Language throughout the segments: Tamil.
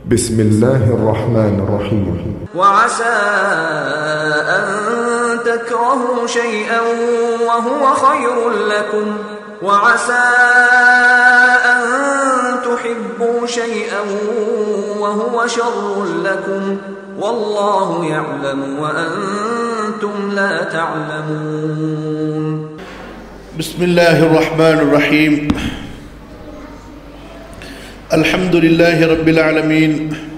بسم الله الرحمن الرحيم وعسى أن تكرهوا شيئا وهو خير لكم وعسى أن تحبوا شيئا وهو شر لكم والله يعلم وأنتم لا تعلمون بسم الله الرحمن الرحيم الحمد لله رب العالمين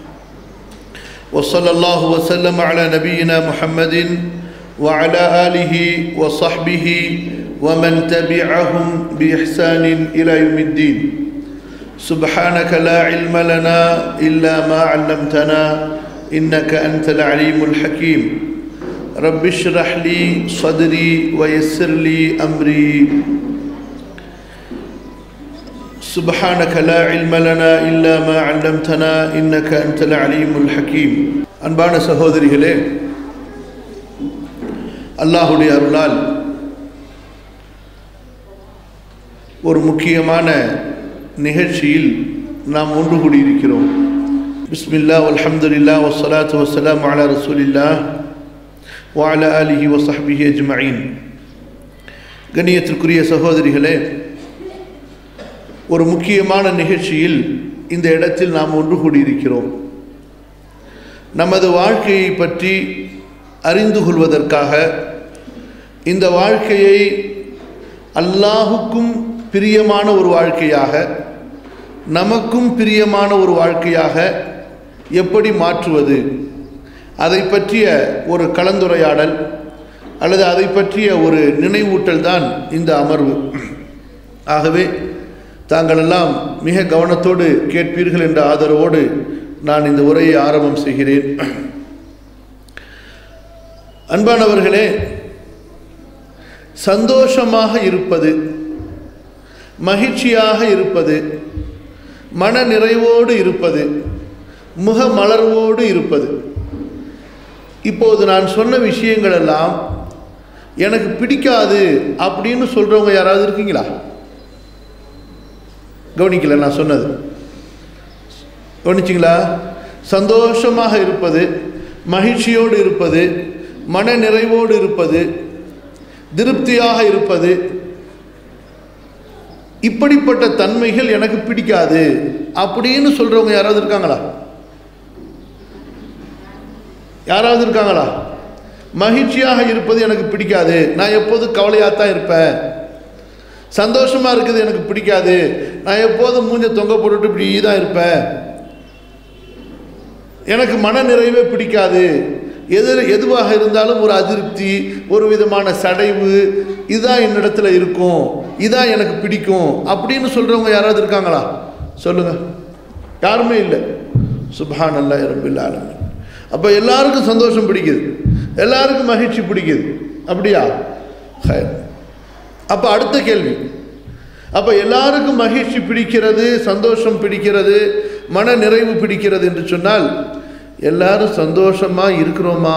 وصلى الله وسلم على نبينا محمد وعلى آله وصحبه ومن تبعهم بإحسان إلى يوم الدين سبحانك لا علم لنا إلا ما علمتنا إنك أنت العليم الحكيم رب اشرح لي صدري ويسر لي أمري سبحانك لا علم لنا إلا ما علمتنا إنك أنت العليم الحكيم அன்பான சகோதரிகளே அல்லாஹுடைய அருளால் ஒரு முக்கியமான நிகழ்ச்சியில் நாம் ஒன்று கூடியிருக்கிறோம் பிஸ்மில்லா அல்ஹம்துலில்லா வஸ்ஸலாத்து வஸ்ஸலாம் அலா ரசூலில்லா வால அலிஹி வசஹபிஹி அஜ்மஈன் கண்ணியத்திற்குரிய சகோதரிகளே ஒரு முக்கியமான நிகழ்ச்சியில் இந்த இடத்தில் நாம் ஒன்று கூடியிருக்கிறோம் நமது வாழ்க்கையை பற்றி அறிந்து கொள்வதற்காக இந்த வாழ்க்கையை அல்லாஹுக்கும் பிரியமான ஒரு வாழ்க்கையாக நமக்கும் பிரியமான ஒரு வாழ்க்கையாக எப்படி மாற்றுவது அதை பற்றிய ஒரு கலந்துரையாடல் அல்லது அதை பற்றிய ஒரு நினைவூட்டல் தான் இந்த அமர்வு ஆகவே தாங்களெல்லாம் மிக கவனத்தோடு கேட்பீர்கள் என்ற ஆதரவோடு நான் இந்த உரையை ஆரம்பம் செய்கிறேன் அன்பானவர்களே சந்தோஷமாக இருப்பது மகிழ்ச்சியாக இருப்பது மன நிறைவோடு இருப்பது முக மலர்வோடு இருப்பது இப்போது நான் சொன்ன விஷயங்கள் எல்லாம் எனக்கு பிடிக்காது அப்படின்னு சொல்கிறவங்க யாராவது இருக்கீங்களா கவனிக்கல நான் சொன்னது கவனிச்சிங்களா சந்தோஷமாக இருப்பது மகிழ்ச்சியோடு இருப்பது மன நிறைவோடு இருப்பது திருப்தியாக இருப்பது இப்படிப்பட்ட தன்மைகள் எனக்கு பிடிக்காது அப்படின்னு சொல்றவங்க யாராவது இருக்காங்களா யாராவது இருக்காங்களா மகிழ்ச்சியாக இருப்பது எனக்கு பிடிக்காது நான் எப்போதும் கவலையாக தான் இருப்பேன் சந்தோஷமா இருக்குது எனக்கு பிடிக்காது நான் எப்போதும் மூஞ்ச தொங்க போட்டுட்டு இப்படி தான் இருப்பேன் எனக்கு மன நிறைவே பிடிக்காது எது எதுவாக இருந்தாலும் ஒரு அதிருப்தி ஒரு விதமான சடைவு இதுதான் என்னிடத்துல இருக்கும் இதான் எனக்கு பிடிக்கும் அப்படின்னு சொல்றவங்க யாராவது இருக்காங்களா சொல்லுங்க யாருமே இல்லை சுபான் அல்லா ரபில் ஆலமின் அப்போ எல்லாருக்கும் சந்தோஷம் பிடிக்குது எல்லாருக்கும் மகிழ்ச்சி பிடிக்குது அப்படியா ஹை. அப்போ அடுத்த கேள்வி அப்போ எல்லாருக்கும் மகிழ்ச்சி பிடிக்கிறது சந்தோஷம் பிடிக்கிறது மன நிறைவு பிடிக்கிறது என்று சொன்னால் எல்லாரும் சந்தோஷமா இருக்கிறோமா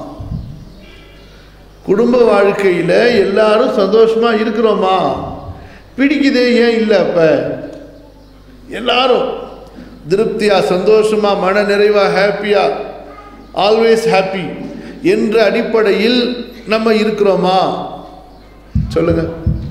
குடும்ப வாழ்க்கையில் எல்லாரும் சந்தோஷமா இருக்கிறோமா பிடிக்குதே ஏன் இல்லை அப்ப எல்லாரும் திருப்தியா சந்தோஷமா மன நிறைவா ஹாப்பியா ஆல்வேஸ் ஹாப்பி என்ற அடிப்படையில் நம்ம இருக்கிறோமா சொல்லுங்க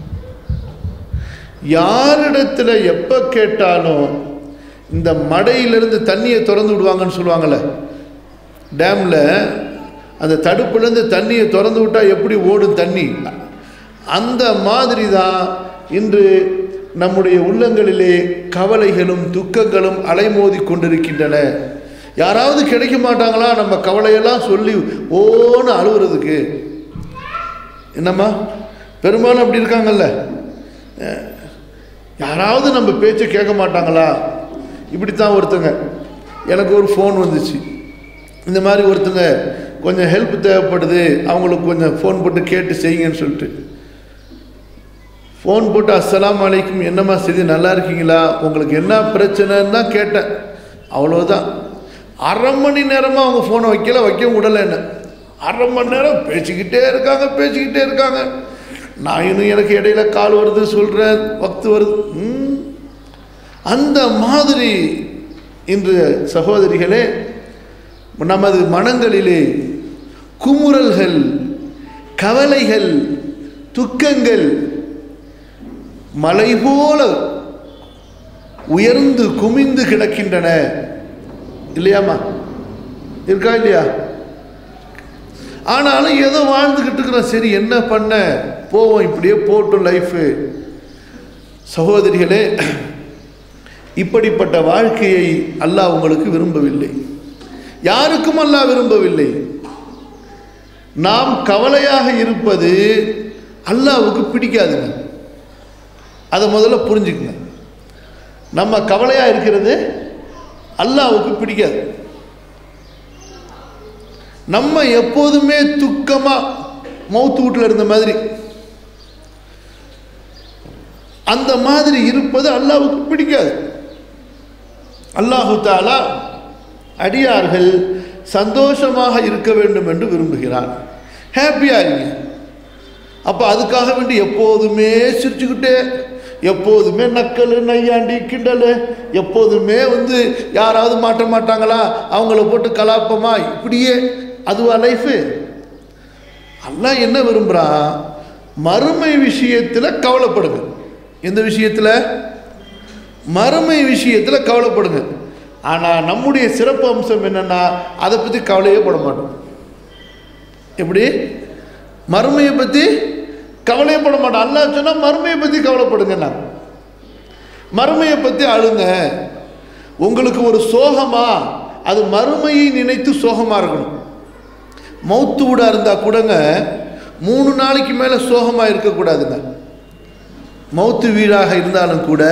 யாரிடத்துல எப்ப கேட்டாலும் இந்த மடையிலிருந்து தண்ணியை திறந்து விடுவாங்கன்னு சொல்லுவாங்கள்ல டேம்ல அந்த தடுப்புலேருந்து தண்ணியை திறந்து விட்டா எப்படி ஓடும் தண்ணி அந்த மாதிரி தான் இன்று நம்முடைய உள்ளங்களிலே கவலைகளும் துக்கங்களும் அலைமோதி கொண்டிருக்கின்றன யாராவது கிடைக்க மாட்டாங்களா நம்ம கவலையெல்லாம் சொல்லி ஓன்னு அழுகுறதுக்கு என்னம்மா பெரும்பாலும் அப்படி இருக்காங்கல்ல அஹ், யாராவது நம்ம பேச்சை கேட்க மாட்டாங்களா இப்படித்தான் ஒருத்தங்க எனக்கு ஒரு ஃபோன் வந்துச்சு இந்த மாதிரி ஒருத்தங்க கொஞ்சம் ஹெல்ப் தேவைப்படுது அவங்களுக்கு கொஞ்சம் ஃபோன் போட்டு கேட்டு செய்யுங்கன்னு சொல்லிட்டு ஃபோன் போட்டு அஸ்ஸலாமு அலைக்கும் என்னம்மா செய்தி நல்லா இருக்கீங்களா உங்களுக்கு என்ன பிரச்சனைன்னு தான் கேட்டேன் அவ்வளோதான் அரை மணி நேரமாக அவங்க ஃபோனை வைக்கல வைக்க விடலை என்ன அரை மணி நேரம் பேசிக்கிட்டே இருக்காங்க பேசிக்கிட்டே இருக்காங்க நான் இன்னும் எனக்கு இடையில கால் வருது சொல்கிறேன் வக்து வருது ம். அந்த மாதிரி இன்று சகோதரிகளே நமது மனங்களிலே குமுறல்கள் கவலைகள் துக்கங்கள் மலை போல உயர்ந்து குமிந்து கிடக்கின்றன இல்லையாம்மா இருக்கா இல்லையா ஆனாலும் ஏதோ வாழ்ந்துக்கிட்டு இருக்கிறோம் சரி என்ன பண்ண போவோம் இப்படியே போட்டும் லைஃபு சகோதரிகளே இப்படிப்பட்ட வாழ்க்கையை அல்லாஹ் உங்களுக்கு விரும்பவில்லை யாருக்கும் அல்லாஹ் விரும்பவில்லை நாம் கவலையாக இருப்பது அல்லாவுக்கு பிடிக்காதுங்க அதை முதல்ல புரிஞ்சுக்குங்க நம்ம கவலையாக இருக்கிறது அல்லாவுக்கு பிடிக்காது நம்ம எப்போதுமே துக்கமாக மௌத்து வீட்டில் இருந்த மாதிரி அந்த மாதிரி இருப்பது அல்லாவுக்கு பிடிக்காது அல்லாஹு தாலா அடியார்கள் சந்தோஷமாக இருக்க வேண்டும் என்று விரும்புகிறான் ஹாப்பியாக இருங்க அப்போ அதுக்காக வேண்டி எப்போதுமே சிரிச்சுக்கிட்டே எப்போதுமே நக்கல் நையாண்டி கிண்டல் எப்போதுமே வந்து யாராவது மாட்ட மாட்டாங்களா அவங்கள போட்டு கலாப்பமா இப்படியே அதுவா லைஃபு அல்லாஹ் என்ன விரும்புகிறான் மறுமை விஷயத்தில் கவலைப்படுங்க எந்த விஷயத்தில் மறுமை விஷயத்தில் கவலைப்படுங்க ஆனால் நம்முடைய சிறப்பு அம்சம் என்னென்னா அதை பற்றி கவலையே பட மாட்டோம் எப்படி மறுமையை பற்றி கவலையே பட மாட்டோம் அல்லா சொன்னால் மறுமையை பற்றி கவலைப்படுங்க நான் மறுமையை பற்றி அழுங்க உங்களுக்கு ஒரு சோகமா அது மறுமையை நினைத்து சோகமாக இருக்கணும் மௌத்து வீடாக இருந்தால் கூடங்க மூணு நாளைக்கு மேலே சோகமாக இருக்கக்கூடாதுங்க மௌத்து வீடாக இருந்தாலும் கூட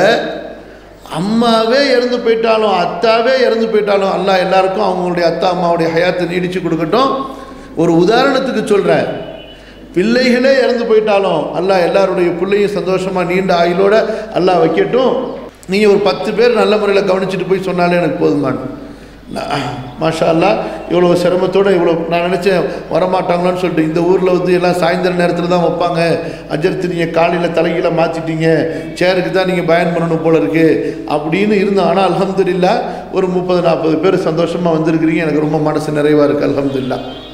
அம்மாவே இறந்து போயிட்டாலும் அத்தாவே இறந்து போயிட்டாலும் அல்லாஹ் எல்லாருக்கும் அவங்களுடைய அத்தா அம்மாவுடைய ஹயாத்தை நீடிச்சு கொடுக்கட்டும் ஒரு உதாரணத்துக்கு சொல்கிறேன் பிள்ளைகளே இறந்து போயிட்டாலும் அல்லாஹ் எல்லாருடைய பிள்ளையும் சந்தோஷமாக நீண்ட ஆயுளோட அல்லாஹ் வைக்கட்டும் நீங்கள் ஒரு பத்து பேர் நல்ல முறையில் கவனிச்சுட்டு போய் சொன்னாலே எனக்கு போதுமான் மாஷா அல்லா இவ்வளோ சிரமத்தோடு இவ்வளோ நான் நினச்சேன் வரமாட்டாங்களான்னு சொல்லிட்டு இந்த ஊரில் வந்து எல்லாம் சாயந்தர நேரத்தில் தான் வைப்பாங்க அஜர்த்து நீங்கள் காலையில் தலைகீழ மாற்றிட்டீங்க சேருக்கு தான் நீங்கள் பயன் பண்ணணும் போல இருக்கு அப்படின்னு இருந்தோம் ஆனால் அலமதுல்லா ஒரு முப்பது நாற்பது பேர் சந்தோஷமாக வந்திருக்கிறீங்க எனக்கு ரொம்ப மனசு நிறைவாக இருக்குது அலமதுல்லா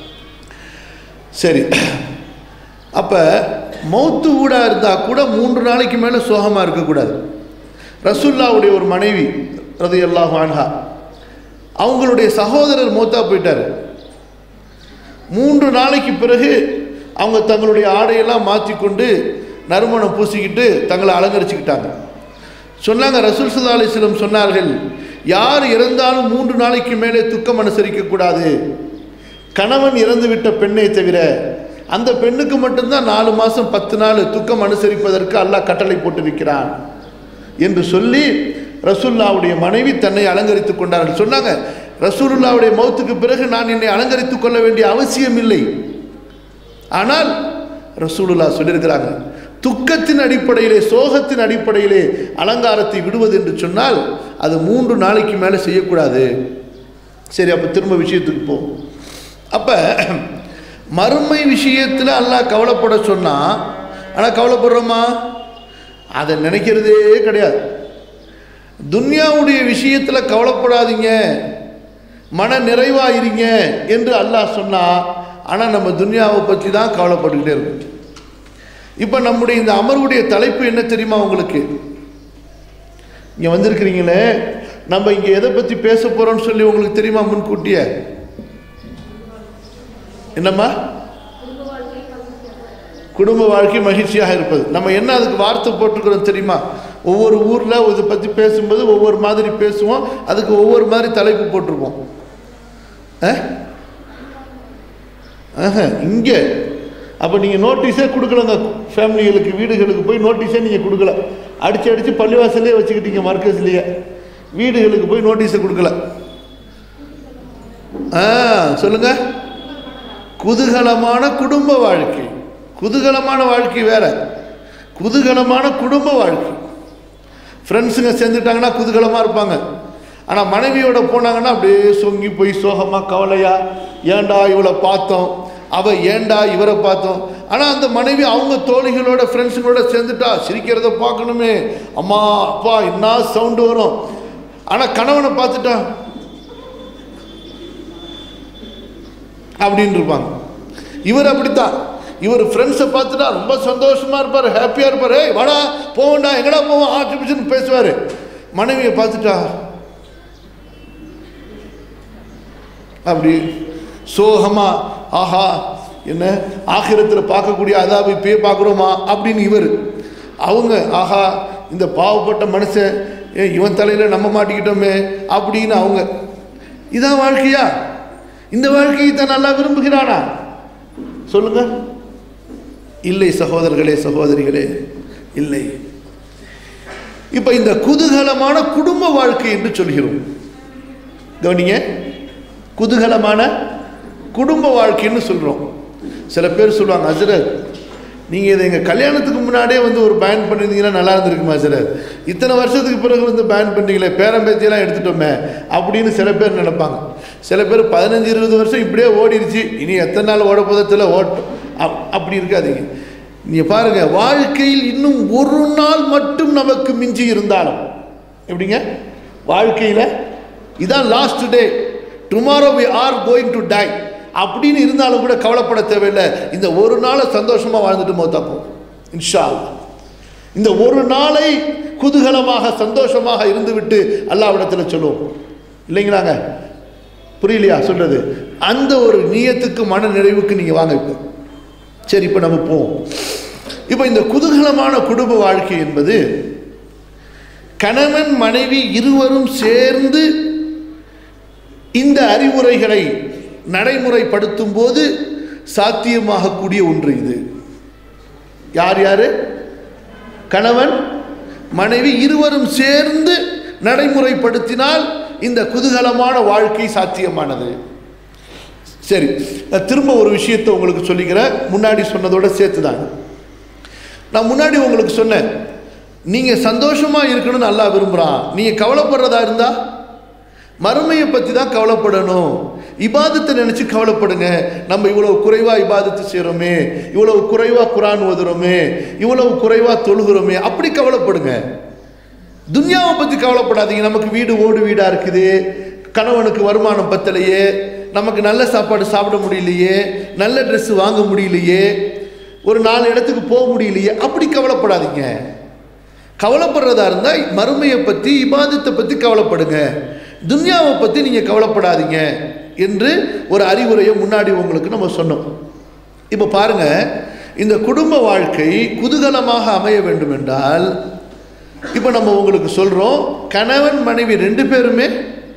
சரி அப்போ மௌத்து ஊடாக இருந்தால் கூட மூன்று நாளைக்கு மேலே சோகமாக இருக்கக்கூடாது ரசுல்லாவுடைய ஒரு மனைவி ரதி அல்லாஹ் ஆன்ஹா அவங்களுடைய சகோதரர் மூத்தா போயிட்டார் மூன்று நாளைக்கு பிறகு அவங்க தங்களுடைய ஆடையெல்லாம் மாற்றிக்கொண்டு நறுமணம் பூசிக்கிட்டு தங்களை அலங்கரிச்சுக்கிட்டாங்க சொன்னாங்க ரசூல் சுல்லா அலிஸ்லம் சொன்னார்கள் யார் இறந்தாலும் மூன்று நாளைக்கு மேலே துக்கம் அனுசரிக்கக்கூடாது கணவன் இறந்து விட்ட பெண்ணை தவிர அந்த பெண்ணுக்கு மட்டும்தான் நாலு மாதம் பத்து நாள் துக்கம் அனுசரிப்பதற்கு அல்லாஹ் கட்டளை போட்டிருக்கிறான் என்று சொல்லி ரசூல்லாவுடைய மனைவி தன்னை அலங்கரித்துக் கொண்டார்கள் சொன்னாங்க ரசூலுல்லாவுடைய மௌத்துக்கு பிறகு நான் என்னை அலங்கரித்துக் கொள்ள வேண்டிய அவசியம் இல்லை ஆனால் ரசூலுல்லா சொல்லியிருக்கிறாங்க துக்கத்தின் அடிப்படையிலே சோகத்தின் அடிப்படையிலே அலங்காரத்தை விடுவது என்று சொன்னால் அது மூன்று நாளைக்கு மேலே செய்யக்கூடாது சரி அப்போ திரும்ப விஷயத்துக்கு போ அப்போ மறுமை விஷயத்தில் அல்லாஹ் கவலைப்பட சொன்னால் ஆனால் கவலைப்படுறோமா அதை நினைக்கிறதே கிடையாது துன்யாவுடைய விஷயத்தில் கவலைப்படாதீங்க மன நிறைவாக இருங்க என்று அல்லாஹ் சொன்னால் ஆனால் நம்ம துன்யாவை பற்றி தான் கவலைப்பட்டுக்கிட்டே இருக்கோம் இப்போ நம்முடைய இந்த அமர்வுடைய தலைப்பு என்ன தெரியுமா உங்களுக்கு இங்கே வந்திருக்கிறீங்களே நம்ம இங்கே எதை பற்றி பேச போகிறோம்னு சொல்லி உங்களுக்கு தெரியுமா முன்கூட்டியே என்னம்மா குடும்ப வாழ்க்கை மகிழ்ச்சியாக இருப்பது நம்ம என்ன அதுக்கு வார்த்தை போட்டுக்கிறோம் தெரியுமா ஒவ்வொரு ஊரில் இதை பற்றி பேசும்போது ஒவ்வொரு மாதிரி பேசுவோம் அதுக்கு ஒவ்வொரு மாதிரி தலைப்பு போட்டிருப்போம் இங்கே அப்போ நீங்கள் நோட்டீஸே கொடுக்கலங்க ஃபேமிலிகளுக்கு வீடுகளுக்கு போய் நோட்டீஸே நீங்கள் கொடுக்கல அடித்து அடித்து பள்ளிவாசலே வச்சுக்கிட்டீங்க மர்க்கஸ்லேயே வீடுகளுக்கு போய் நோட்டீஸை கொடுக்கல ஆ சொல்லுங்கள் குதூகலமான குடும்ப வாழ்க்கை குதூகலமான வாழ்க்கை வேற குதூகலமான குடும்ப வாழ்க்கை ஃப்ரெண்ட்ஸுங்க சேர்ந்துட்டாங்கன்னா குதூகலமாக இருப்பாங்க ஆனால் மனைவியோட போனாங்கன்னா அப்படியே சொங்கி போய் சோகமாக கவலையா ஏண்டா இவளை பார்த்தோம் அவள் ஏண்டா இவரை பார்த்தோம் ஆனால் அந்த மனைவி அவங்க தோழிகளோட ஃப்ரெண்ட்ஸுங்களோட சேர்ந்துட்டா சிரிக்கிறத பார்க்கணுமே அம்மா அப்பா என்ன சவுண்டு வரும் ஆனால் கணவனை பார்த்துட்டா அப்படின்னு இருப்பாங்க இவர் அப்படித்தான் இவர் ஃப்ரெண்ட்ஸை பார்த்துட்டா ரொம்ப சந்தோஷமா இருப்பார் ஹாப்பியாக இருப்பார் ஏய் வாடா போவேண்டா எங்கடா போவோம் ஆச்சு பேசுவார் மனைவியை பார்த்துட்டா அப்படி சோகமா ஆஹா என்ன ஆகிரத்தில் பார்க்கக்கூடிய அதாபி இப்பயே பார்க்குறோமா அப்படின்னு இவர் அவங்க ஆஹா இந்த பாவப்பட்ட மனுஷன் ஏ இவன் தலையில் நம்ம மாட்டிக்கிட்டோமே அப்படின்னு அவங்க இதான் வாழ்க்கையா இந்த வாழ்க்கையை தான் நல்லா விரும்புகிறானா சொல்லுங்க இல்லை சகோதரர்களே சகோதரிகளே இல்லை இப்போ இந்த குதூகலமான குடும்ப வாழ்க்கை என்று சொல்கிறோம் கவனிங்க குதூகலமான குடும்ப வாழ்க்கைன்னு சொல்கிறோம் சில பேர் சொல்லுவாங்க ஹசரத் நீங்கள் இதை எங்கள் கல்யாணத்துக்கு முன்னாடியே வந்து ஒரு பேன் பண்ணியிருந்தீங்கன்னா நல்லா இருந்திருக்குமா ஹசரத் இத்தனை வருஷத்துக்கு பிறகு வந்து பேன் பண்ணீங்களே பேரம்பேத்தியெல்லாம் எடுத்துட்டோமே அப்படின்னு சில பேர் நினைப்பாங்க சில பேர் பதினஞ்சு இருபது வருஷம் இப்படியே ஓடிடுச்சு இனி எத்தனை நாள் ஓட போதத்தில் ஓட்டும் அப் அப்படி இருக்காதீங்க நீங்கள் பாருங்கள் வாழ்க்கையில் இன்னும் ஒரு நாள் மட்டும் நமக்கு மிஞ்சி இருந்தாலும் எப்படிங்க வாழ்க்கையில் இதான் last day tomorrow we are going to die அப்படின்னு இருந்தாலும் கூட கவலைப்பட தேவையில்லை இந்த ஒரு நாளை சந்தோஷமாக வாழ்ந்துட்டு மோத்தப்போம் இன்ஷா அல்லாஹ். இந்த ஒரு நாளை குதூகலமாக சந்தோஷமாக இருந்துவிட்டு அல்லாவிடத்தில் சொல்லுவோம் இல்லைங்களாங்க புரியலையா சொல்றது அந்த ஒரு நியத்துக்கு மன நிறைவுக்கு நீங்கள் வாங்க இப்போ சரி இப்போ நம்ம போவோம் இப்போ இந்த குதூகலமான குடும்ப வாழ்க்கை என்பது கணவன் மனைவி இருவரும் சேர்ந்து இந்த அறிவுரைகளை நடைமுறைப்படுத்தும் போது சாத்தியமாகக்கூடிய ஒன்று இது யார் யாரு கணவன் மனைவி இருவரும் சேர்ந்து நடைமுறைப்படுத்தினால் இந்த குதூகலமான வாழ்க்கை சாத்தியமானது சரி நான் திரும்ப ஒரு விஷயத்தை உங்களுக்கு சொல்லிக்கிறேன் முன்னாடி சொன்னதோட சேர்த்து தான் நான் முன்னாடி உங்களுக்கு சொன்னேன் நீங்கள் சந்தோஷமாக இருக்கணும்னு நல்லா விரும்புகிறான் நீங்கள் கவலைப்படுறதா இருந்தால் மறுமையை பற்றி தான் கவலைப்படணும் இபாதத்தை நினச்சி கவலைப்படுங்க நம்ம இவ்வளவு குறைவாக இபாதத்து செய்கிறோமே இவ்வளவு குறைவாக குரான் ஓதுறோமே இவ்வளவு குறைவாக தொழுகிறோமே அப்படி கவலைப்படுங்க துன்யாவை பற்றி கவலைப்படாதீங்க நமக்கு வீடு ஓடு வீடாக இருக்குது கணவனுக்கு வருமானம் பத்தலையே நமக்கு நல்ல சாப்பாடு சாப்பிட முடியலையே நல்ல ட்ரெஸ் வாங்க முடியலையே ஒரு நாலு இடத்துக்கு போக முடியலையே அப்படி கவலைப்படாதீங்க கவலைப்படுறதா இருந்தால் மறுமையை பற்றி இபாதத்தை பற்றி கவலைப்படுங்க துன்யாவை பற்றி நீங்கள் கவலைப்படாதீங்க என்று ஒரு அறிவுரையை முன்னாடி உங்களுக்கு நம்ம சொன்னோம் இப்போ பாருங்க இந்த குடும்ப வாழ்க்கை குதூகலமாக அமைய வேண்டும் என்றால் இப்போ நம்ம உங்களுக்கு சொல்கிறோம் கணவன் மனைவி ரெண்டு பேருமே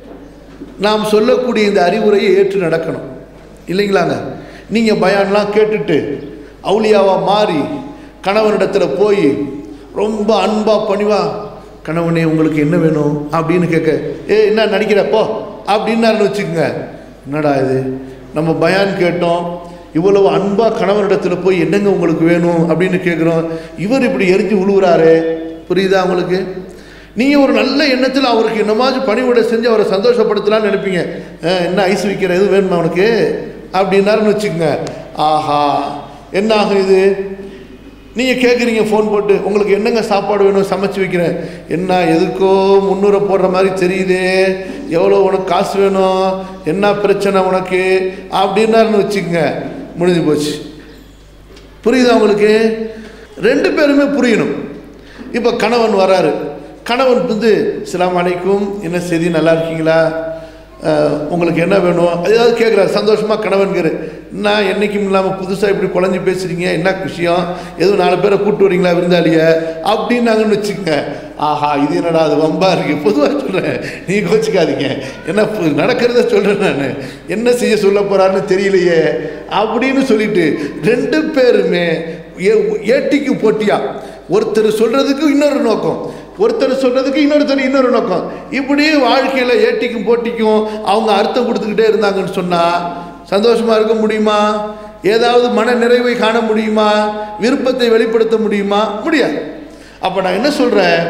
நாம் சொல்லக்கூடிய இந்த அறிவுரையை ஏற்று நடக்கணும் இல்லைங்களாங்க நீங்கள் பயான்லாம் கேட்டுட்டு அவுளியாவாக மாறி கணவனிடத்தில் போய் ரொம்ப அன்பா பணிவா கணவனே உங்களுக்கு என்ன வேணும் அப்படின்னு கேட்க ஏ என்ன நடிக்கிறப்போ அப்படின்னாருன்னு வச்சுக்கோங்க என்னடா இது நம்ம பயான் கேட்டோம் இவ்வளவு அன்பா கணவனிடத்தில் போய் என்னங்க உங்களுக்கு வேணும் அப்படின்னு கேட்குறோம் இவர் இப்படி எரிஞ்சு உழுவுறாரு புரியுதா உங்களுக்கு நீங்கள் ஒரு நல்ல எண்ணத்தில் அவருக்கு என்னமாச்சும் பணிவிட செஞ்சு அவரை சந்தோஷப்படுத்தலாம்னு நினைப்பீங்க "அஹ், என்ன ஐஸ் வைக்கிற எதுவும் வேணுமா அவனுக்கு அப்படின்னாருன்னு வச்சுக்கோங்க ஆஹா என்ன ஆகும் இது நீங்கள் கேட்குறீங்க ஃபோன் போட்டு உங்களுக்கு என்னங்க சாப்பாடு வேணும் சமைச்சு வைக்கிறேன் என்ன எதுக்கோ முன்னூரை போடுற மாதிரி தெரியுதே எவ்வளோ உனக்கு காசு வேணும் என்ன பிரச்சனை உனக்கு அப்படின்னாருன்னு வச்சுக்கோங்க முடிஞ்சு போச்சு புரியுதா உங்களுக்கு ரெண்டு பேருமே புரியணும் இப்போ கணவன் வராரு கணவன் வந்து "அஸ்ஸலாமு அலைக்கும் என்ன செய்தி நல்லா இருக்கீங்களா அஹ், உங்களுக்கு என்ன வேணும் ஏதாவது கேட்குறாரு சந்தோஷமாக கணவன்கிற நான் என்றைக்கும் இல்லாமல் புதுசாக இப்படி குழஞ்சி பேசுகிறீங்க என்ன விஷயம் எதுவும் நாலு பேரை கூப்பிட்டு வரீங்களா விருந்தாளிய அப்படின்னாங்கன்னு வச்சுக்கோங்க ஆஹா இது என்னடா அது வம்பா இருக்கு பொதுவாக சொல்கிறேன் நீ கோச்சிக்காதீங்க என்ன பு- நடக்கிறத சொல்கிறேன் நான் என்ன செய்ய சொல்ல போகிறான்னு தெரியலையே அப்படின்னு சொல்லிட்டு ரெண்டு பேருமே ஏ- ஏட்டிக்கு போட்டியா ஒருத்தர் சொல்றதுக்கு இன்னொரு நோக்கம் ஒருத்தர் சொல்றதுக்கு இன்னொருத்தர் இன்னொரு நோக்கம் இப்படி வாழ்க்கையில ஏட்டிக்கும் போட்டிக்கும் அவங்க அர்த்தம் கொடுத்துக்கிட்டே இருந்தாங்கன்னு சொன்னா சந்தோஷமா இருக்க முடியுமா ஏதாவது மன நிறைவை காண முடியுமா விருப்பத்தை வெளிப்படுத்த முடியுமா முடியாது அப்ப நான் என்ன சொல்றேன்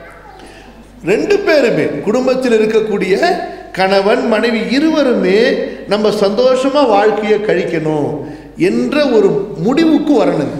ரெண்டு பேருமே குடும்பத்தில் இருக்கக்கூடிய கணவன் மனைவி இருவருமே நம்ம சந்தோஷமா வாழ்க்கையை கழிக்கணும் என்ற ஒரு முடிவுக்கு வரணுங்க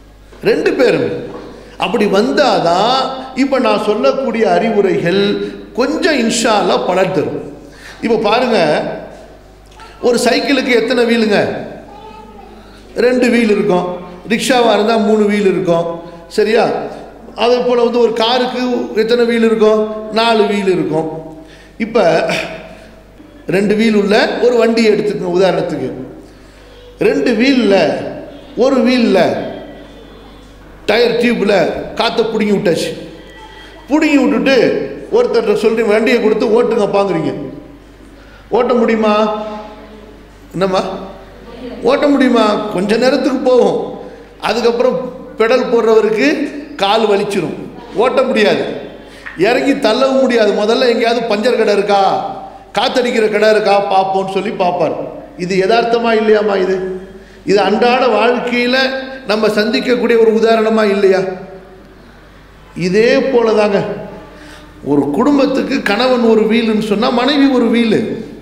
ரெண்டு பேருமே அப்படி வந்தாதான் இப்போ நான் சொல்லக்கூடிய அறிவுரைகள் கொஞ்சம் இன்ஷா அல்லாஹ் பலன் தரும் இப்போ பாருங்க ஒரு சைக்கிளுக்கு எத்தனை வீலுங்க ரெண்டு வீல் இருக்கும் ரிக்ஷாவாக இருந்தால் மூணு வீல் இருக்கும் சரியா அதே போல் வந்து ஒரு காருக்கு எத்தனை வீல் இருக்கும் நாலு வீல் இருக்கும் இப்போ ரெண்டு வீல் உள்ள ஒரு வண்டியை எடுத்துக்கோங்க உதாரணத்துக்கு ரெண்டு வீலில் ஒரு வீலில் டயர் டியூப்பில் காற்றை பிடுங்கி விட்டாச்சு பிடுங்கி விட்டுட்டு ஒருத்தர்கிட்ட சொல்லி வண்டியை கொடுத்து ஓட்டுங்க பாங்குறீங்க ஓட்ட முடியுமா என்னம்மா ஓட்ட முடியுமா கொஞ்ச நேரத்துக்கு போகும் அதுக்கப்புறம் பெடல் போடுறவருக்கு கால் வலிச்சிரும் ஓட்ட முடியாது இறங்கி தள்ளவும் முடியாது முதல்ல எங்கேயாவது பஞ்சர் கடை இருக்கா காத்தடிக்கிற கடை இருக்கா பார்ப்போம்னு சொல்லி பார்ப்பார் இது யதார்த்தமா இல்லையாம்மா இது இது அன்றாட வாழ்க்கையில் நம்ம சந்திக்கக்கூடிய ஒரு உதாரணமா இல்லையா இதே போல தாங்க ஒரு குடும்பத்துக்கு கணவன் ஒரு வீலுன்னு சொன்னால் மனைவி ஒரு வீலு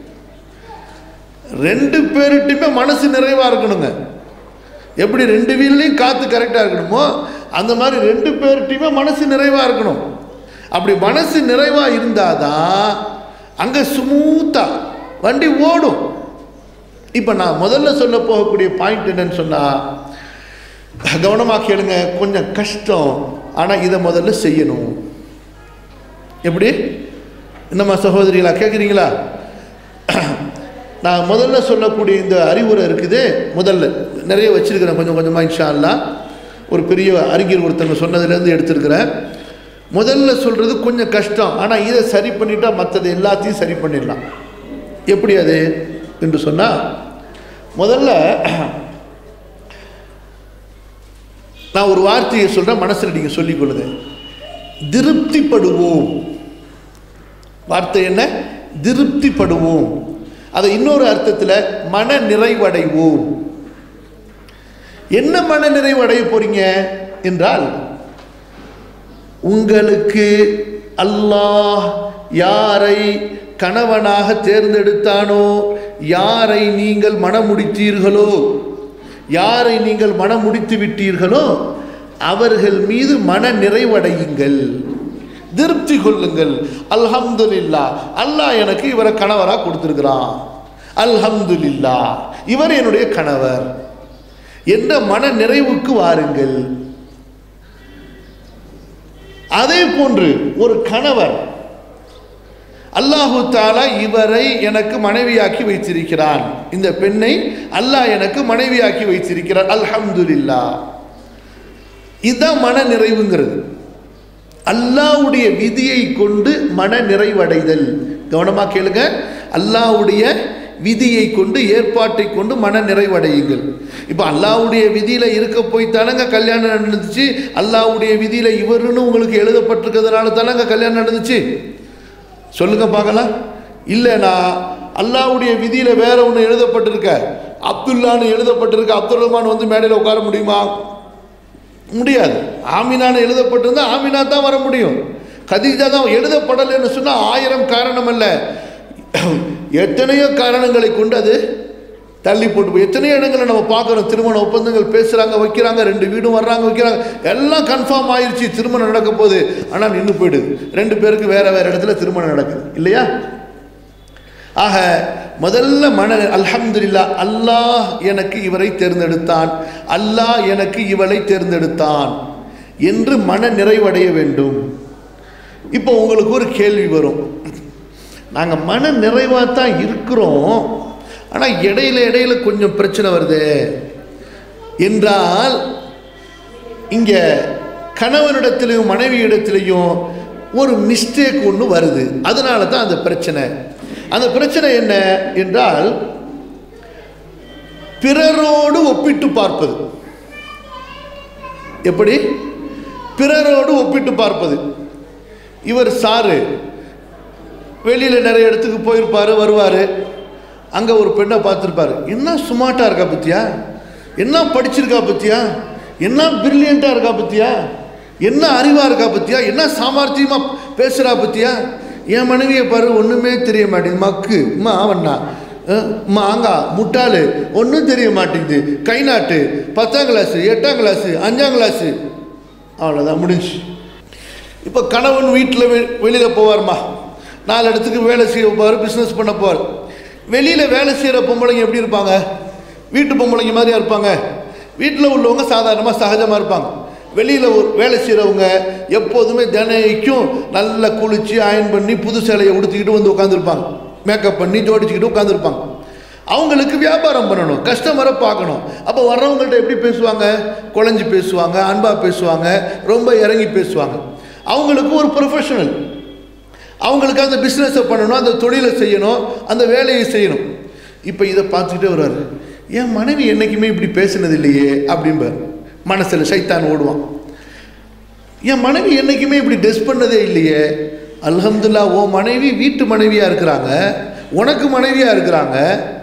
ரெண்டு பேருட்டுமே மனசு நிறைவாக இருக்கணுங்க எப்படி ரெண்டு வீல்லையும் காற்று கரெக்டாக இருக்கணுமோ அந்த மாதிரி ரெண்டு பேர்கிட்டையுமே மனசு நிறைவாக இருக்கணும் அப்படி மனசு நிறைவாக இருந்தால் தான் அங்கே ஸ்மூத்தாக வண்டி ஓடும் இப்போ நான் முதல்ல சொல்ல போகக்கூடிய பாயிண்ட் என்னன்னு சொன்னால் கவனமாக கேளுங்க கொஞ்சம் கஷ்டம் ஆனால் இதை முதல்ல செய்யணும் எப்படி என்னம்மா சகோதரிகளா கேட்குறீங்களா நான் முதல்ல சொல்லக்கூடிய இந்த அறிவுரை இருக்குது முதல்ல நிறைய வச்சிருக்கிறேன் கொஞ்சம் கொஞ்சமாக இன்ஷா அல்லாஹ் ஒரு பெரிய அறிஞர் ஒருத்தவங்க சொன்னதுலேருந்து எடுத்திருக்கிறேன் முதல்ல சொல்கிறது கொஞ்சம் கஷ்டம் ஆனால் இதை சரி பண்ணிட்டா மற்றது எல்லாத்தையும் சரி பண்ணிடலாம் எப்படி அது என்று சொன்னால் முதல்ல நான் ஒரு வார்த்தையை சொல்கிறேன் மனசில் நீங்கள் சொல்லிக்கொள்ளுங்க திருப்திப்படுவோம் வார்த்தை என்ன திருப்திப்படுவோம் அதை இன்னொரு அர்த்தத்தில் மன நிறைவடைவோம் என்ன மன நிறைவடைய போறீங்க என்றால் உங்களுக்கு அல்லாஹ் யாரை கணவனாக தேர்ந்தெடுத்தானோ யாரை நீங்கள் மனமுடித்தீர்களோ யாரை நீங்கள் மனமுடித்து விட்டீர்களோ அவர்கள் மீது மன நிறைவடையுங்கள் திருப்தி கொள்ளுங்கள் அல்ஹம்துலில்லா அல்லாஹ் எனக்கு இவரை கணவராக கொடுத்துருக்கிறான் அல்ஹம்துலில்லா இவர் என்னுடைய கணவர் என்ற மன நிறைவுக்கு வாருங்கள் அதே போன்று ஒரு கணவர் அல்லாஹு தாலா இவரை எனக்கு மனைவியாக்கி வைத்திருக்கிறான் இந்த பெண்ணை அல்லாஹ் எனக்கு மனைவியாக்கி வைத்திருக்கிறார் அல்ஹம்துலில்லா இதுதான் மன நிறைவுங்கிறது அல்லாவுடைய விதியை கொண்டு மன நிறைவடைதல் கவனமாக கேளுங்க அல்லாவுடைய விதியை கொண்டு ஏற்பாட்டை கொண்டு மன நிறைவடையுங்கள் இப்போ அல்லாவுடைய விதியில் இருக்க போய் தானங்க கல்யாணம் நடந்துச்சு அல்லாவுடைய விதியில் இவருன்னு உங்களுக்கு எழுதப்பட்டிருக்கிறதுனால தானங்க கல்யாணம் நடந்துச்சு சொல்லுங்க பார்க்கலாம் இல்லைனா அல்லாவுடைய விதியில் வேற ஒன்று எழுதப்பட்டிருக்க அப்துல்லான்னு எழுதப்பட்டிருக்க அப்துல் ரஹ்மான் வந்து மேடையில் உட்கார முடியுமா முடியாது ஆமினான்னு எழுதப்பட்டிருந்தா ஆமினா தான் வர முடியும் கதீஜா தான் எழுதப்படலைன்னு சொன்னால் ஆயிரம் காரணம் அல்ல எத்தனையோ காரணங்களை கொண்டு அது தள்ளி போட்டு போய் எத்தனையோ இடங்களை நம்ம பார்க்குறோம் திருமண ஒப்பந்தங்கள் பேசுகிறாங்க வைக்கிறாங்க ரெண்டு வீடும் வர்றாங்க வைக்கிறாங்க எல்லாம் கன்ஃபார்ம் ஆயிடுச்சு திருமணம் நடக்க போகுது ஆனால் நின்று போயிடுது ரெண்டு பேருக்கு வேற வேற இடத்துல திருமணம் நடக்குது இல்லையா ஆக முதல்ல மன அல்ஹம்துலில்லா அல்லாஹ் எனக்கு இவரை தேர்ந்தெடுத்தான் அல்லாஹ் எனக்கு இவளை தேர்ந்தெடுத்தான் என்று மன நிறைவடைய வேண்டும் இப்போ உங்களுக்கு ஒரு கேள்வி வரும் நாங்கள் மன நிறைவாக தான் இருக்கிறோம் ஆனால் இடையில இடையில கொஞ்சம் பிரச்சனை வருது என்றால் இங்கே கணவனிடத்திலையும் மனைவியிடத்திலையும் ஒரு மிஸ்டேக் ஒன்று வருது அதனால தான் அந்த பிரச்சனை அந்த பிரச்சனை என்ன என்றால் பிறரோடு ஒப்பிட்டு பார்ப்பது எப்படி பிறரோடு ஒப்பிட்டு பார்ப்பது இவர் சாரு வெளியில் நிறைய இடத்துக்கு போயிருப்பார் வருவார் அங்கே ஒரு பெண்ணை பார்த்துருப்பாரு என்ன சுமார்ட்டாக இருக்கா பத்தியா என்ன படிச்சிருக்கா பத்தியா என்ன பிரில்லியண்ட்டாக இருக்கா பத்தியா என்ன அறிவாக இருக்கா பத்தியா என்ன சாமர்த்தியமாக பேசுகிறா பத்தியா என் மனைவியை பாரு ஒன்றுமே தெரிய மாட்டேங்குது மக்கு அம்மா அவண்ணா மாங்கா முட்டாளு ஒன்றும் தெரிய மாட்டேங்குது கை நாட்டு பத்தாம் கிளாஸு எட்டாம் கிளாஸு அஞ்சாம் கிளாஸு அவ்வளோதான் முடிஞ்சு இப்போ கணவன் வீட்டில் வெ வெளியில் போவார்மா நாலு இடத்துக்கு வேலை செய்ய போவார் பிஸ்னஸ் பண்ண போவார் வெளியில் வேலை செய்கிற பொம்பளைங்க எப்படி இருப்பாங்க வீட்டு பொம்பளைங்க மாதிரியா இருப்பாங்க வீட்டில் உள்ளவங்க சாதாரணமாக சகஜமாக இருப்பாங்க வெளியில் ஒரு வேலை செய்கிறவங்க எப்போதுமே தினைக்கும் நல்லா குளித்து அயன் பண்ணி புது சேலையை உடுத்திக்கிட்டு வந்து உட்காந்துருப்பாங்க மேக்கப் பண்ணி ஜோடிச்சுக்கிட்டு உட்காந்துருப்பாங்க அவங்களுக்கு வியாபாரம் பண்ணணும் கஸ்டமரை பார்க்கணும் அப்போ வர்றவங்கள்ட்ட எப்படி பேசுவாங்க குழஞ்சி பேசுவாங்க அன்பாக பேசுவாங்க ரொம்ப இறங்கி பேசுவாங்க அவங்களுக்கு ஒரு ப்ரொஃபஷனல் அவங்களுக்கு அந்த பிஸ்னஸை பண்ணணும் அந்த தொழிலை செய்யணும் அந்த வேலையை செய்யணும் இப்போ இதை பார்த்துக்கிட்டே வருவார் என் மனைவி என்றைக்குமே இப்படி பேசினது இல்லையே அப்படிம்பார் மனசில் சைத்தான் ஓடுவான் என் மனைவி என்றைக்குமே இப்படி ட்ரெஸ் பண்ணதே இல்லையே அல்ஹம்துல்லா ஓ மனைவி வீட்டு மனைவியாக இருக்கிறாங்க உனக்கு மனைவியாக இருக்கிறாங்க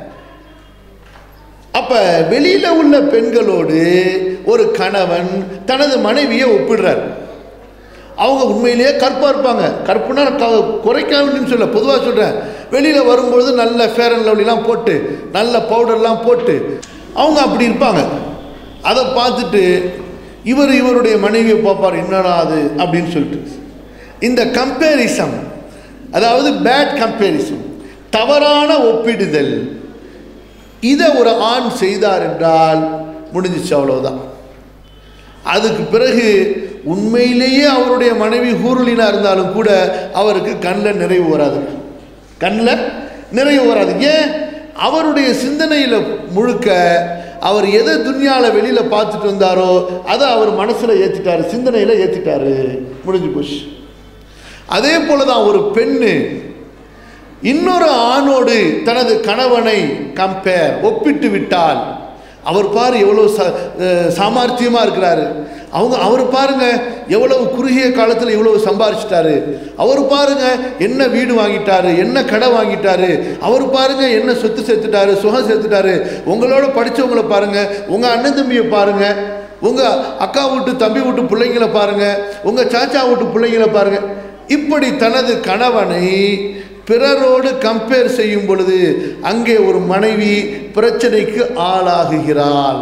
அப்ப வெளியில உள்ள பெண்களோடு ஒரு கணவன் தனது மனைவியை ஒப்பிடுறார் அவங்க உண்மையிலேயே கற்பா இருப்பாங்க கற்புனா க- குறைக்காமன்னு சொல்ல பொதுவாக சொல்கிறேன் வெளியில் வரும்பொழுது நல்ல ஃபேர் அண்ட் லவ்லிலாம் போட்டு நல்ல பவுடர்லாம் போட்டு அவங்க அப்படி இருப்பாங்க அதை பார்த்துட்டு இவர் இவருடைய மனைவியை பார்ப்பார் என்னடா அது அப்படின்னு சொல்லிட்டு இந்த கம்பேரிசம் அதாவது பேட் கம்பேரிசன் தவறான ஒப்பிடுதல் இதை ஒரு ஆண் செய்தார் என்றால் முடிஞ்சிச்சு அவ்வளவுதான் அதுக்கு பிறகு உண்மையிலேயே அவருடைய மனைவி ஹூருலினா இருந்தாலும் கூட அவருக்கு கண்ணில் நிறைவு வராது கண்ணில் நிறைவு வராது ஏன் அவருடைய சிந்தனையில் முழுக்க அவர் எதை துன்யாவில் வெளியில் பார்த்துட்டு வந்தாரோ அதை அவர் மனசில் ஏற்றிட்டாரு சிந்தனையில் ஏற்றிட்டாரு முடிஞ்சு போச்சு அதே போல தான் ஒரு பெண்ணு இன்னொரு ஆணோடு தனது கணவனை கம்பேர் ஒப்பிட்டு விட்டால் அவர் பாரு எவ்வளோ ச அஹ் சாமர்த்தியமா இருக்கிறாரு அவங்க அவர் பாருங்க எவ்வளவு குறுகிய காலத்தில் இவ்வளவு சம்பாரிச்சிட்டாரு அவர் பாருங்க என்ன வீடு வாங்கிட்டாரு என்ன கடை வாங்கிட்டாரு அவர் பாருங்க என்ன சொத்து சேர்த்துட்டாரு சுகம் சேர்த்துட்டாரு உங்களோட படிச்சவங்கள பாருங்க உங்க அண்ணன் தம்பியை பாருங்க உங்க அக்கா வீட்டு தம்பி வீட்டு பிள்ளைங்களை பாருங்க உங்க சாச்சா வீட்டு பிள்ளைங்களை பாருங்க இப்படி தனது கணவனை பிறரோடு கம்பேர் செய்யும் பொழுது அங்கே ஒரு மனைவி பிரச்சனைக்கு ஆளாகுகிறாள்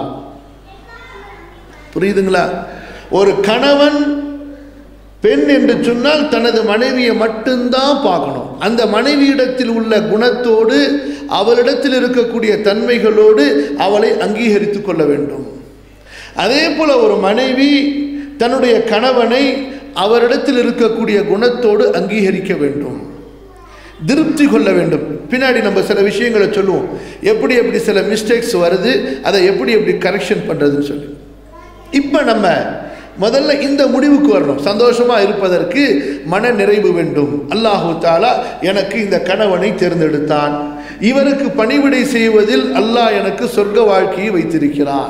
புரியுதுங்களா ஒரு கணவன் பெண் என்று சொன்னால் தனது மனைவியை மட்டும்தான் பார்க்கணும் அந்த மனைவியிடத்தில் உள்ள குணத்தோடு அவளிடத்தில் இருக்கக்கூடிய தன்மைகளோடு அவளை அங்கீகரித்து கொள்ள வேண்டும் அதே போல ஒரு மனைவி தன்னுடைய கணவனை அவரிடத்தில் இருக்கக்கூடிய குணத்தோடு அங்கீகரிக்க வேண்டும் திருப்தி கொள்ள வேண்டும் பின்னாடி நம்ம சில விஷயங்களை சொல்லுவோம் எப்படி எப்படி சில மிஸ்டேக்ஸ் வருது அதை எப்படி எப்படி கரெக்ஷன் பண்ணுறதுன்னு சொல்லி இப்போ நம்ம முதல்ல இந்த முடிவுக்கு வரணும் சந்தோஷமாக இருப்பதற்கு மன நிறைவு வேண்டும் அல்லாஹு தாலா எனக்கு இந்த கணவனை தேர்ந்தெடுத்தான் இவருக்கு பணிவிடை செய்வதில் அல்லாஹ் எனக்கு சொர்க்க வாழ்க்கையை வைத்திருக்கிறான்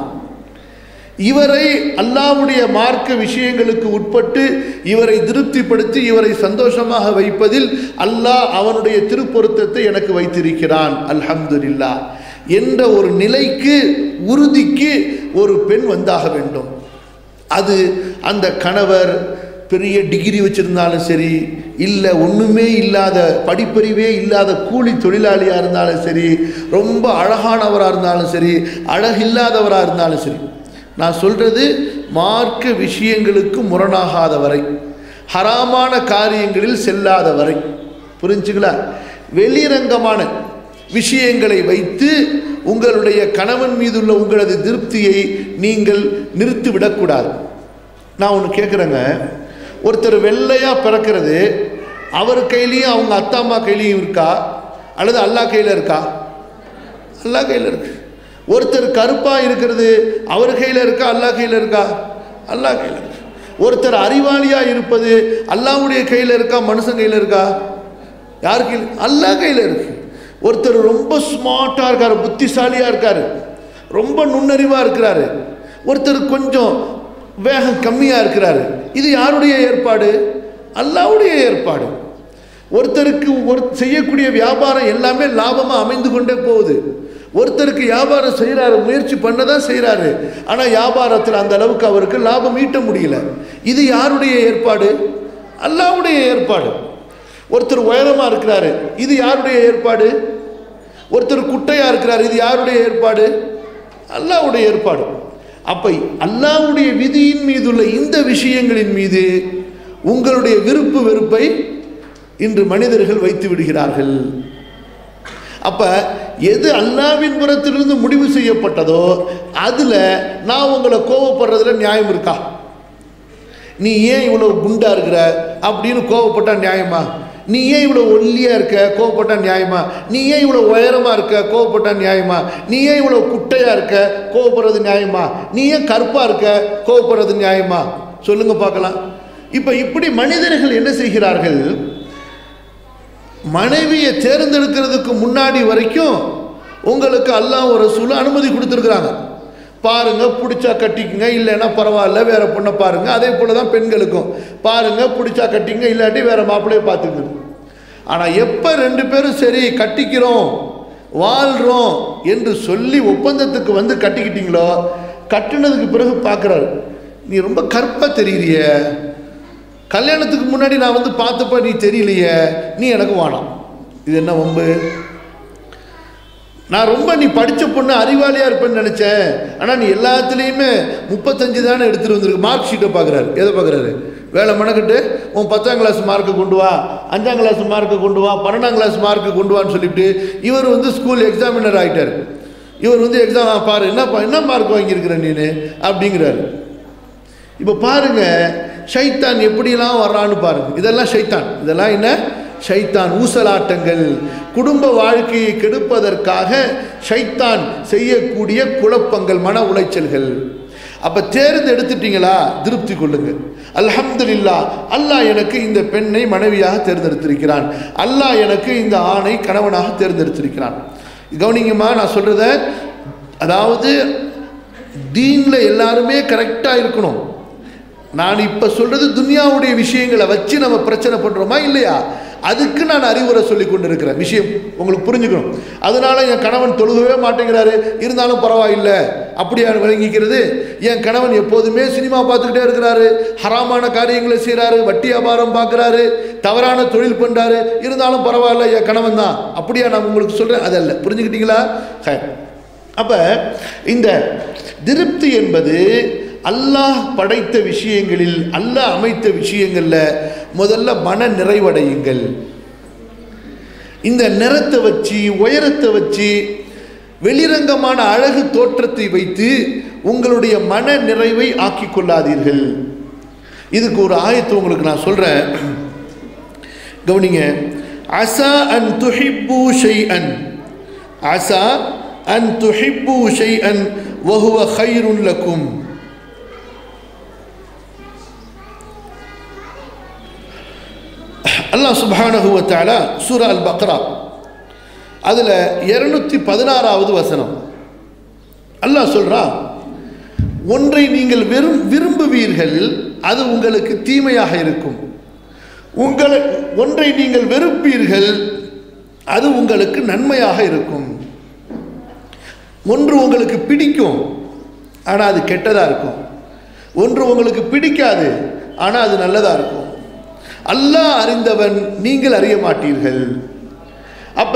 இவரை அல்லாஹ்வுடைய மார்க்க விஷயங்களுக்கு உட்பட்டு இவரை திருப்திப்படுத்தி இவரை சந்தோஷமாக வைப்பதில் அல்லாஹ் அவனுடைய திருப்பொருத்தத்தை எனக்கு வைத்திருக்கிறான் அல்ஹம்துலில்லா என்ற ஒரு நிலைக்கு உறுதிக்கு ஒரு பெண் வந்தாக வேண்டும் அது அந்த கணவர் பெரிய டிகிரி வச்சிருந்தாலும் சரி இல்லை ஒன்றுமே இல்லாத படிப்பறிவே இல்லாத கூலி தொழிலாளியாக இருந்தாலும் சரி ரொம்ப அழகானவராக இருந்தாலும் சரி அழகில்லாதவராக இருந்தாலும் சரி நான் சொல்கிறது மார்க்க விஷயங்களுக்கு முரணாகாத வரை ஹராமான காரியங்களில் செல்லாத வரை புரிஞ்சுங்களா வெளிரங்கமான விஷயங்களை வைத்து உங்களுடைய கணவன் மீதுள்ள உங்களது திருப்தியை நீங்கள் நிறுத்திவிடக்கூடாது நான் ஒன்று கேட்குறேங்க ஒருத்தர் வெள்ளையாக பிறக்கிறது அவர் கையிலையும் அவங்க அத்தா அம்மா கையிலையும் இருக்கா அல்லது அல்லா கையில் இருக்கா அல்லா கையில் இருக்கு ஒருத்தர் கருப்பாக இருக்கிறது அவர் கையில் இருக்கா அல்லா கையில் இருக்கா அல்லா கையில் இருக்கு ஒருத்தர் அறிவாளியாக இருப்பது அல்லாவுடைய கையில் இருக்கா மனுஷன் கையில் இருக்கா யார் கையில் அல்லா கையில் இருக்கு ஒருத்தர் ரொம்ப ஸ்மார்ட்டாக இருக்கார் புத்திசாலியாக இருக்கார் ரொம்ப நுண்ணறிவாக இருக்கிறாரு ஒருத்தர் கொஞ்சம் வேகம் கம்மியாக இருக்கிறாரு இது யாருடைய ஏற்பாடு அல்லாவுடைய ஏற்பாடு ஒருத்தருக்கு ஒரு செய்யக்கூடிய வியாபாரம் எல்லாமே லாபமாக அமைந்து கொண்டே போகுது ஒருத்தருக்கு வியாபாரம் செய்கிறாரு முயற்சி பண்ண தான் செய்கிறாரு ஆனால் வியாபாரத்தில் அந்த அளவுக்கு அவருக்கு லாபம் ஈட்ட முடியல இது யாருடைய ஏற்பாடு அல்லாவுடைய ஏற்பாடு ஒருத்தர் உயரமாக இருக்கிறாரு இது யாருடைய ஏற்பாடு ஒருத்தர் குட்டையாக இருக்கிறார் இது யாருடைய ஏற்பாடு அல்லாவுடைய ஏற்பாடு அப்போ அல்லாவுடைய விதியின் மீதுள்ள இந்த விஷயங்களின் மீது உங்களுடைய விருப்பு வெறுப்பை இன்று மனிதர்கள் வைத்து விடுகிறார்கள் அப்ப எது அல்லாவின் புறத்திலிருந்து முடிவு செய்யப்பட்டதோ அதுல நான் உங்களை கோவப்படுறதுல நியாயம் இருக்கா நீ ஏன் இவ்வளவு குண்டா இருக்கிற அப்படின்னு கோவப்பட்டா நியாயமா நீ ஏன் இவ்வளவு ஒல்லியா இருக்க கோவப்பட்டா நியாயமா நீ ஏன் இவ்வளவு உயரமா இருக்க கோவப்பட்டா நியாயமா நீ ஏன் இவ்வளவு குட்டையா இருக்க கோவப்படுறது நியாயமா நீ ஏன் கருப்பா இருக்க கோவப்படுறது நியாயமா சொல்லுங்க பார்க்கலாம் இப்ப இப்படி மனிதர்கள் என்ன செய்கிறார்கள் மனைவியை தேர்ந்தெடுக்கிறதுக்கு முன்னாடி வரைக்கும் உங்களுக்கு அல்லாஹ் ஒரு ரசூல் அனுமதி கொடுத்துருக்குறாங்க பாருங்க பிடிச்சா கட்டிக்குங்க இல்லைன்னா பரவாயில்ல வேற பொண்ணை பாருங்க அதே போல தான் பெண்களுக்கும் பாருங்க பிடிச்சா கட்டிங்க இல்லாட்டி வேற மாப்பிள்ளையை பார்த்துக்கணும் ஆனால் எப்போ ரெண்டு பேரும் சரி கட்டிக்கிறோம் வாழ்கிறோம் என்று சொல்லி ஒப்பந்தத்துக்கு வந்து கட்டிக்கிட்டீங்களோ கட்டினதுக்கு பிறகு பார்க்குறாரு நீ ரொம்ப கற்பா தெரியறிய கல்யாணத்துக்கு முன்னாடி நான் வந்து பார்த்தப்ப நீ தெரியலையே நீ எனக்கு வேணாம் இது என்ன வம்பு நான் ரொம்ப நீ படித்த பொண்ணு அறிவாளியாக இருப்பேன்னு நினச்சேன் ஆனால் நீ எல்லாத்துலேயுமே முப்பத்தஞ்சு தானே எடுத்துகிட்டு வந்திருக்கு மார்க் ஷீட்டை பார்க்குறாரு எதை பார்க்குறாரு வேலை மணக்கிட்டு உன் பத்தாம் கிளாஸ் மார்க்கை கொண்டு வா அஞ்சாம் கிளாஸ் மார்க்கை கொண்டு வா பன்னெண்டாம் கிளாஸ் மார்க்கை கொண்டு வான்னு சொல்லிவிட்டு இவர் வந்து ஸ்கூல் எக்ஸாமினர் ஆகிட்டார் இவர் வந்து எக்ஸாம் பாரு என்னப்பா என்ன மார்க் வாங்கியிருக்கிற நீனு அப்படிங்கிறாரு இப்போ பாருங்க ஷைத்தான் எப்படியெல்லாம் வர்றான்னு பாருங்க இதெல்லாம் ஷைத்தான் இதெல்லாம் என்ன ஷைத்தான் ஊசலாட்டங்கள் குடும்ப வாழ்க்கையை கெடுப்பதற்காக ஷைத்தான் செய்யக்கூடிய குழப்பங்கள் மன உளைச்சல்கள் அப்ப தேர்ந்தெடுத்துட்டீங்களா திருப்தி கொள்ளுங்க அல்ஹம்துலில்லா அல்லாஹ் எனக்கு இந்த பெண்ணை மனைவியாக தேர்ந்தெடுத்திருக்கிறான் அல்லாஹ் எனக்கு இந்த ஆணை கணவனாக தேர்ந்தெடுத்திருக்கிறான் கவனிங்கம்மா நான் சொல்றத அதாவது தீன்ல எல்லாருமே கரெக்டாக இருக்கணும் நான் இப்போ சொல்றது துனியாவுடைய விஷயங்களை வச்சு நம்ம பிரச்சனை பண்ணுறோமா இல்லையா அதுக்கு நான் அறிவுரை சொல்லி கொண்டு இருக்கிறேன் விஷயம் உங்களுக்கு புரிஞ்சுக்கணும் அதனால என் கணவன் தொழுகவே மாட்டேங்கிறாரு இருந்தாலும் பரவாயில்லை அப்படியா விளங்கிக்கிறது என் கணவன் எப்போதுமே சினிமா பார்த்துக்கிட்டே இருக்கிறாரு ஹராமான காரியங்களை செய்கிறாரு வட்டி வியாபாரம் பார்க்குறாரு தவறான தொழில் பண்ணுறாரு இருந்தாலும் பரவாயில்ல என் கணவன் தான் அப்படியா நான் உங்களுக்கு சொல்கிறேன் அதல்ல புரிஞ்சுக்கிட்டீங்களா ஹை. அப்ப இந்த திருப்தி என்பது அல்லாஹ் படைத்த விஷயங்களில் அல்லாஹ் அமைத்த விஷயங்கள்ல முதல்ல மன நிறைவடையுங்கள் இந்த நிறத்தை வச்சு உயரத்தை வச்சு வெளிரங்கமான அழகு தோற்றத்தை வைத்து உங்களுடைய மன நிறைவை ஆக்கிக் கொள்ளாதீர்கள் இதுக்கு ஒரு ஆயத்தை உங்களுக்கு நான் சொல்றேன் கவனிங்க அசா அன் துஹிப்பு ஷைஅன் அசா அன் துஹிப்பு ஷைஅன் வஹுவ خيرٌ لكم அல்லாஹ் சுப்ஹானஹு வ தஆலா சூரா அல் பக்ரா அதுல 216வது வசனம் அல்லாஹ் சொல்றான் ஒன்றை நீங்கள் வெறும் விரும்புவீர்கள் அது உங்களுக்கு தீமையாக இருக்கும் உங்களை ஒன்றை நீங்கள் வெறுப்பீர்கள் அது உங்களுக்கு நன்மையாக இருக்கும் ஒன்று உங்களுக்கு பிடிக்கும் ஆனால் அது கெட்டதாக இருக்கும் ஒன்று உங்களுக்கு பிடிக்காது ஆனால் அது நல்லதாக இருக்கும் அல்லாஹ் அறிந்தவன் நீங்கள் அறிய மாட்டீர்கள் அப்ப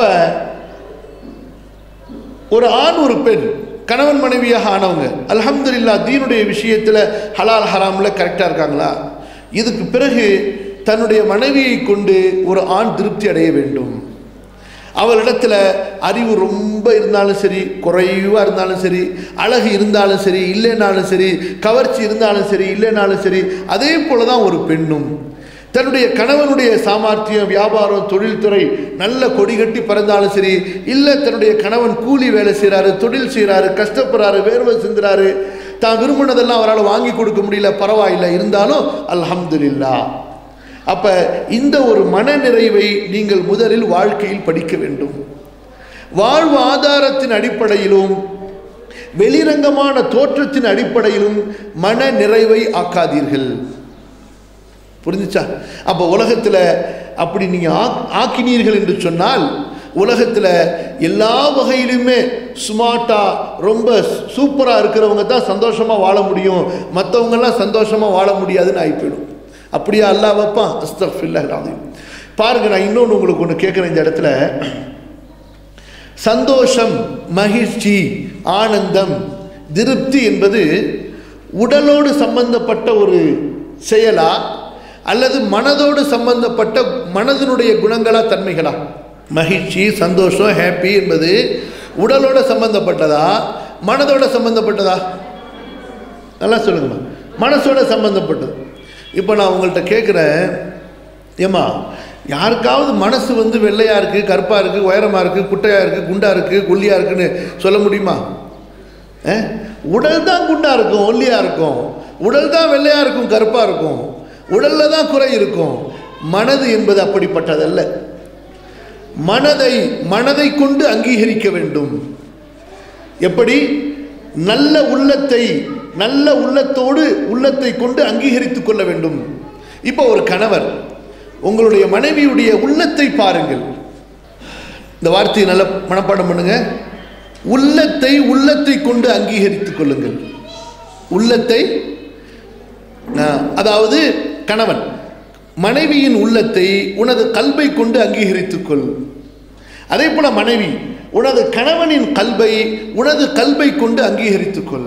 ஒரு ஆண் ஒரு பெண் கணவன் மனைவியாக ஆனவங்க அல்ஹம்துலில்லா தீனுடைய விஷயத்தில் ஹலால் ஹராம்ல கரெக்டாக இருக்காங்களா இதுக்கு பிறகு தன்னுடைய மனைவியை கொண்டு ஒரு ஆண் திருப்தி அடைய வேண்டும் அவளிடத்துல அறிவு ரொம்ப இருந்தாலும் சரி குறைவாக இருந்தாலும் சரி அழகு இருந்தாலும் சரி இல்லைனாலும் சரி கவர்ச்சி இருந்தாலும் சரி இல்லைனாலும் சரி அதே போல தான் ஒரு பெண்ணும் தன்னுடைய கணவனுடைய சாமர்த்தியம் வியாபாரம் தொழில்துறை நல்ல கொடி கட்டி பறந்தாலும் சரி இல்லை தன்னுடைய கணவன் கூலி வேலை செய்கிறாரு தொழில் செய்கிறாரு கஷ்டப்படுறாரு வேர்வை சிந்துறாரு தான் விரும்பினதெல்லாம் அவரால் வாங்கி கொடுக்க முடியல பரவாயில்லை இருந்தாலும் அல்ஹம்துலில்லா அப்ப இந்த ஒரு மன நிறைவை நீங்கள் முதலில் வாழ்க்கையில் படிக்க வேண்டும் வாழ்வு ஆதாரத்தின் அடிப்படையிலும் வெளிரங்கமான தோற்றத்தின் அடிப்படையிலும் மன நிறைவை ஆக்காதீர்கள் புரிஞ்சுச்சா அப்போ உலகத்தில் அப்படி நீங்கள் ஆக் ஆக்கினீர்கள் என்று சொன்னால் உலகத்தில் எல்லா வகையிலுமே ஸ்மார்ட்டாக ரொம்ப சூப்பராக இருக்கிறவங்க தான் சந்தோஷமாக வாழ முடியும் மற்றவங்கெல்லாம் சந்தோஷமாக வாழ முடியாதுன்னு ஆகி போயிடும் அப்படியா அல்லாஹ் வைப்பான் அஸ்தஃபில்லா அலீம் பாருங்க நான் இன்னொன்று உங்களுக்கு ஒன்று கேட்குறேன் இந்த இடத்துல சந்தோஷம் மகிழ்ச்சி ஆனந்தம் திருப்தி என்பது உடலோடு சம்பந்தப்பட்ட ஒரு செயலா அல்லது மனதோடு சம்பந்தப்பட்ட மனதினுடைய குணங்களா தன்மைகளா மகிழ்ச்சி சந்தோஷம் ஹாப்பி என்பது உடலோட சம்பந்தப்பட்டதா மனதோட சம்பந்தப்பட்டதா நல்லா சொல்லுங்கம்மா மனசோட சம்பந்தப்பட்டது இப்போ நான் உங்கள்கிட்ட கேட்குறேன் ஏம்மா யாருக்காவது மனசு வந்து வெள்ளையாக இருக்குது கருப்பாக இருக்குது உயரமாக இருக்குது குட்டையாக இருக்குது குண்டாக இருக்குது ஒல்லியாக இருக்குன்னு சொல்ல முடியுமா அஹ்? உடல் தான் குண்டாக இருக்கும் ஒல்லியாக இருக்கும் உடல் தான் வெள்ளையாக இருக்கும் கருப்பாக இருக்கும் உடலில் தான் குறை இருக்கும் மனது என்பது அப்படிப்பட்டதல்ல மனதை மனதை கொண்டு அங்கீகரிக்க வேண்டும் எப்படி நல்ல உள்ளத்தை நல்ல உள்ளத்தோடு உள்ளத்தை கொண்டு அங்கீகரித்துக் கொள்ள வேண்டும் இப்போ ஒரு கணவர் உங்களுடைய மனைவியுடைய உள்ளத்தை பாருங்கள் இந்த வார்த்தையை நல்ல மனப்பாடம் பண்ணுங்க உள்ளத்தை உள்ளத்தை கொண்டு அங்கீகரித்துக் கொள்ளுங்கள் உள்ளத்தை ஆஹ், அதாவது கணவன் மனைவியின் உள்ளத்தை உனது கல்வை கொண்டு அங்கீகரித்துக் கொள் அதே போல மனைவி உனது கணவனின் கல்வை உனது கல்வை கொண்டு அங்கீகரித்துக் கொள்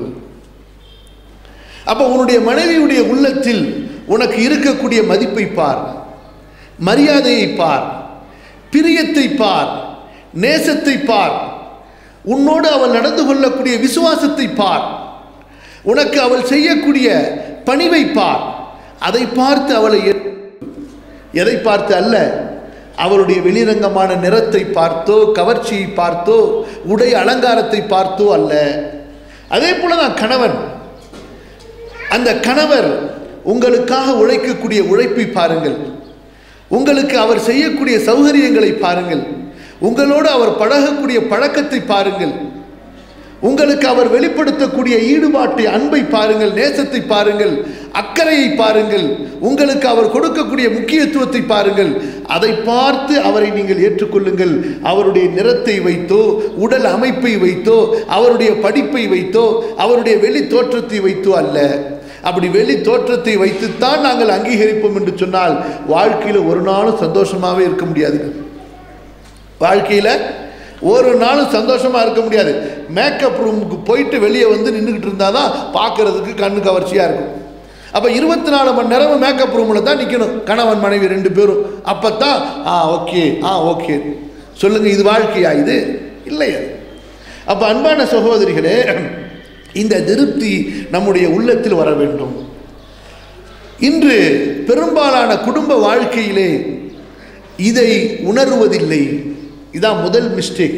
அப்ப உன்னுடைய மனைவியுடைய உள்ளத்தில் உனக்கு இருக்கக்கூடிய மதிப்பை பார் மரியாதையை பார் பிரியத்தை பார் நேசத்தை பார் உன்னோடு அவள் நடந்து கொள்ளக்கூடிய விசுவாசத்தை பார் உனக்கு அவள் செய்யக்கூடிய பணிவை பார் அதை பார்த்து அவளை ஏ- எதை பார்த்து அல்ல அவளுடைய வெளிரங்கமான நிறத்தை பார்த்தோ கவர்ச்சியை பார்த்தோ உடை அலங்காரத்தை பார்த்தோ அல்ல அதே போல தான் கணவன் அந்த கணவர் உங்களுக்காக உழைக்கக்கூடிய உழைப்பை பாருங்கள் உங்களுக்கு அவர் செய்யக்கூடிய சௌகரியங்களை பாருங்கள் உங்களோடு அவர் பழகக்கூடிய பழக்கத்தை பாருங்கள் உங்களுக்கு அவர் வெளிப்படுத்தக்கூடிய ஈடுபாட்டை அன்பை பாருங்கள் நேசத்தை பாருங்கள் அக்கறையை பாருங்கள் உங்களுக்கு அவர் கொடுக்கக்கூடிய முக்கியத்துவத்தை பாருங்கள் அதை பார்த்து அவரை நீங்கள் ஏற்றுக்கொள்ளுங்கள் அவருடைய நிறத்தை வைத்தோ உடல் அமைப்பை வைத்தோ அவருடைய படிப்பை வைத்தோ அவருடைய வெளி தோற்றத்தை வைத்தோ அல்ல அப்படி வெளி தோற்றத்தை வைத்துத்தான் நாங்கள் அங்கீகரிப்போம் என்று சொன்னால் வாழ்க்கையில் ஒரு நாளும் சந்தோஷமாகவே இருக்க முடியாதுங்க வாழ்க்கையில் ஒரு நாளும் சந்தோஷமாக இருக்க முடியாது மேக்கப் ரூமுக்கு போயிட்டு வெளியே வந்து நின்றுக்கிட்டு இருந்தால் தான் பார்க்கறதுக்கு கண்ணு கவர்ச்சியாக இருக்கும் அப்போ இருபத்தி நாலு மணி நேரமும் மேக்கப் ரூமில் தான் நிற்கணும் கணவன் மனைவி ரெண்டு பேரும் அப்போ தான் ஆ ஓகே ஆ ஓகே சொல்லுங்கள் இது வாழ்க்கையா இது இல்லையா அப்போ அன்பான சகோதரிகளே இந்த திருப்தி நம்முடைய உள்ளத்தில் வர வேண்டும் இன்று பெரும்பாலான குடும்ப வாழ்க்கையிலே இதை உணர்வதில்லை இதான் முதல் மிஸ்டேக்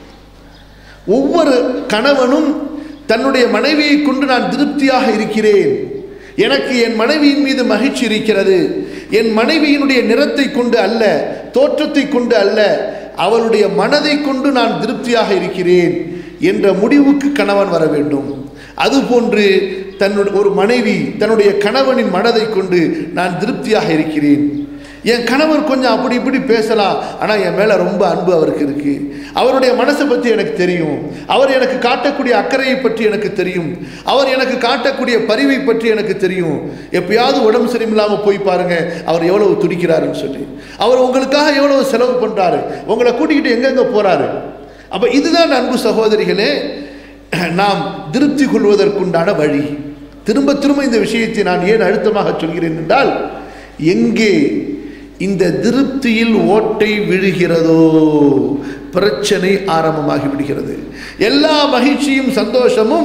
ஒவ்வொரு கணவனும் தன்னுடைய மனைவியை கொண்டு நான் திருப்தியாக இருக்கிறேன் எனக்கு என் மனைவியின் மீது மகிழ்ச்சி இருக்கிறது என் மனைவியினுடைய நிறத்தை கொண்டு அல்ல தோற்றத்தை கொண்டு அல்ல அவளுடைய மனதை கொண்டு நான் திருப்தியாக இருக்கிறேன் என்ற முடிவுக்கு கணவன் வர வேண்டும் அதுபோன்று தன்னுடைய ஒரு மனைவி தன்னுடைய கணவனின் மனதை கொண்டு நான் திருப்தியாக இருக்கிறேன் என் கணவர் கொஞ்சம் அப்படி இப்படி பேசலாம் ஆனால் என் மேலே ரொம்ப அன்பு அவருக்கு இருக்கு அவருடைய மனசை பற்றி எனக்கு தெரியும் அவர் எனக்கு காட்டக்கூடிய அக்கறையை பற்றி எனக்கு தெரியும் அவர் எனக்கு காட்டக்கூடிய பரிவை பற்றி எனக்கு தெரியும் எப்பயாவது உடம்பு சரியில்லாமல் போய் பாருங்க அவர் எவ்வளவு துடிக்கிறாருன்னு சொல்லி அவர் உங்களுக்காக எவ்வளவு செலவு பண்ணுறாரு உங்களை கூட்டிக்கிட்டு எங்கெங்கே போகிறாரு அப்போ இதுதான் அன்பு சகோதரிகளே நாம் திருப்தி கொள்வதற்குண்டான வழி திரும்ப திரும்ப இந்த விஷயத்தை நான் ஏன் அழுத்தமாக சொல்கிறேன் என்றால் எங்கே இந்த திருப்தியில் ஓட்டை விழுகிறதோ பிரச்சனை ஆரம்பமாகி விடுகிறது எல்லா மகிழ்ச்சியும் சந்தோஷமும்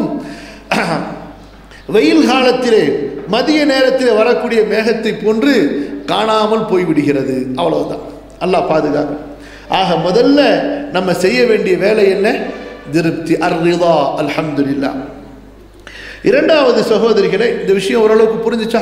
வெயில் காலத்திலே மதிய நேரத்திலே வரக்கூடிய மேகத்தை போன்று காணாமல் போய்விடுகிறது அவ்வளவுதான் அல்லாஹ் பாதுகாக்கும் ஆக முதல்ல நம்ம செய்ய வேண்டிய வேலை என்ன திருப்தி அர்ரிதா அல்ஹம்துலில்லா இரண்டாவது சகோதரிகளே இந்த விஷயம் ஓரளவுக்கு புரிஞ்சுச்சா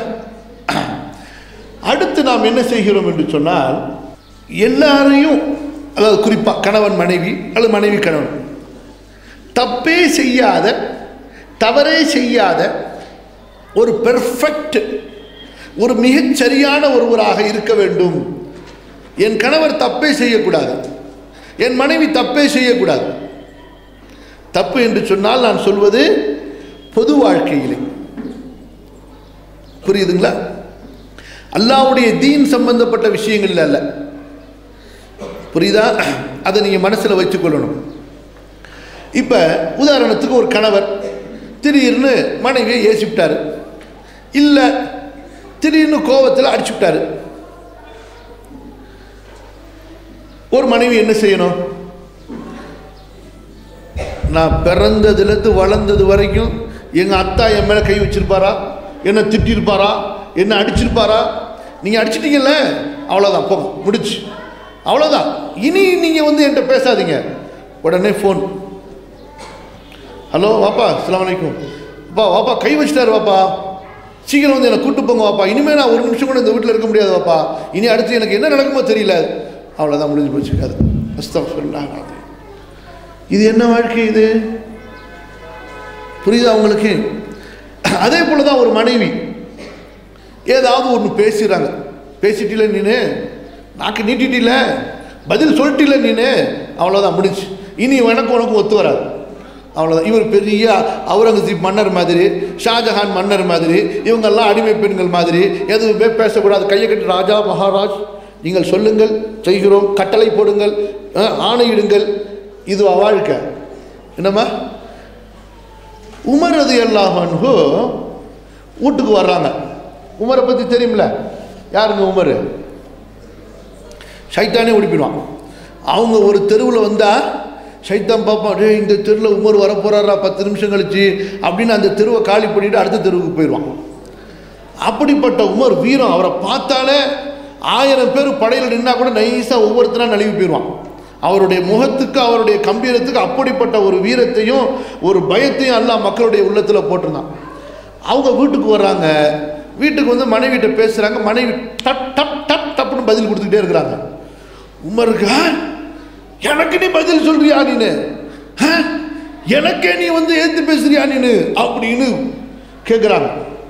அடுத்து நாம் என்ன செய்கிறோம் என்று சொன்னால் எல்லாரையும் அதாவது குறிப்பாக கணவன் மனைவி அல்லது மனைவி கணவன் தப்பே செய்யாத தவறே செய்யாத ஒரு பெர்ஃபெக்ட் ஒரு மிகச் சரியான ஒருவராக இருக்க வேண்டும் என் கணவர் தப்பே செய்யக்கூடாது என் மனைவி தப்பே செய்யக்கூடாது தப்பு என்று சொன்னால் நான் சொல்வது பொது வாழ்க்கையிலே புரியுதுங்களா அல்லாவுடைய தீன் சம்பந்தப்பட்ட விஷயங்கள் அல்ல புரியுதா அதை நீங்கள் மனசில் வச்சுக்கொள்ளணும் இப்போ உதாரணத்துக்கு ஒரு கணவர் திடீர்னு மனைவியை ஏசிவிட்டார் இல்லை திடீர்னு கோவத்தில் அடிச்சு விட்டாரு ஒரு மனைவி என்ன செய்யணும் நான் பிறந்ததுலேருந்து வளர்ந்தது வரைக்கும் எங்கள் அத்தா என் மேலே கை வச்சிருப்பாரா என்ன திட்டிருப்பாரா என்ன அடிச்சிருப்பாரா நீங்கள் அடிச்சிட்டீங்கல்ல அவ்வளோதான் போங்க முடிச்சு அவ்வளோதான் இனி நீங்கள் வந்து என்கிட்ட பேசாதீங்க உடனே ஃபோன் ஹலோ வாப்பா அஸ்ஸலாமு அலைக்கும் அப்பா வாப்பா கை வச்சிட்டாரு வாப்பா சீக்கிரம் வந்து என்னை கூட்டு போங்க வாப்பா இனிமேல் நான் ஒரு நிமிஷம் கூட இந்த வீட்டில் இருக்க முடியாது வாப்பா இனி அடுத்து எனக்கு என்ன நடக்குமோ தெரியல அவ்வளோதான் முடிஞ்சு போச்சு அது அஸ்தம் இது என்ன வாழ்க்கை இது புரியுதா உங்களுக்கு அதே போல தான் ஒரு மனைவி ஏதாவது ஒன்று பேசுகிறாங்க பேசிட்டில நீனு நாக்கு நீட்டிட்டில பதில் சொல்லிட்டில நீனு அவ்வளோதான் முடிஞ்சு இனி எனக்கு உனக்கு ஒத்து வராது அவ்வளோதான் இவர் பெரிய அவுரங்கசீப் மன்னர் மாதிரி ஷாஜஹான் மன்னர் மாதிரி இவங்கெல்லாம் அடிமை பெண்கள் மாதிரி எதுவுமே பேசக்கூடாது கையை கட்டி ராஜா மகாராஜ் நீங்கள் சொல்லுங்கள் செய்கிறோம் கட்டளை போடுங்கள் அஹ், ஆணையிடுங்கள் இது வாழ்க்கை என்னம்மா உமர் அது எல்லாமன்ஹு வீட்டுக்கு வர்றாங்க உமரை பற்றி தெரியுமில்ல யாருங்க உமர் சைத்தானே ஓடிப்பிடுவான் அவங்க ஒரு தெருவில் வந்தால் சைத்தான் பார்ப்பான் டேய் இந்த தெருவில் உமர் வரப்போறாரா பத்து நிமிஷம் கழிச்சு அப்படின்னு அந்த தெருவை காலி பண்ணிட்டு அடுத்த தெருவுக்கு போயிடுவான் அப்படிப்பட்ட உமர் வீரம் அவரை பார்த்தாலே ஆயிரம் பேர் படையில் நின்னா கூட நைஸாக ஒவ்வொருத்தரா நழுவி போயிடுவான் அவருடைய முகத்துக்கு அவருடைய கம்பீரத்துக்கு அப்படிப்பட்ட ஒரு வீரத்தையும் ஒரு பயத்தையும் எல்லாம் மக்களுடைய உள்ளத்தில் போட்டிருந்தான் அவங்க வீட்டுக்கு வர்றாங்க வீட்டுக்கு வந்து மனைவிட்ட பேசுகிறாங்க மனைவி டப் டப் டப் டப்னு பதில் கொடுத்துக்கிட்டே இருக்கிறாங்க உமருக்கு "ஆ, எனக்கு நீ பதில் சொல்றியா நீனு ஆ, எனக்கே நீ வந்து ஏத்து பேசுறியா நீனு அப்படின்னு கேட்குறாங்க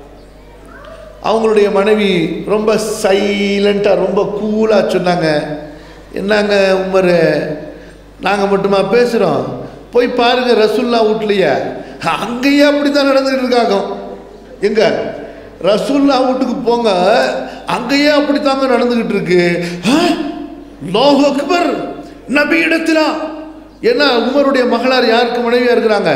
அவங்களுடைய மனைவி ரொம்ப சைலண்ட்டாக ரொம்ப கூலாக சொன்னாங்க என்னங்க உமர் நாங்கள் மட்டுமா பேசுகிறோம் போய் பாருங்க ரசுல்லா வீட்லையே அங்கேயே அப்படி தான் நடந்துக்கிட்டு இருக்காங்க எங்க ரசுல்லா வீட்டுக்கு போங்க அங்கேயே அப்படி தாங்க நடந்துக்கிட்டு இருக்கு ஆ? அல்லாஹு அக்பர் நபி இடத்திலா ஏன்னா உமருடைய மகளார் யாருக்கு மனைவியா இருக்கிறாங்க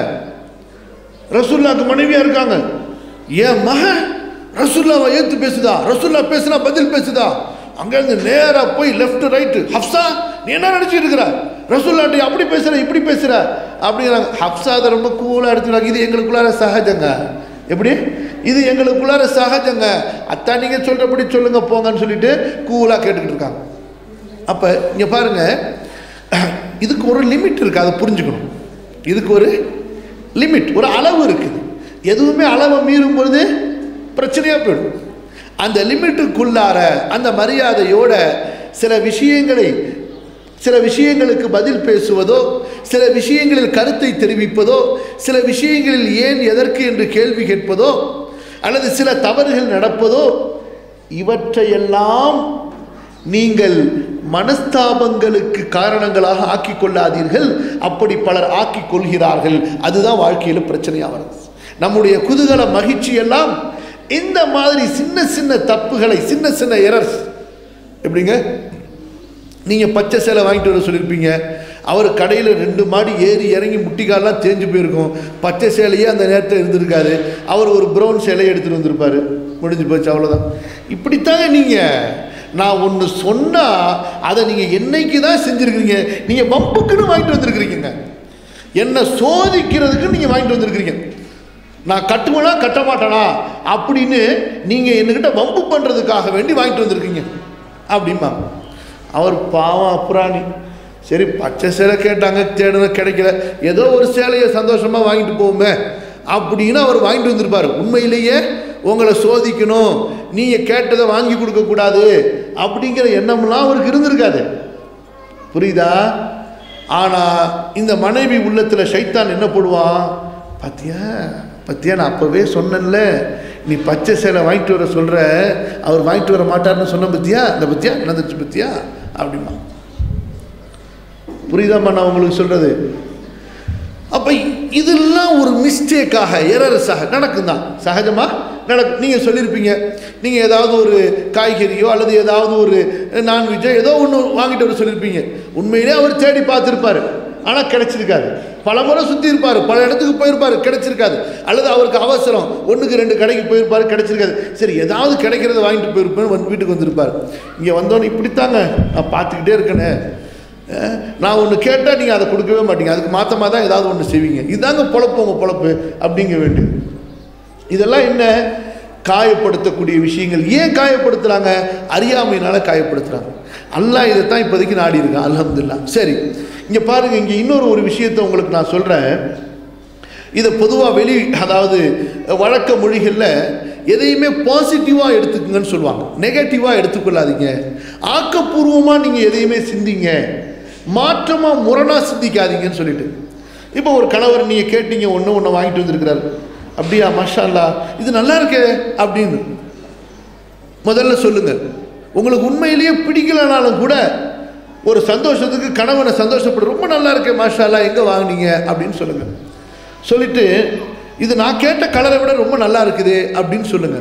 ரசுல்லாக்கு மனைவியா இருக்காங்க என் மகன் ரசுல்லாவை ஏத்து பேசுதா ரசுல்லா பேசுனா பதில் பேசுதா அங்கேருந்து நேரா போய் லெஃப்ட் ரைட்டு ஹப்சா நீ என்ன நினச்சிட்டு இருக்கிற ரசுல்லாட்டி அப்படி பேசுற இப்படி பேசுற அப்படிங்கிறாங்க ஹப்சா அதை ரொம்ப கூலாக எடுத்துக்கிறாங்க இது எங்களுக்குள்ளார சகஜங்க எப்படி இது எங்களுக்குள்ளார சகஜங்க அத்தா நீங்கள் சொல்கிறபடி சொல்லுங்க போங்கன்னு சொல்லிட்டு கூலாக கேட்டுக்கிட்டு இருக்காங்க அப்போ இங்கே பாருங்க இதுக்கு ஒரு லிமிட் இருக்குது அதை புரிஞ்சுக்கணும் இதுக்கு ஒரு லிமிட் ஒரு அளவு இருக்குது எதுவுமே அளவை மீறும் பொழுது பிரச்சனையாக போயிடும் அந்த லிமிட்டுக்குள்ளார அந்த மரியாதையோட சில விஷயங்களை சில விஷயங்களுக்கு பதில் பேசுவதோ சில விஷயங்களில் கருத்தை தெரிவிப்பதோ சில விஷயங்களில் ஏன் எதற்கு என்று கேள்வி கேட்பதோ அல்லது சில தவறுகள் நடப்பதோ இவற்றையெல்லாம் நீங்கள் மனஸ்தாபங்களுக்கு காரணங்களாக ஆக்கிக் கொள்ளாதீர்கள் அப்படி பலர் ஆக்கிக் கொள்கிறார்கள் அதுதான் வாழ்க்கையில் பிரச்சனையாக வருது நம்முடைய குதூகல மகிழ்ச்சி எல்லாம் இந்த மாதிரி சின்ன சின்ன தப்புகளை சின்ன சின்ன எரர்ஸ் எப்படிங்க நீங்கள் பச்சை சேலை வாங்கிட்டு வர சொல்லியிருப்பீங்க அவர் கடையில் ரெண்டு மாடி ஏறி இறங்கி முட்டிக்கால்லாம் தேஞ்சு போயிருக்கும் பச்சை சேலையே அந்த நேரத்தில் இருந்திருக்காரு அவர் ஒரு ப்ரௌன் சேலையை எடுத்துகிட்டு வந்திருப்பார் முடிஞ்சு போச்சு அவ்வளோதான் இப்படித்தாங்க நீங்கள் நான் ஒன்று சொன்னால் அதை நீங்கள் என்னைக்கு தான் செஞ்சுருக்கிறீங்க நீங்கள் வம்புக்குன்னு வாங்கிட்டு வந்திருக்கிறீங்க என்னை சோதிக்கிறதுக்கு நீங்கள் வாங்கிட்டு வந்திருக்கிறீங்க நான் கட்டுவேனா கட்ட மாட்டேனா அப்படின்னு நீங்கள் என்கிட்ட வம்பு பண்ணுறதுக்காக வேண்டி வாங்கிட்டு வந்திருக்கீங்க அப்படிமா அவர் பாவம் அப்புறாணி சரி பச்சை சேலை கேட்டாங்க தேடுன கிடைக்கல ஏதோ ஒரு சேலையை சந்தோஷமாக வாங்கிட்டு போவோமே அப்படின்னு அவர் வாங்கிட்டு வந்திருப்பார் உண்மையிலேயே உங்களை சோதிக்கணும் நீங்கள் கேட்டதை வாங்கி கொடுக்கக்கூடாது அப்படிங்கிற எண்ணம்லாம் அவருக்கு இருந்திருக்காது புரியுதா ஆனால் இந்த மனைவி உள்ளத்தில் சைத்தான் என்ன போடுவான் பாத்தியா பத்தியா நான் அப்போவே சொன்னேன்ல நீ பச்சை சேலை வாங்கிட்டு வர சொல்கிற அவர் வாங்கிட்டு வர மாட்டார்னு சொன்ன பத்தியா இந்த பத்தியா நடந்துச்சு பத்தியா அப்படிமா புரியுதாம்மா நான் உங்களுக்கு சொல்கிறது அப்போ இதெல்லாம் ஒரு மிஸ்டேக்காக எரரஸாக நடக்கும் தான் சகஜமாக நடக்கும் நீங்கள் சொல்லியிருப்பீங்க நீங்கள் ஏதாவது ஒரு காய்கறியோ அல்லது ஏதாவது ஒரு நான்வெஜ்ஜோ ஏதோ ஒன்று வாங்கிட்டு வர சொல்லியிருப்பீங்க உண்மையிலே அவர் தேடி பார்த்துருப்பாரு ஆனால் கிடைச்சிருக்காது பல முறை சுற்றி இருப்பார் பல இடத்துக்கு போயிருப்பார் கிடைச்சிருக்காது அல்லது அவருக்கு அவசரம் ஒன்றுக்கு ரெண்டு கடைக்கு போயிருப்பார் கிடைச்சிருக்காது சரி ஏதாவது கிடைக்கிறத வாங்கிட்டு போயிருப்பேன் வந்து வீட்டுக்கு வந்திருப்பார் இங்கே வந்தோன்னே இப்படித்தாங்க நான் பார்த்துக்கிட்டே இருக்கேனே அஹ், நான் ஒன்று கேட்டால் நீங்கள் அதை கொடுக்கவே மாட்டீங்க அதுக்கு மாற்றமாக தான் ஏதாவது ஒன்று செய்வீங்க இதாங்க பொழப்பு உங்கள் பொழப்பு அப்படிங்க வேண்டியது இதெல்லாம் என்ன காயப்படுத்தக்கூடிய விஷயங்கள் ஏன் காயப்படுத்துறாங்க அறியாமையினால காயப்படுத்துறாங்க அல்லாஹ் இதைத்தான் இப்போதைக்கு நாடி இருக்கான் அல்ஹம்துலில்லாஹ் சரி இங்கே பாருங்க இங்கே இன்னொரு ஒரு விஷயத்தை உங்களுக்கு நான் சொல்கிறேன் இதை பொதுவாக வெளி அதாவது வழக்க மொழிகளில் எதையுமே பாசிட்டிவாக எடுத்துக்குங்கன்னு சொல்லுவாங்க நெகட்டிவாக எடுத்துக்கொள்ளாதீங்க ஆக்கப்பூர்வமாக நீங்கள் எதையுமே சிந்திங்க மாற்றமாக முரணாக சிந்திக்காதீங்கன்னு சொல்லிட்டு இப்போ ஒரு கணவர் நீங்கள் கேட்டீங்க ஒன்று ஒன்று வாங்கிட்டு வந்திருக்கிறாரு அப்படியா மாஷா அல்லாஹ் இது நல்லா இருக்கே அப்படின்னு முதல்ல சொல்லுங்க உங்களுக்கு உண்மையிலேயே பிடிக்கலனாலும் கூட ஒரு சந்தோஷத்துக்கு கணவனை சந்தோஷப்படு ரொம்ப நல்லா இருக்கே மாஷா அல்லாஹ் எங்கே வாங்குனீங்க அப்படின்னு சொல்லுங்க சொல்லிட்டு இது நான் கேட்ட கலரை விட ரொம்ப நல்லா இருக்குது அப்படின்னு சொல்லுங்க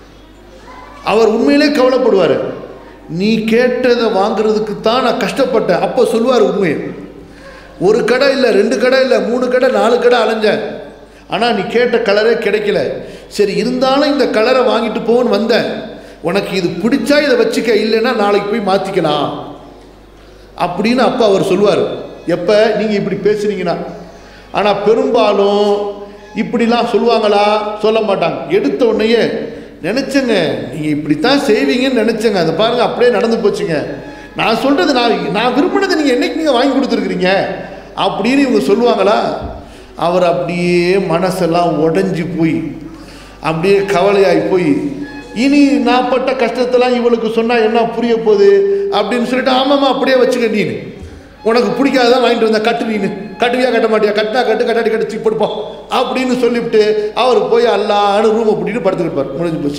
அவர் உண்மையிலே கவலைப்படுவார் நீ கேட்டதை வாங்குறதுக்கு தான் நான் கஷ்டப்பட்டேன் அப்போ சொல்லுவார் உண்மையை ஒரு கடை இல்லை ரெண்டு கடை இல்லை மூணு கடை நாலு கடை அலைஞ்சேன் ஆனால் நீ கேட்ட கலரே கிடைக்கல சரி இருந்தாலும் இந்த கலரை வாங்கிட்டு போன்னு வந்தேன் உனக்கு இது பிடிச்சா இதை வச்சுக்க இல்லைன்னா நாளைக்கு போய் மாற்றிக்கலாம் அப்படின்னு அப்பா அவர் சொல்லுவார் எப்போ நீங்கள் இப்படி பேசுனீங்கன்னா ஆனால் பெரும்பாலும் இப்படிலாம் சொல்லுவாங்களா சொல்ல மாட்டாங்க எடுத்த உடனேயே நினச்சேங்க நீங்கள் இப்படித்தான் செய்வீங்கன்னு நினச்சேங்க அதை பாருங்கள் அப்படியே நடந்து போச்சுங்க நான் சொல்கிறது நான் நான் விரும்பினதை நீங்கள் என்னைக்குங்க வாங்கி கொடுத்துருக்குறீங்க அப்படின்னு இவங்க சொல்லுவாங்களா அவர் அப்படியே மனசெல்லாம் உடைஞ்சு போய் அப்படியே கவலையாகி போய் இனி நான் பட்ட கஷ்டத்தெல்லாம் இவளுக்கு சொன்னால் என்ன புரிய போகுது அப்படின்னு சொல்லிட்டு ஆமாம்மா அப்படியே வச்சுக்க நீ உனக்கு பிடிக்காதான் வாங்கிட்டு வந்தா கட்டு நீனு கட்டுவியா கட்ட மாட்டியா கட்டினா கட்டு கட்டாடி கட்டு படுப்போம் அப்படின்னு சொல்லிவிட்டு அவர் போய் அல்லான்னு ரூமை பிடிட்டு படுத்துக்கிட்டு முடிஞ்சு போச்சு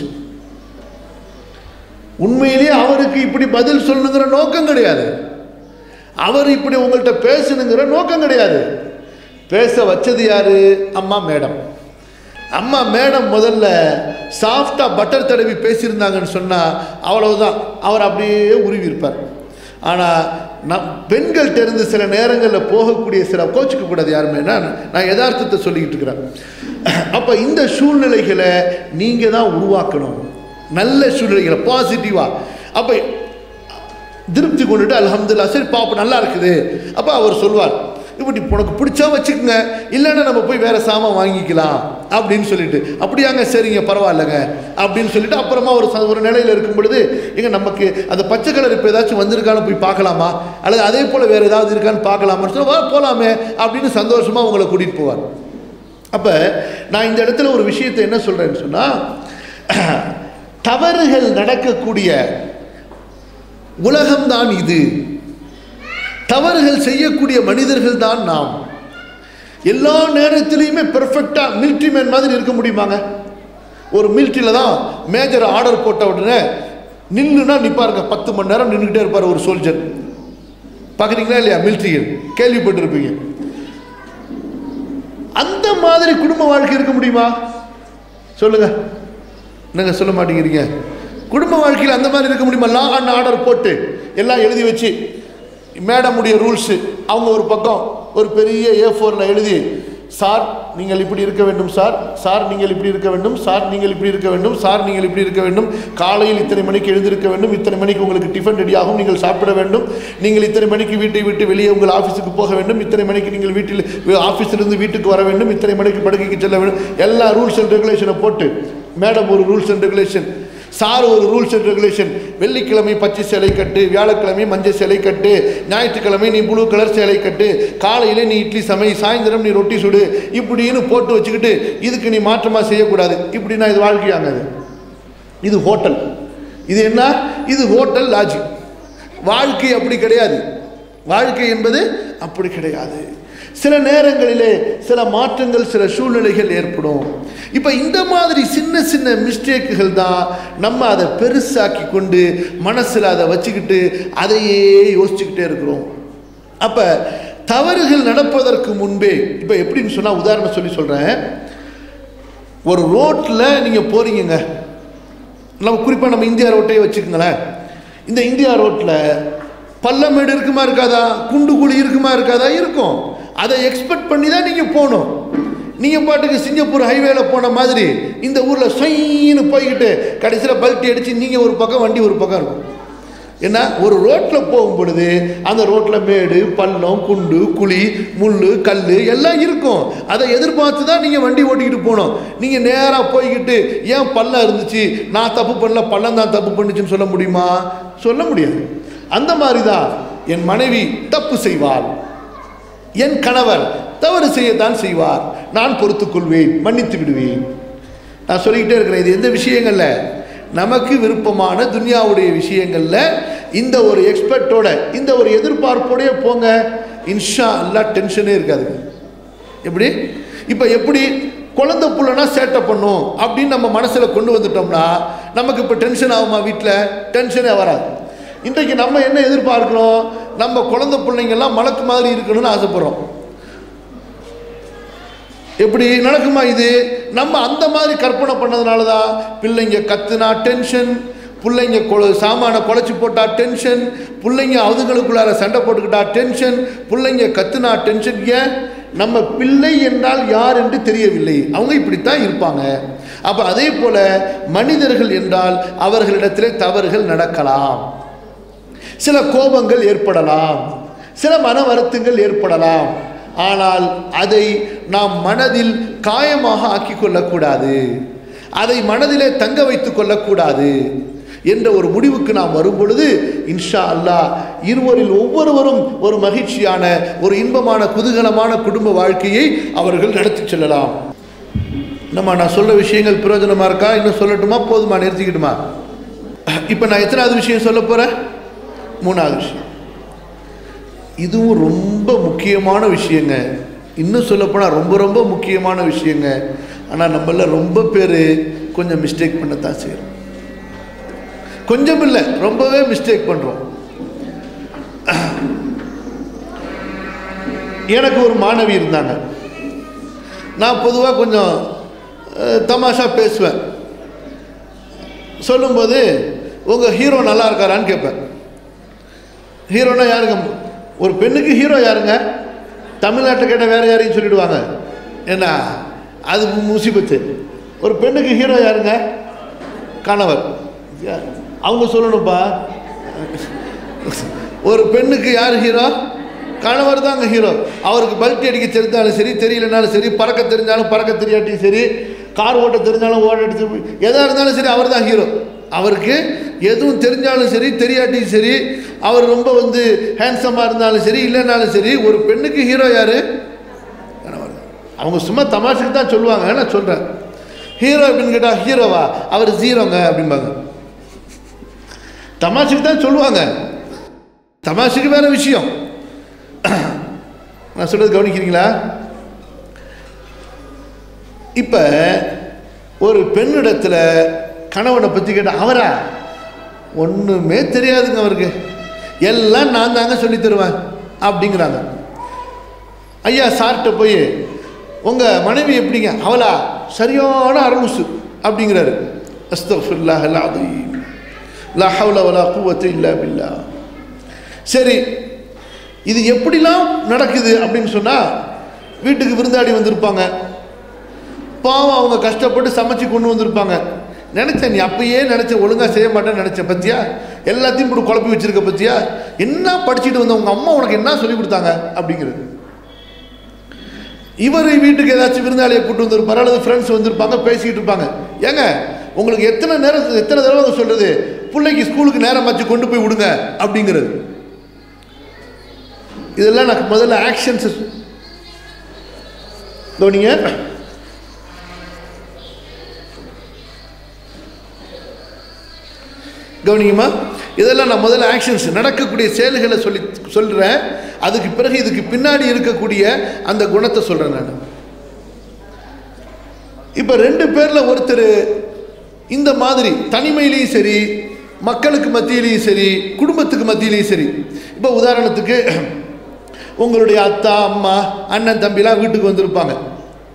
உண்மையிலேயே அவருக்கு இப்படி பதில் சொல்லணுங்கிற நோக்கம் கிடையாது அவர் இப்படி உங்கள்கிட்ட பேசணுங்கிற நோக்கம் கிடையாது பேச வச்சது யாரு அம்மா மேடம் அம்மா மேடம் முதல்ல சாஃப்டாக பட்டர் தடவி பேசியிருந்தாங்கன்னு சொன்னால் அவ்வளவுதான் அவர் அப்படியே உருவி இருப்பார் ஆனால் நம் பெண்கள்கிட்ட இருந்து சில நேரங்களில் போகக்கூடிய சில கோச்சிக்க கூடாது யாருமே நான் நான் யதார்த்தத்தை சொல்லிக்கிட்டு இருக்கிறேன் அப்போ இந்த சூழ்நிலைகளை நீங்கள் தான் உருவாக்கணும் நல்ல சூழ்நிலைகளை பாசிட்டிவாக அப்போ திருப்தி கொண்டுட்டு அல்ஹம்துலில்லாஹ் சரி பாப்போம் நல்லா இருக்குது அப்போ அவர் சொல்வார் இப்படி உனக்கு பிடிச்சா வச்சுக்கோங்க இல்லைன்னா நம்ம போய் வேற சாமான் வாங்கிக்கலாம் அப்படின்னு சொல்லிட்டு அப்படியாங்க சரிங்க பரவாயில்லைங்க அப்படின்னு சொல்லிட்டு அப்புறமா ஒரு ச- ஒரு நிலையில் இருக்கும் பொழுது எங்க நமக்கு அந்த பச்சை கலர் இப்போ ஏதாச்சும் வந்திருக்கான்னு போய் பார்க்கலாமா அல்லது அதே போல் வேற ஏதாவது இருக்கான்னு பார்க்கலாமான்னு சொல்லி வா போகலாமே அப்படின்னு சந்தோஷமா உங்களை கூட்டிகிட்டு போவார் அப்போ நான் இந்த இடத்துல ஒரு விஷயத்தை என்ன சொல்கிறேன்னு சொன்னால் தவறுகள் நடக்கக்கூடிய உலகம்தான் இது தவறுகள் செய்யக்கூடிய மனிதர்கள் தான் நாம் எல்லா நேரத்திலையுமே பெர்ஃபெக்டாக மிலிட்ரி மேன் மாதிரி இருக்க முடியுமாங்க ஒரு மிலிட்ரியில் தான் மேஜர் ஆர்டர் போட்ட உடனே நின்றுனா நிற்பாருங்க பத்து மணி நேரம் நின்றுக்கிட்டே இருப்பார் ஒரு சோல்ஜர் பார்க்குறீங்களா இல்லையா மிலிட்ரியில் கேள்விப்பட்டிருப்பீங்க அந்த மாதிரி குடும்ப வாழ்க்கை இருக்க முடியுமா சொல்லுங்க என்னங்க சொல்ல மாட்டேங்கிறீங்க குடும்ப வாழ்க்கையில் அந்த மாதிரி இருக்க முடியுமா லா அண்ட் ஆர்டர் போட்டு எல்லாம் எழுதி வச்சு மேடமுடைய ரூல்ஸு அவங்க ஒரு பக்கம் ஒரு பெரிய ஏ ஃபோரில் எழுதி சார் நீங்கள் இப்படி இருக்க வேண்டும் சார் சார் நீங்கள் இப்படி இருக்க வேண்டும் சார் நீங்கள் இப்படி இருக்க வேண்டும் சார் நீங்கள் இப்படி இருக்க வேண்டும் காலையில் இத்தனை மணிக்கு எழுந்திருக்க வேண்டும் இத்தனை மணிக்கு உங்களுக்கு டிஃபன் ரெடி ஆகும் நீங்கள் சாப்பிட வேண்டும் நீங்கள் இத்தனை மணிக்கு வீட்டை விட்டு வெளியே உங்கள் ஆஃபீஸுக்கு போக வேண்டும் இத்தனை மணிக்கு நீங்கள் வீட்டில் ஆஃபீஸிலிருந்து வீட்டுக்கு வர வேண்டும் இத்தனை மணிக்கு படுக்கைக்கு செல்ல வேண்டும் எல்லா ரூல்ஸ் அண்ட் ரெகுலேஷனை போட்டு மேடம் ஒரு ரூல்ஸ் அண்ட் ரெகுலேஷன் சார் ஒரு ரூல்ஸ் அண்ட் ரெகுலேஷன் வெள்ளிக்கிழமை பச்சை சேலை கட்டு வியாழக்கிழமை மஞ்சள் சேலை கட்டு ஞாயிற்றுக்கிழமை நீ ப்ளூ கலர் சேலை கட்டு காலையில் நீ இட்லி சமை சாயந்தரம் நீ ரொட்டி சுடு இப்படின்னு போட்டு வச்சுக்கிட்டு இதுக்கு நீ மாற்றமாக செய்யக்கூடாது இப்படின்னா இது வாழ்க்கையாங்க அது இது ஹோட்டல் இது என்ன இது ஹோட்டல் லாட்ஜ் வாழ்க்கை அப்படி கிடையாது வாழ்க்கை என்பது அப்படி கிடையாது சில நேரங்களிலே சில மாற்றங்கள் சில சூழ்நிலைகள் ஏற்படும் இப்போ இந்த மாதிரி சின்ன சின்ன மிஸ்டேக்குகள் தான் நம்ம அதை பெருசாக்கி கொண்டு மனசில் அதை வச்சுக்கிட்டு அதையே யோசிச்சுக்கிட்டே இருக்கிறோம் அப்போ தவறுகள் நடப்பதற்கு முன்பே இப்போ எப்படின்னு சொன்னால் உதாரணம் சொல்லி சொல்கிறேன் ஒரு ரோட்டில் நீங்கள் போகிறீங்கங்க நம்ம குறிப்பாக நம்ம இந்தியா ரோட்டையே வச்சுக்கோங்களேன் இந்த இந்தியா ரோட்டில் பள்ளமேடு இருக்குமா இருக்காதா குண்டு குழி இருக்குமா இருக்காதா இருக்கும் அதை எக்ஸ்பெக்ட் பண்ணி தான் நீங்கள் போகணும் நீங்கள் பாட்டுக்கு சிங்கப்பூர் ஹைவேல போன மாதிரி இந்த ஊரில் சொயின்னு போய்கிட்டு கடைசியில் பல்ட்டி அடித்து நீங்கள் ஒரு பக்கம் வண்டி ஒரு பக்கம் இருக்கும் ஏன்னா ஒரு ரோட்டில் போகும் பொழுது அந்த ரோட்டில் மேடு பள்ளம் குண்டு குழி முள் கல் எல்லாம் இருக்கும் அதை எதிர்பார்த்து தான் நீங்கள் வண்டி ஓட்டிக்கிட்டு போகணும் நீங்கள் நேராக போய்கிட்டு ஏன் பள்ளம் இருந்துச்சு நான் தப்பு பண்ணல பள்ளம் தான் தப்பு பண்ணுச்சுன்னு சொல்ல முடியுமா சொல்ல முடியாது அந்த மாதிரி தான் என் மனைவி தப்பு செய்வாள் என் கணவர் தவறு செய்யத்தான் செய்வார் நான் பொறுத்துக்கொள்வேன் மன்னித்து விடுவேன் நான் சொல்லிக்கிட்டே இருக்கிறேன் இது எந்த விஷயங்கள்ல நமக்கு விருப்பமான துன்யாவுடைய விஷயங்கள்ல இந்த ஒரு எக்ஸ்பெக்டோட இந்த ஒரு எதிர்பார்ப்போடய போங்க இன்ஷா அல்லா டென்ஷனே இருக்காது எப்படி இப்போ எப்படி குழந்தை புள்ளனா சேட்டை பண்ணும் அப்படின்னு நம்ம மனசில் கொண்டு வந்துட்டோம்னா நமக்கு இப்போ டென்ஷன் ஆகுமா வீட்டில் டென்ஷனே வராது இன்றைக்கு நம்ம என்ன எதிர்பார்க்கிறோம் நம்ம குழந்தை பிள்ளைங்கெல்லாம் மலக்கு மாதிரி இருக்கணும்னு ஆசைப்படுறோம் எப்படி நடக்குமா இது நம்ம அந்த மாதிரி கற்பனை பண்ணதுனால தான் பிள்ளைங்க கத்துனா டென்ஷன் பிள்ளைங்க கொ சாமானை குழச்சி போட்டா டென்ஷன் பிள்ளைங்க அதுங்களுக்குள்ளார சண்டை போட்டுக்கிட்டா டென்ஷன் பிள்ளைங்க கத்துனா டென்ஷன் ஏன் நம்ம பிள்ளை என்றால் யார் என்று தெரியவில்லை அவங்க இப்படித்தான் இருப்பாங்க அப்போ அதே போல மனிதர்கள் என்றால் அவர்களிடத்திலே தவறுகள் நடக்கலாம் சில கோபங்கள் ஏற்படலாம் சில மன வருத்தங்கள் ஏற்படலாம் ஆனால் அதை நாம் மனதில் காயமாக ஆக்கிக் கொள்ளக்கூடாது அதை மனதிலே தங்க வைத்துக் கொள்ளக்கூடாது என்ற ஒரு முடிவுக்கு நாம் வரும் பொழுது இன்ஷா அல்லாஹ் இருவரில் ஒவ்வொருவரும் ஒரு மகிழ்ச்சியான ஒரு இன்பமான குதூகலமான குடும்ப வாழ்க்கையை அவர்கள் நடத்திச் செல்லலாம் நம்ம நான் சொல்ல விஷயங்கள் பிரயோஜனமா இருக்கா இன்னும் சொல்லட்டுமா போதுமா நிறுத்திக்கிட்டுமா இப்போ நான் எத்தனாவது விஷயம் சொல்ல போறேன் மூணாவது விஷயம் இதுவும் ரொம்ப முக்கியமான விஷயங்க இன்னும் சொல்லப்போனால் ரொம்ப ரொம்ப முக்கியமான விஷயங்க ஆனால் நம்மள ரொம்ப பேர் கொஞ்சம் மிஸ்டேக் பண்ணத்தான் செய்கிறோம் கொஞ்சம் இல்லை ரொம்பவே மிஸ்டேக் பண்ணுறோம் எனக்கு ஒரு மாணவி இருந்தாங்க நான் பொதுவாக கொஞ்சம் அஹ், தமாஷா பேசுவேன் சொல்லும்போது உங்கள் ஹீரோ நல்லா இருக்காரான்னு கேட்பேன் ஹீரோனா யாருங்க ஒரு பெண்ணுக்கு ஹீரோ யாருங்க தமிழ்நாட்டை கேட்டால் வேற யாரையும் சொல்லிடுவாங்க என்ன அது முசிபத்து ஒரு பெண்ணுக்கு ஹீரோ யாருங்க கணவர் யா- அவங்க சொல்லணும்ப்பா ஒரு பெண்ணுக்கு யார் ஹீரோ கணவர் தாங்க ஹீரோ அவருக்கு பல்ட்டி அடிக்க தெரிந்தாலும் சரி தெரியலனாலும் சரி பறக்க தெரிஞ்சாலும் பறக்க தெரியாட்டியும் சரி கார் ஓட்ட தெரிஞ்சாலும் ஓட்ட தெரிஞ்சு எதாக இருந்தாலும் சரி அவர் தான் ஹீரோ அவருக்கு எதுவும் தெரிஞ்சாலும் சரி தெரியாட்டியும் சரி அவர் ரொம்ப வந்து ஹேண்ட்ஸமாக இருந்தாலும் சரி இல்லைனாலும் சரி ஒரு பெண்ணுக்கு ஹீரோ யார் கணவர் தான். அவங்க சும்மா தமாஷுக்கு தான் சொல்லுவாங்க நான் சொல்கிறேன் ஹீரோ அப்படின்னு கேட்டால் ஹீரோவா அவர் ஜீரோங்க அப்படிம்பாங்க தமாஷுக்கு தான் சொல்லுவாங்க தமாஷுக்கு வேற விஷயம் நான் சொல்றது கவனிக்கிறீங்களா இப்போ ஒரு பெண்ணிடத்தில் கணவனை பற்றி கேட்ட அவரா ஒன்றுமே தெரியாதுங்க அவருக்கு எல்லாம் நான் தாங்க சொல்லி தருவேன் அப்படிங்கிறாங்க ஐயா சார்கிட்ட போய் உங்கள் மனைவி எப்படிங்க அவளா சரியான அரலுசு அப்படிங்கிறாரு அஸ்தஃபில்லாஹ் அல்-அஸீம் லா ஹவ்ல வலா குவத்த இல்லா பில்லா சரி இது எப்படிலாம் நடக்குது அப்படின்னு சொன்னால் வீட்டுக்கு விருந்தாடி வந்திருப்பாங்க பாவம் அவங்க கஷ்டப்பட்டு சமைச்சு கொண்டு வந்திருப்பாங்க நினச்சேன் நீ அப்பயே நினச்ச ஒழுங்காக செய்ய மாட்டேன்னு நினச்சேன் பத்தியா எல்லாத்தையும் இப்படி குழப்பி வச்சிருக்க பத்தியா என்ன படிச்சுட்டு வந்த உங்கள் அம்மா உனக்கு என்ன சொல்லி கொடுத்தாங்க அப்படிங்கிறது இவர் வீட்டுக்கு ஏதாச்சும் விருந்தாளியை கூட்டு வந்திருப்பாரு அல்லது ஃப்ரெண்ட்ஸ் வந்திருப்பாங்க பேசிக்கிட்டு இருப்பாங்க ஏங்க உங்களுக்கு எத்தனை நேரம் எத்தனை தடவை சொல்றது பிள்ளைக்கு ஸ்கூலுக்கு நேரம் வச்சு கொண்டு போய் விடுங்க அப்படிங்கிறது இதெல்லாம் நான் முதல்ல ஆக்ஷன்ஸ் கவனிங்க கவனிங்கம்மா இதெல்லாம் நான் முதல்ல ஆக்ஷன்ஸ் நடக்கக்கூடிய செயல்களை சொல்லி சொல்கிறேன் அதுக்கு பிறகு இதுக்கு பின்னாடி இருக்கக்கூடிய அந்த குணத்தை சொல்கிறேன் நான் இப்போ ரெண்டு பேரில் ஒருத்தர் இந்த மாதிரி தனிமையிலையும் சரி மக்களுக்கு மத்தியிலையும் சரி குடும்பத்துக்கு மத்தியிலையும் சரி இப்போ உதாரணத்துக்கு உங்களுடைய அத்தா அம்மா அண்ணன் தம்பிலாம் வீட்டுக்கு வந்திருப்பாங்க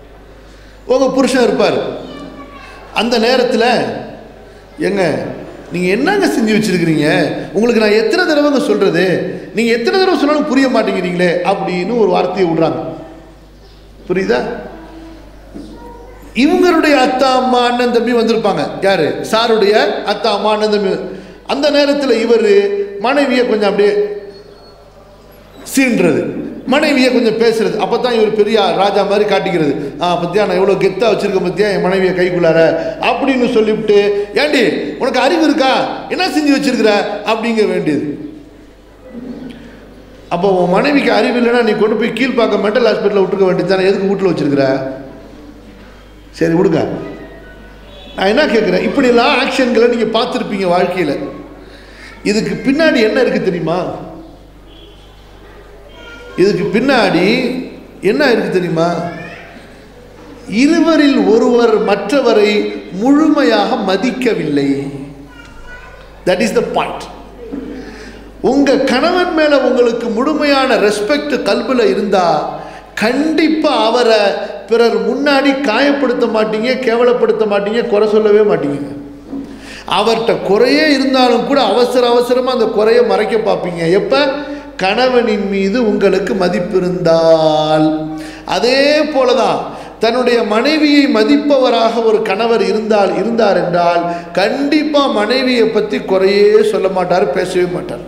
உங்கள் புருஷன் இருப்பார் அந்த நேரத்தில் எங்க நீங்கள் என்னங்க செஞ்சு வச்சிருக்கிறீங்க உங்களுக்கு நான் எத்தனை தடவைங்க சொல்கிறது நீங்கள் எத்தனை தடவை சொன்னாலும் புரிய மாட்டேங்கிறீங்களே அப்படின்னு ஒரு வார்த்தையை விடுறாங்க புரியுதா இவங்களுடைய அத்தா அம்மா அண்ணன் தம்பி வந்திருப்பாங்க யாரு சாருடைய அத்தா அம்மா அண்ணன் தம்பி அந்த நேரத்தில் இவர் மனைவியை கொஞ்சம் அப்படியே சீன்றது மனைவியை கொஞ்சம் பேசுறது அப்போ தான் இவர் பெரிய ராஜா மாதிரி காட்டிக்கிறது ஆ பத்தியா நான் எவ்வளோ கெத்தாக வச்சிருக்கேன் பத்தியா என் மனைவியை கைக்குள்ளார அப்படின்னு சொல்லிவிட்டு ஏண்டி உனக்கு அறிவு இருக்கா என்ன செஞ்சு வச்சிருக்கிற அப்படிங்க வேண்டியது அப்போ உன் மனைவிக்கு அறிவு இல்லைன்னா நீ கொண்டு போய் கீழ்ப்பாக்க மென்டல் ஹாஸ்பிட்டலில் விட்டுருக்க வேண்டியது தானே எதுக்கு வீட்டில் வச்சிருக்கிற சரி விடுங்க நான் என்ன கேட்குறேன் இப்படிலாம் ஆக்ஷன்களை நீங்கள் பார்த்துருப்பீங்க வாழ்க்கையில் இதுக்கு பின்னாடி என்ன இருக்குது தெரியுமா இதுக்கு பின்னாடி என்ன இருக்கு தெரியுமா இருவரில் ஒருவர் மற்றவரை முழுமையாக மதிக்கவில்லை தட் இஸ் த பாயிண்ட் உங்க கணவன் மேல உங்களுக்கு முழுமையான ரெஸ்பெக்ட் கல்வில இருந்தா கண்டிப்பா அவரை பிறர் முன்னாடி காயப்படுத்த மாட்டீங்க கேவலப்படுத்த மாட்டீங்க குறை சொல்லவே மாட்டீங்க அவர்கிட்ட குறையே இருந்தாலும் கூட அவசர அவசரமாக அந்த குறையை மறைக்க பார்ப்பீங்க எப்போ கணவனின் மீது உங்களுக்கு மதிப்பு இருந்தால் அதே போலதான் தன்னுடைய மனைவியை மதிப்பவராக ஒரு கணவர் இருந்தால் இருந்தார் என்றால் கண்டிப்பா மனைவியை பற்றி குறையே சொல்ல மாட்டார் பேசவே மாட்டார்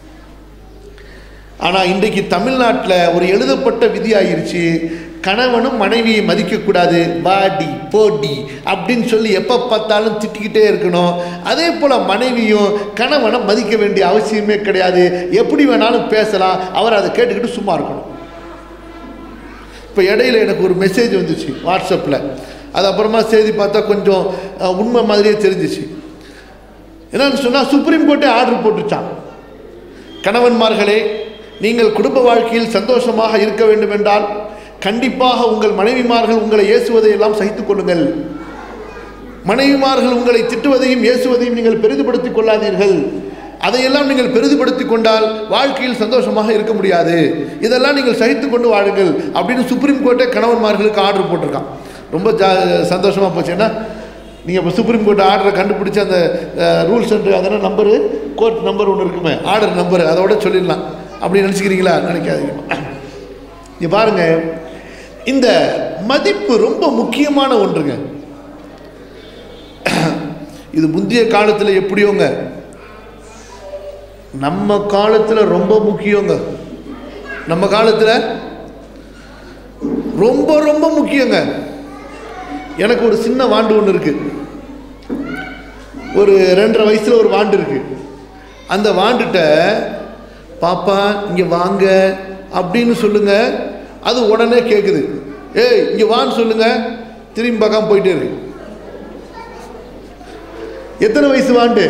ஆனால் இன்றைக்கு தமிழ்நாட்டில் ஒரு எழுதப்பட்ட விதி ஆயிருச்சு கணவனும் மனைவியை மதிக்கக்கூடாது வாடி போடி அப்படின்னு சொல்லி எப்போ பார்த்தாலும் திட்டிக்கிட்டே இருக்கணும் அதே போல் மனைவியும் கணவனை மதிக்க வேண்டிய அவசியமே கிடையாது எப்படி வேணாலும் பேசலாம் அவர் அதை கேட்டுக்கிட்டு சும்மா இருக்கணும் இப்போ இடையில எனக்கு ஒரு மெசேஜ் வந்துச்சு வாட்ஸ்அப்பில் அது அப்புறமா செய்தி பார்த்தா கொஞ்சம் அஹ், உண்மை மாதிரியே தெரிஞ்சிச்சு என்னன்னு சொன்னால் சுப்ரீம் கோர்ட்டே ஆர்டர் போட்டுச்சான் கணவன்மார்களே நீங்கள் குடும்ப வாழ்க்கையில் சந்தோஷமாக இருக்க வேண்டும் என்றால் கண்டிப்பாக உங்கள் மனைவிமார்கள் உங்களை ஏசுவதை எல்லாம் சகித்துக் கொள்ளுங்கள் மனைவிமார்கள் உங்களை திட்டுவதையும் ஏசுவதையும் நீங்கள் பெரிதுபடுத்திக் கொள்ளாதீர்கள் அதையெல்லாம் நீங்கள் பெரிதுபடுத்திக் கொண்டால் வாழ்க்கையில் சந்தோஷமாக இருக்க முடியாது இதெல்லாம் நீங்கள் சகித்துக் கொண்டு வாழுங்கள் அப்படின்னு சுப்ரீம் கோர்ட்டே கணவன்மார்களுக்கு ஆர்டர் போட்டிருக்கான் ரொம்ப ஜா சந்தோஷமாக போச்சு ஏன்னா நீங்கள் இப்போ சுப்ரீம் கோர்ட் ஆர்டரை கண்டுபிடிச்ச அந்த ரூல்ஸ் அண்ட் அதெல்லாம் நம்பரு கோர்ட் நம்பர் ஒன்று இருக்குமே ஆர்டர் நம்பர் அதோட சொல்லிடலாம் அப்படி நினச்சிக்கிறீங்களா நினைக்காதீங்க இங்க பாருங்க இந்த மதிப்பு ரொம்ப முக்கியமான ஒன்றுங்க இது முந்தைய காலத்தில் எப்படியோங்க நம்ம காலத்தில் ரொம்ப முக்கியங்க நம்ம காலத்தில் ரொம்ப ரொம்ப முக்கியங்க எனக்கு ஒரு சின்ன வாண்டு ஒன்று இருக்கு ஒரு ரெண்டரை வயசுல ஒரு வாண்டு இருக்கு அந்த வாண்டுட்ட பாப்பா இங்கே வாங்க அப்படின்னு சொல்லுங்க அது உடனே கேட்குது ஏய் இங்கே வான்னு சொல்லுங்க திரும்பி பார்க்காம போயிட்டே இருக்கு எத்தனை வயசு வாண்டு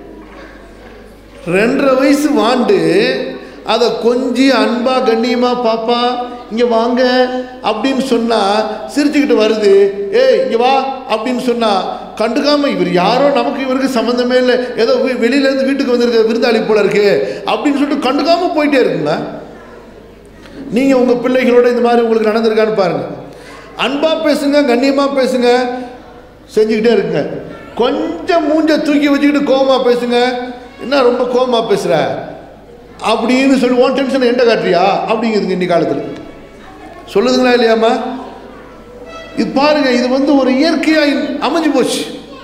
ரெண்டரை வயசு வாண்டு அதை கொஞ்சி அன்பா கண்ணியமா பாப்பா இங்க வாங்க அப்படின்னு சொன்னா சிரிச்சுக்கிட்டு வருது ஏய் இங்க வா அப்படின்னு சொன்னா கண்டுக்காம இவர் யாரோ நமக்கு இவருக்கு சம்மந்தமே இல்லை ஏதோ வீ- வெளியில இருந்து வீட்டுக்கு வந்திருக்க விருந்தாளி போல இருக்கு அப்படின்னு சொல்லிட்டு கண்டுக்காம போயிட்டே இருக்குங்க நீங்க உங்க பிள்ளைகளோட இந்த மாதிரி உங்களுக்கு நடந்திருக்கான்னு பாருங்க அன்பா பேசுங்க கண்ணியமா பேசுங்க செஞ்சுக்கிட்டே இருக்குங்க கொஞ்சம் மூஞ்ச தூக்கி வச்சுக்கிட்டு கோவமா பேசுங்க என்ன ரொம்ப கோவமா பேசுற அப்படின்னு சொல்லி உன் டென்ஷன் என்கிட்ட காட்டுறியா அப்படிங்குதுங்க இன்னி காலத்தில் சொல்லுதுங்களா இல்லையாம்மா இது பாருங்க இது வந்து ஒரு இயற்கையா அமைஞ்சு போச்சு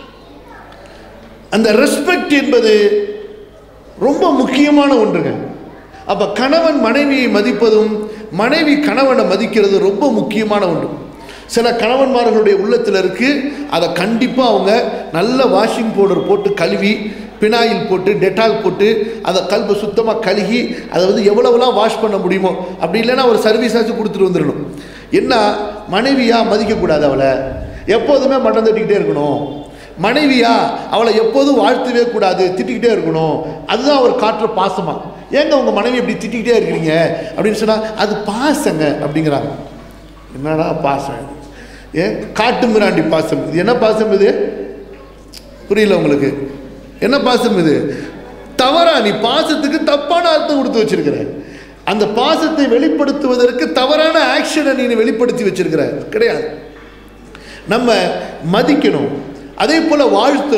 அந்த ரெஸ்பெக்ட் என்பது ரொம்ப முக்கியமான ஒன்றுங்க அப்ப கணவன் மனைவியை மதிப்பதும் மனைவி கணவனை மதிக்கிறது ரொம்ப முக்கியமான ஒன்று சில கணவன்மார்களுடைய உள்ளத்தில் இருக்கு அதை கண்டிப்பாக அவங்க நல்ல வாஷிங் பவுடர் போட்டு கழுவி பினாயில் போட்டு டெட்டால் போட்டு அதை கல்பை சுத்தமாக கழுகி அதை வந்து எவ்வளவுலாம் வாஷ் பண்ண முடியுமோ அப்படி இல்லைன்னா ஒரு சர்வீஸாச்சும் கொடுத்துட்டு வந்துடணும் என்ன மனைவியா மதிக்கக்கூடாது அவளை எப்போதுமே மட்டம் தட்டிக்கிட்டே இருக்கணும் மனைவியா அவளை எப்போதும் வாழ்த்தவே கூடாது திட்டிக்கிட்டே இருக்கணும் அதுதான் அவர் காட்டுற பாசமா ஏங்க உங்க மனைவி இப்படி திட்டிக்கிட்டே இருக்கிறீங்க அப்படின்னு சொன்னா அது பாசங்க அப்படிங்கிறாங்க என்னடா பாசம் இது? ஏன் காட்டு மிராண்டி பாசம் இது என்ன பாசம் இது புரியல உங்களுக்கு என்ன பாசம் இது தவறா நீ பாசத்துக்கு தப்பான அர்த்தம் கொடுத்து வச்சிருக்கிற அந்த பாசத்தை வெளிப்படுத்துவதற்கு தவறான ஆக்ஷனை நீ வெளிப்படுத்தி வச்சிருக்கிற கிடையாது நம்ம மதிக்கணும் அதே போல் வாழ்த்தணும்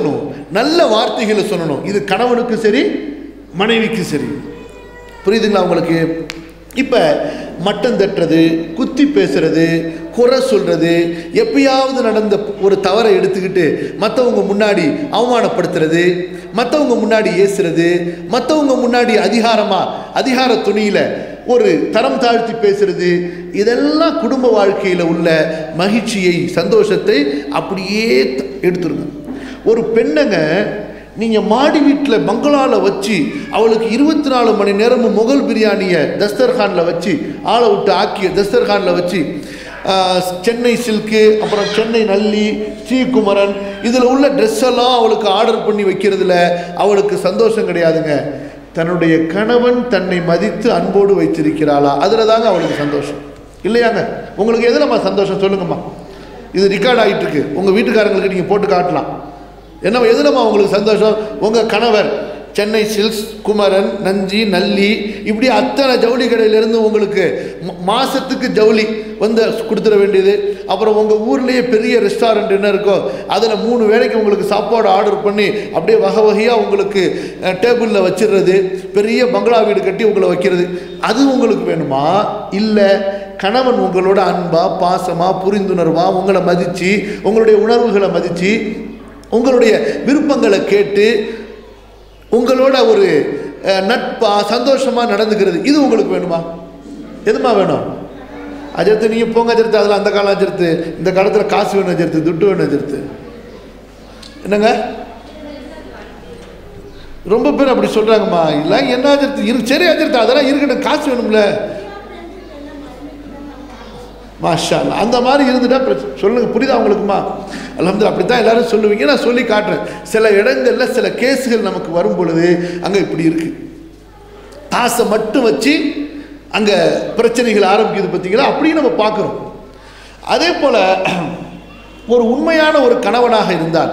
நல்ல வார்த்தைகளை சொல்லணும் இது கணவனுக்கும் சரி மனைவிக்கும் சரி புரியுதுங்களா உங்களுக்கு இப்போ மட்டம் தட்டுறது குத்தி பேசுறது குறை சொல்றது எப்பயாவது நடந்த ஒரு தவறை எடுத்துக்கிட்டு மற்றவங்க முன்னாடி அவமானப்படுத்துறது மற்றவங்க முன்னாடி ஏசுறது மற்றவங்க முன்னாடி அதிகாரமா அதிகார துணியில ஒரு தரம் தாழ்த்தி பேசுறது இதெல்லாம் குடும்ப வாழ்க்கையில் உள்ள மகிழ்ச்சியை சந்தோஷத்தை அப்படியே த- எடுத்துருங்க ஒரு பெண்ணுங்க நீங்கள் மாடி வீட்டில் பங்களாவில் வச்சு அவளுக்கு இருபத்தி நாலு மணி நேரமும் முகல் பிரியாணியை தஸ்தர்கானில் வச்சு ஆளை விட்டு ஆக்கிய தஸ்தர்கானில் வச்சு ஆஹ், சென்னை சில்க்கு அப்புறம் சென்னை நல்லி ஸ்ரீகுமரன் இதில் உள்ள ட்ரெஸ் எல்லாம் அவளுக்கு ஆர்டர் பண்ணி வைக்கிறதுல அவளுக்கு சந்தோஷம் கிடையாதுங்க தன்னுடைய கணவன் தன்னை மதித்து அன்போடு வைத்திருக்கிறாளா அதில் தாங்க அவளுக்கு சந்தோஷம் இல்லையாங்க உங்களுக்கு எதுலம்மா சந்தோஷம் சொல்லுங்கம்மா இது ரெக்கார்ட் ஆகிட்டு இருக்கு உங்கள் வீட்டுக்காரங்களுக்கு நீங்கள் போட்டு காட்டலாம் என்ன எதுலம்மா உங்களுக்கு சந்தோஷம் உங்கள் கணவர் சென்னை சில்க்ஸ் குமரன் நஞ்சி நல்லி இப்படி அத்தனை ஜவுளி கடையிலேருந்து உங்களுக்கு ம- மாசத்துக்கு ஜவுளி வந்து கொடுத்துட வேண்டியது அப்புறம் உங்கள் ஊர்லேயே பெரிய ரெஸ்டாரண்ட் என்ன இருக்கோ அதில் மூணு வேளைக்கு உங்களுக்கு சாப்பாடு ஆர்டர் பண்ணி அப்படியே வகை வகையாக உங்களுக்கு டேபிளில் வச்சிடுறது பெரிய பங்களா வீடு கட்டி உங்களை வைக்கிறது அது உங்களுக்கு வேணுமா இல்லை கணவன் உங்களோட அன்பா பாசமா புரிந்துணர்வா உங்களை மதித்து உங்களுடைய உணர்வுகளை மதித்து உங்களுடைய விருப்பங்களை கேட்டு உங்களோட ஒரு அஹ், நட்பா சந்தோஷமா நடந்துக்கிறது இது உங்களுக்கு வேணுமா எதுமா வேணும் அஜர்த்து நீங்கள் போங்க அஜர்த்து அதில் அந்த காலம் அஜர்த்து இந்த காலத்தில் காசு வேணும் அஜர்த்து துட்டு வேணும் அஜர்த்து என்னங்க ரொம்ப பேர் அப்படி சொல்கிறாங்கம்மா இல்லை என்ன அஜர்த்து இரு சரி அஜர்த்து அதெல்லாம் இருக்கட்டும் காசு வேணும்ல மாஷா அல்லாஹ். அந்த மாதிரி இருந்துட்டா பிரச்சனை சொல்லுங்க புரியுதா உங்களுக்குமா அல்ஹம்துலில்லாஹ் அப்படி தான் எல்லாரும் சொல்லுவீங்க நான் சொல்லி காட்டுறேன் சில இடங்கள்ல சில கேஸுகள் நமக்கு வரும் பொழுது அங்கே இப்படி இருக்கு காசை மட்டும் வச்சு அங்கே பிரச்சனைகள் ஆரம்பிக்குது பார்த்தீங்களா அப்படியும் நம்ம பார்க்குறோம் அதே போல் ஒரு உண்மையான ஒரு கணவனாக இருந்தால்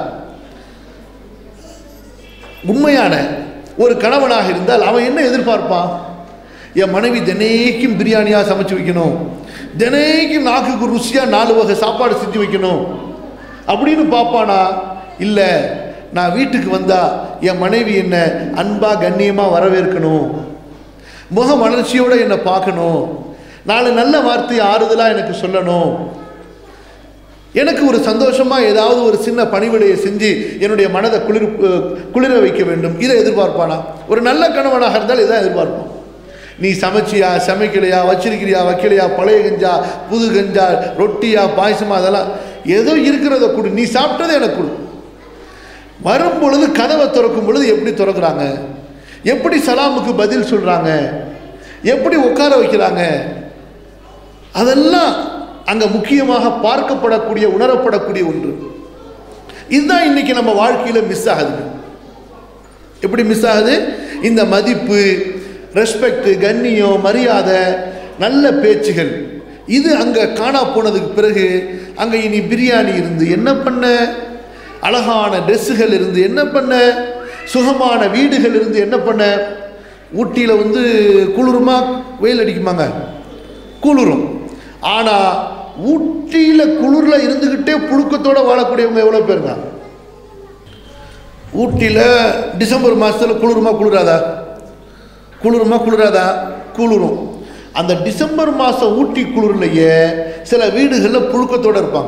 உண்மையான ஒரு கணவனாக இருந்தால் அவன் என்ன எதிர்பார்ப்பான் என் மனைவி தினைக்கும் பிரியாணியாக சமைச்சு வைக்கணும் தினைக்கும் நாக்குக்கு ருசியாக நாலு வகை சாப்பாடு செஞ்சு வைக்கணும் அப்படின்னு பார்ப்பானா இல்லை நான் வீட்டுக்கு வந்தா என் மனைவி என்ன அன்பா கண்ணியமாக வரவேற்கணும் முக மலர்ச்சியோடு என்னை பார்க்கணும் நாலு நல்ல வார்த்தை ஆறுதலாக எனக்கு சொல்லணும் எனக்கு ஒரு சந்தோஷமா ஏதாவது ஒரு சின்ன பணிவிடையை செஞ்சு என்னுடைய மனதை குளிர் குளிர வைக்க வேண்டும் இதை எதிர்பார்ப்பானா ஒரு நல்ல கணவனாக இருந்தால் இதான் எதிர்பார்ப்பான் நீ சமைச்சியா சமைக்கலையா வச்சிருக்கிறியா வைக்கலையா பழைய கஞ்சா புது கஞ்சா ரொட்டியா பாயசமா அதெல்லாம் ஏதோ இருக்கிறத கொடு நீ சாப்பிட்டதை எனக்கு கொடு வரும் பொழுது கதவை திறக்கும் பொழுது எப்படி திறக்கிறாங்க எப்படி சலாமுக்கு பதில் சொல்றாங்க எப்படி உட்கார வைக்கிறாங்க அதெல்லாம் அங்க முக்கியமாக பார்க்கப்படக்கூடிய உணரப்படக்கூடிய ஒன்று இதுதான் இன்னைக்கு நம்ம வாழ்க்கையில மிஸ் ஆகுது எப்படி மிஸ் ஆகுது இந்த மதிப்பு ரெஸ்பெக்ட் கண்ணியம் மரியாதை நல்ல பேச்சுகள் இது அங்க காணா போனதுக்கு பிறகு அங்க இனி பிரியாணி இருந்து என்ன பண்ண அழகான ட்ரெஸ்ஸுகள் இருந்து என்ன பண்ண சுகமான வீடுகள் இருந்து என்ன பண்ண ஊட்டியில் வந்து குளிருமா வெயில் அடிக்குமாங்க குளிரும் ஆனால் ஊட்டியில் குளிரில் இருந்துக்கிட்டே புழுக்கத்தோட வாழக்கூடியவங்க எவ்வளோ பேருங்க ஊட்டியில் டிசம்பர் மாதத்தில் குளிருமா குளிராதா குளிருமா குளிராதா குளிரும் அந்த டிசம்பர் மாதம் ஊட்டி குளிர்லையே சில வீடுகளில் புழுக்கத்தோடு இருப்பாங்க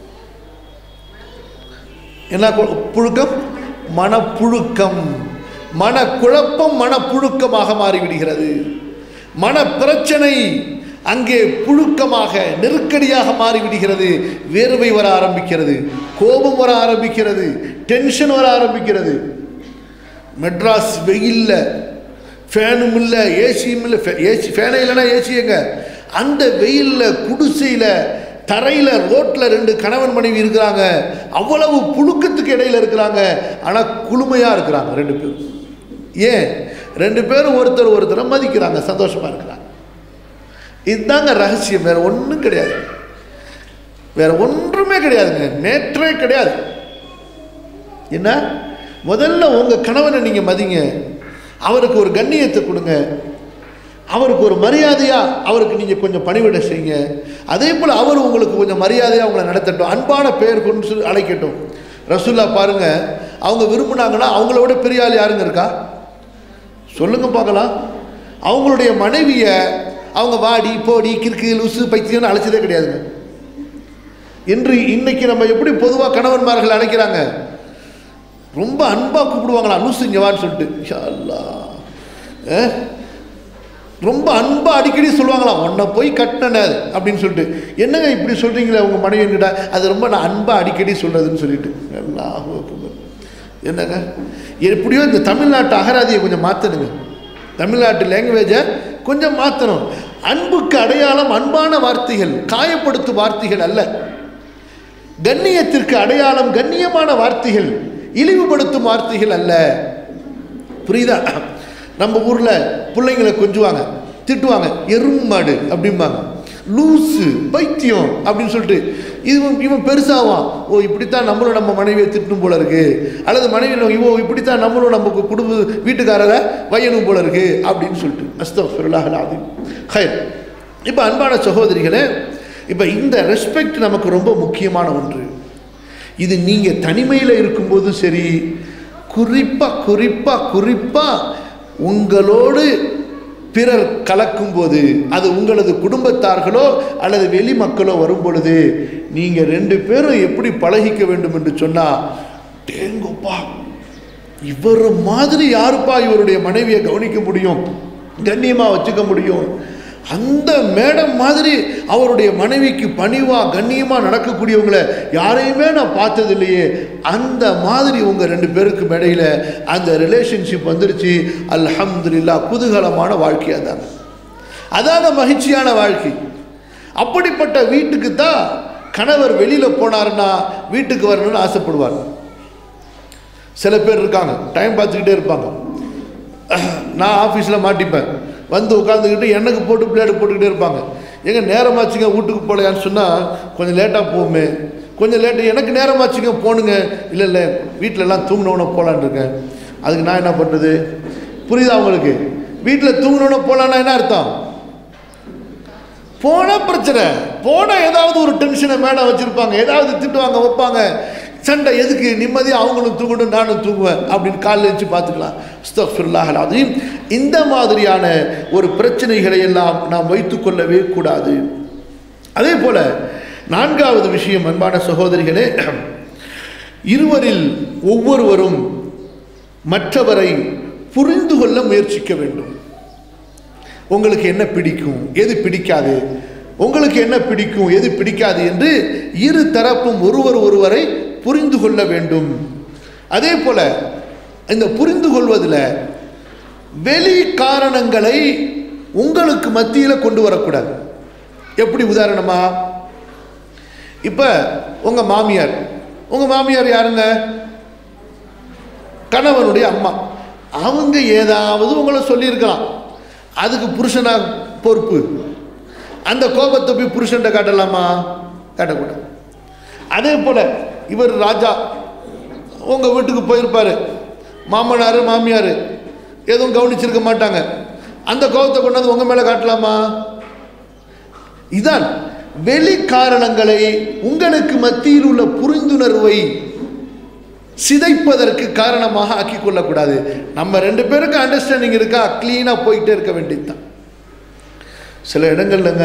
என்ன கு- புழுக்கம் மனப்புழுக்கம் மனக்குழப்பம் மனப்புழுக்கமாக மாறிவிடுகிறது மன பிரச்சனை அங்கே புழுக்கமாக நெருக்கடியாக மாறிவிடுகிறது வேர்வை வர ஆரம்பிக்கிறது கோபம் வர ஆரம்பிக்கிறது டென்ஷன் வர ஆரம்பிக்கிறது மெட்ராஸ் வெயில்ல ஃபேனும் இல்லை ஏசியும் இல்லை ஏசி ஃபேனே இல்லைன்னா ஏசி எங்க அந்த வெயிலில் குடிசையில் தரையில் ரோட்டில் ரெண்டு கணவன் மனைவி இருக்கிறாங்க அவ்வளவு புழுக்கத்துக்கு இடையில இருக்கிறாங்க ஆனால் குளுமையாக இருக்கிறாங்க ரெண்டு பேரும் ஏன் ரெண்டு பேரும் ஒருத்தர் ஒருத்தரை மதிக்கிறாங்க சந்தோஷமாக இருக்கிறாங்க இதுதாங்க ரகசியம் வேற ஒன்றும் கிடையாது வேற ஒன்றுமே கிடையாதுங்க நேற்றே கிடையாது என்ன முதல்ல உங்கள் கணவனை நீங்கள் மதிங்க அவருக்கு ஒரு கண்ணியத்தை கொடுங்க அவருக்கு ஒரு மரியாதையாக அவருக்கு நீங்கள் கொஞ்சம் பணிவிடை செய்யுங்க அதே போல் அவர் உங்களுக்கு கொஞ்சம் மரியாதையாக உங்களை நடத்தட்டும் அன்பான பெயர் கொண்டு சொல்லி அழைக்கட்டும் ரசூல்லா பாருங்க அவங்க விரும்புனாங்கன்னா அவங்கள விட பெரிய ஆள் யாருங்க இருக்கா சொல்லுங்க பார்க்கலாம் அவங்களுடைய மனைவியை அவங்க வாடி போடி கிறுக்கு லூசு பைத்தியம்னு அழைச்சதே கிடையாதுங்க இன்று இன்னைக்கு நம்ம எப்படி பொதுவாக கணவன்மார்கள் அழைக்கிறாங்க ரொம்ப அன்பா கூப்பிடுவாங்களா லூசு இங்க வான்னு சொல்லிட்டு யா அல்லாஹ். அஹ்? ரொம்ப அன்பா அடிக்கடி சொல்லுவாங்களாம் உன்னை போய் கட்டின அப்படின்னு சொல்லிட்டு என்னங்க இப்படி சொல்றீங்களே உங்க மனைவி கிட்ட அது ரொம்ப நான் அன்பா அடிக்கடி சொல்றதுன்னு சொல்லிட்டு அல்லாஹ் அக்பர். என்னங்க எப்படியோ இந்த தமிழ்நாட்டு அகராதியை கொஞ்சம் மாற்றணுங்க தமிழ்நாட்டு லாங்குவேஜை கொஞ்சம் மாற்றணும் அன்புக்கு அடையாளம் அன்பான வார்த்தைகள் காயப்படுத்தும் வார்த்தைகள் அல்ல கண்ணியத்திற்கு அடையாளம் கண்ணியமான வார்த்தைகள் இழிவுபடுத்தும் வார்த்தைகள் அல்ல புரியுதா நம்ம ஊரில் பிள்ளைங்களை கொஞ்சுவாங்க திட்டுவாங்க எருமாடு அப்படிம்பாங்க லூசு பைத்தியம் அப்படின்னு சொல்லிட்டு இவன் இவன் பெருசாவான் ஓ இப்படித்தான் நம்மளும் நம்ம மனைவியை திட்டணும் போல இருக்கு அல்லது மனைவி இவோ இப்படித்தான் நம்மளும் நம்ம கு- குடும்ப வீட்டுக்காரரை வையணும் போல இருக்கு அப்படின்னு சொல்லிட்டு அஸ்தஃபிருல்லாஹ் அலாதீம் ஹைர் இப்போ அன்பான சகோதரிகளே இப்போ இந்த ரெஸ்பெக்ட் நமக்கு ரொம்ப முக்கியமான ஒன்று இது நீங்கள் தனிமையில் இருக்கும்போதும் சரி குறிப்பாக குறிப்பாக குறிப்பாக உங்களோடு பிறர் கலக்கும்போது அது உங்களது குடும்பத்தார்களோ அல்லது வெளி மக்களோ வரும் பொழுது நீங்கள் ரெண்டு பேரும் எப்படி பழகிக்க வேண்டும் என்று சொன்னால் தேங்கப்பா இவர் மாதிரி யாருப்பா இவருடைய மனைவியை கவனிக்க முடியும் கண்ணியமாக வச்சுக்க முடியும் அந்த மேடம் மாதிரி அவருடைய மனைவிக்கு பணிவா கண்ணியமா நடக்கக்கூடியவங்களை யாரையுமே நான் பார்த்தது இல்லையே அந்த மாதிரி உங்க ரெண்டு பேருக்கு இடையில அந்த ரிலேஷன்ஷிப் வந்துருச்சு அல்ஹம்துலில்லாஹ் குதூகலமான வாழ்க்கை அதாங்க அதாங்க மகிழ்ச்சியான வாழ்க்கை அப்படிப்பட்ட வீட்டுக்கு தான் கணவர் வெளியில போனாருன்னா வீட்டுக்கு வரணும்னு ஆசைப்படுவார் சில பேர் இருக்காங்க டைம் பார்த்துக்கிட்டே இருப்பாங்க நான் ஆஃபீஸில் மாட்டிப்பேன் வந்து உட்காந்துக்கிட்டு எனக்கு போட்டு பிளேடு போட்டுக்கிட்டே இருப்பாங்க எங்க நேரமாச்சுங்க வீட்டுக்கு போகலையான்னு சொன்னால் கொஞ்சம் லேட்டாக போகுமே கொஞ்சம் லேட்டு எனக்கு நேரமாச்சுங்க போகணுங்க இல்லை இல்லை வீட்டில எல்லாம் தூங்கினவன போகலான்னு இருக்கேன் அதுக்கு நான் என்ன பண்ணுறது புரியுதா உங்களுக்கு வீட்டில் தூங்கினவன போகலான்னா என்ன அர்த்தம் போனால் பிரச்சனை போனால் ஏதாவது ஒரு டென்ஷனை மேடம் வச்சுருப்பாங்க ஏதாவது திட்டுவாங்க வைப்பாங்க சண்டை எதுக்கு நிம்மதியாக அவங்களும் தூங்கணும் நானும் தூங்குவேன் அப்படின்னு காலைல வச்சு பார்த்துக்கலாம் அஸ்தக்ஃபிருல்லாஹ் அலீம் இந்த மாதிரியான ஒரு பிரச்சனைகளை எல்லாம் நாம் வைத்துக்கொள்ளவே கூடாது அதே போல நான்காவது விஷயம் அன்பான சகோதரிகளே இருவரில் ஒவ்வொருவரும் மற்றவரை புரிந்து கொள்ள முயற்சிக்க வேண்டும் உங்களுக்கு என்ன பிடிக்கும் எது பிடிக்காது உங்களுக்கு என்ன பிடிக்கும் எது பிடிக்காது என்று இரு தரப்பும் ஒருவர் ஒருவரை புரிந்து கொள்ள வேண்டும் அதே போல இந்த புரிந்து கொள்வதில் வெளி காரணங்களை உங்களுக்கு மத்தியில் கொண்டு வரக்கூடாது எப்படி உதாரணமா இப்போ உங்கள் மாமியார் உங்கள் மாமியார் யாருங்க கணவனுடைய அம்மா அவங்க ஏதாவது உங்களை சொல்லியிருக்கலாம் அதுக்கு புருஷனா பொறுப்பு அந்த கோபத்தை போய் புருஷன்ட்ட காட்டலாமா காட்டக்கூடாது அதே போல் இவர் ராஜா உங்கள் வீட்டுக்கு போயிருப்பார் மாமனார் மாமியார் எதுவும் கவனிச்சிருக்க மாட்டாங்க அந்த கோபத்தை கொண்டாந்து உங்கள் மேலே காட்டலாமா இதான் வெளி காரணங்களை உங்களுக்கு மத்தியில் உள்ள புரிந்துணர்வை சிதைப்பதற்கு காரணமாக ஆக்கி கொள்ளக்கூடாது நம்ம ரெண்டு பேருக்கு அண்டர்ஸ்டாண்டிங் இருக்கா க்ளீனாக போயிட்டே இருக்க வேண்டியதுதான் சில இடங்கள்லங்க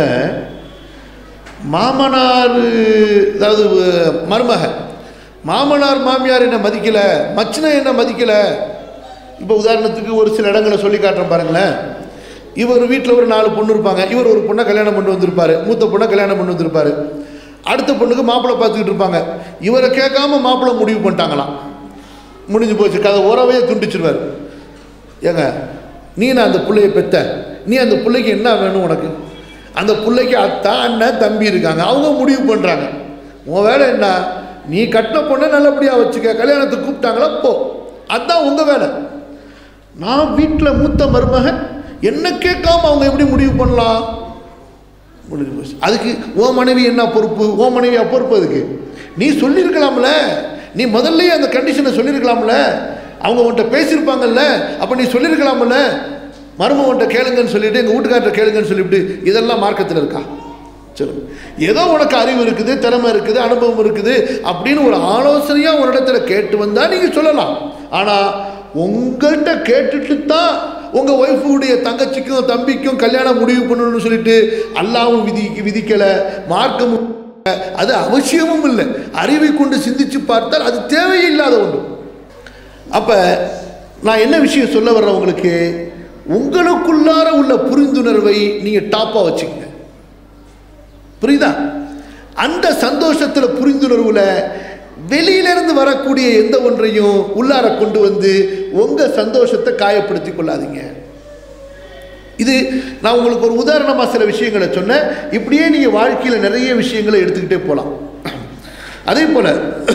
மாமனார் அதாவது மருமக மாமனார் மாமியார் என்ன மதிக்கலை மச்சினை என்ன மதிக்கலை இப்போ உதாரணத்துக்கு ஒரு சில இடங்களை சொல்லி காட்டுறேன் பாருங்களேன் இவர் வீட்டில் ஒரு நாலு பொண்ணு இருப்பாங்க இவர் ஒரு பொண்ணை கல்யாணம் பண்ணி வந்திருப்பாரு மூத்த பொண்ணை கல்யாணம் பண்ணி வந்திருப்பாரு அடுத்த பொண்ணுக்கு மாப்பிள்ளை பார்த்துக்கிட்டு இருப்பாங்க இவரை கேட்காம மாப்பிள்ளை முடிவு பண்ணிட்டாங்களாம் முடிஞ்சு போச்சு கதை உறவையே துண்டிச்சிருவார் ஏங்க நீ நான் அந்த பிள்ளைய பெத்த நீ அந்த பிள்ளைக்கு என்ன வேணும் உனக்கு அந்த பிள்ளைக்கு அத்தா அண்ணன் தம்பி இருக்காங்க அவங்க முடிவு பண்ணுறாங்க உன் வேலை என்ன நீ கட்டின பொண்ணை நல்லபடியாக வச்சுக்க கல்யாணத்துக்கு கூப்பிட்டாங்களா போ அதுதான் உங்கள் வேலை நான் வீட்டில் மூத்த மருமகன் என்ன கேட்காம அவங்க எப்படி முடிவு பண்ணலாம் முடிஞ்சு போச்சு அதுக்கு உன் மனைவி என்ன பொறுப்பு உன் மனைவியா பொறுப்பு அதுக்கு நீ சொல்லியிருக்கலாம்ல நீ முதல்லயே அந்த கண்டிஷனை சொல்லியிருக்கலாம்ல அவங்க உன்கிட்ட பேசியிருப்பாங்கல்ல அப்போ நீ சொல்லியிருக்கலாம்ல மருமகன்ட்ட கேளுங்கன்னு சொல்லிட்டு எங்கள் வீட்டுக்கார்ட்ட கேளுங்கன்னு சொல்லிவிட்டு இதெல்லாம் மார்க்கத்தில் இருக்கா சொல்லுங்க ஏதோ உனக்கு அறிவு இருக்குது திறமை இருக்குது அனுபவம் இருக்குது அப்படின்னு ஒரு ஆலோசனையாக ஒரு இடத்துல கேட்டு வந்தால் நீங்கள் சொல்லலாம் ஆனால் உங்கள்கிட்ட கேட்டுட்டு தான் உங்கள் ஒய்ஃபுடைய தங்கச்சிக்கும் தம்பிக்கும் கல்யாணம் முடிவு பண்ணணும்னு சொல்லிட்டு அல்லாவும் விதி விதிக்கலை மார்க்கமும் அது அவசியமும் இல்லை அறிவை கொண்டு சிந்திச்சு பார்த்தால் அது தேவையில்லாத ஒன்று அப்போ நான் என்ன விஷயம் சொல்ல வர்றேன் உங்களுக்கு உங்களுக்குள்ளார உள்ள புரிந்துணர்வை நீங்கள் டாப்பாக வச்சுக்கங்க புரியுதா அந்த சந்தோஷத்தில் புரிந்துணர்வில் வெளியிலிருந்து வரக்கூடிய எந்த ஒன்றையும் உள்ளார கொண்டு வந்து உங்கள் சந்தோஷத்தை காயப்படுத்தி கொள்ளாதீங்க இது நான் உங்களுக்கு ஒரு உதாரணமாக சில விஷயங்களை சொன்னேன் இப்படியே நீங்கள் வாழ்க்கையில் நிறைய விஷயங்களை எடுத்துக்கிட்டே போகலாம் அதே போல்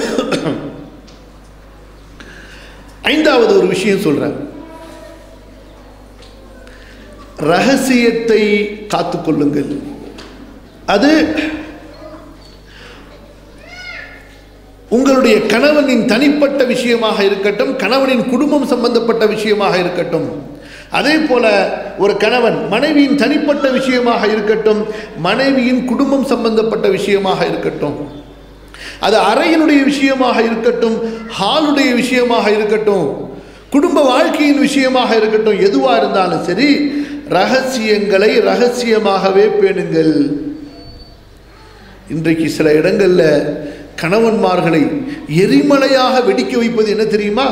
ஐந்தாவது ஒரு விஷயம் சொல்கிறேன் ரகசியத்தை காத்துக்கொள்ளுங்கள் அது உங்களுடைய கணவனின் தனிப்பட்ட விஷயமாக இருக்கட்டும் கணவனின் குடும்பம் சம்பந்தப்பட்ட விஷயமாக இருக்கட்டும் அதே போல ஒரு கணவன் மனைவியின் தனிப்பட்ட விஷயமாக இருக்கட்டும் மனைவியின் குடும்பம் சம்பந்தப்பட்ட விஷயமாக இருக்கட்டும் அது அறையினுடைய விஷயமாக இருக்கட்டும் ஹாலுடைய விஷயமாக இருக்கட்டும் குடும்ப வாழ்க்கையின் விஷயமாக இருக்கட்டும் எதுவாக இருந்தாலும் சரி ரகசியங்களை ரகசியமாகவே பேணுங்கள் இன்றைக்கு சில இடங்களில் கணவன்மார்களை எரிமலையாக வெடிக்க வைப்பது என்ன தெரியுமா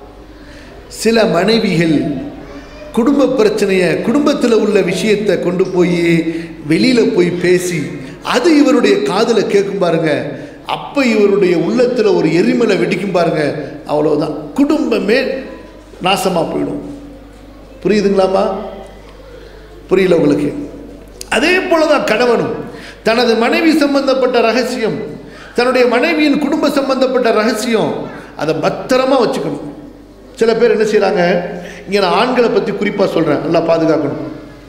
சில மனைவிகள் குடும்ப பிரச்சனையை குடும்பத்தில் உள்ள விஷயத்தை கொண்டு போய் வெளியில் போய் பேசி அது இவருடைய காதில் கேட்கும் பாருங்க அப்போ இவருடைய உள்ளத்தில் ஒரு எரிமலை வெடிக்கும் பாருங்க அவ்வளோதான் குடும்பமே நாசமாக போயிடும் புரியுதுங்களாமா புரியல உங்களுக்கு அதே போல தான் கணவனும் தனது மனைவி சம்பந்தப்பட்ட ரகசியம் தன்னுடைய மனைவியின் குடும்ப சம்பந்தப்பட்ட ரகசியம் அதை பத்திரமா வச்சுக்கணும் சில பேர் என்ன செய்கிறாங்க இங்கே நான் ஆண்களை பற்றி குறிப்பாக சொல்கிறேன் நல்லா பாதுகாக்கணும்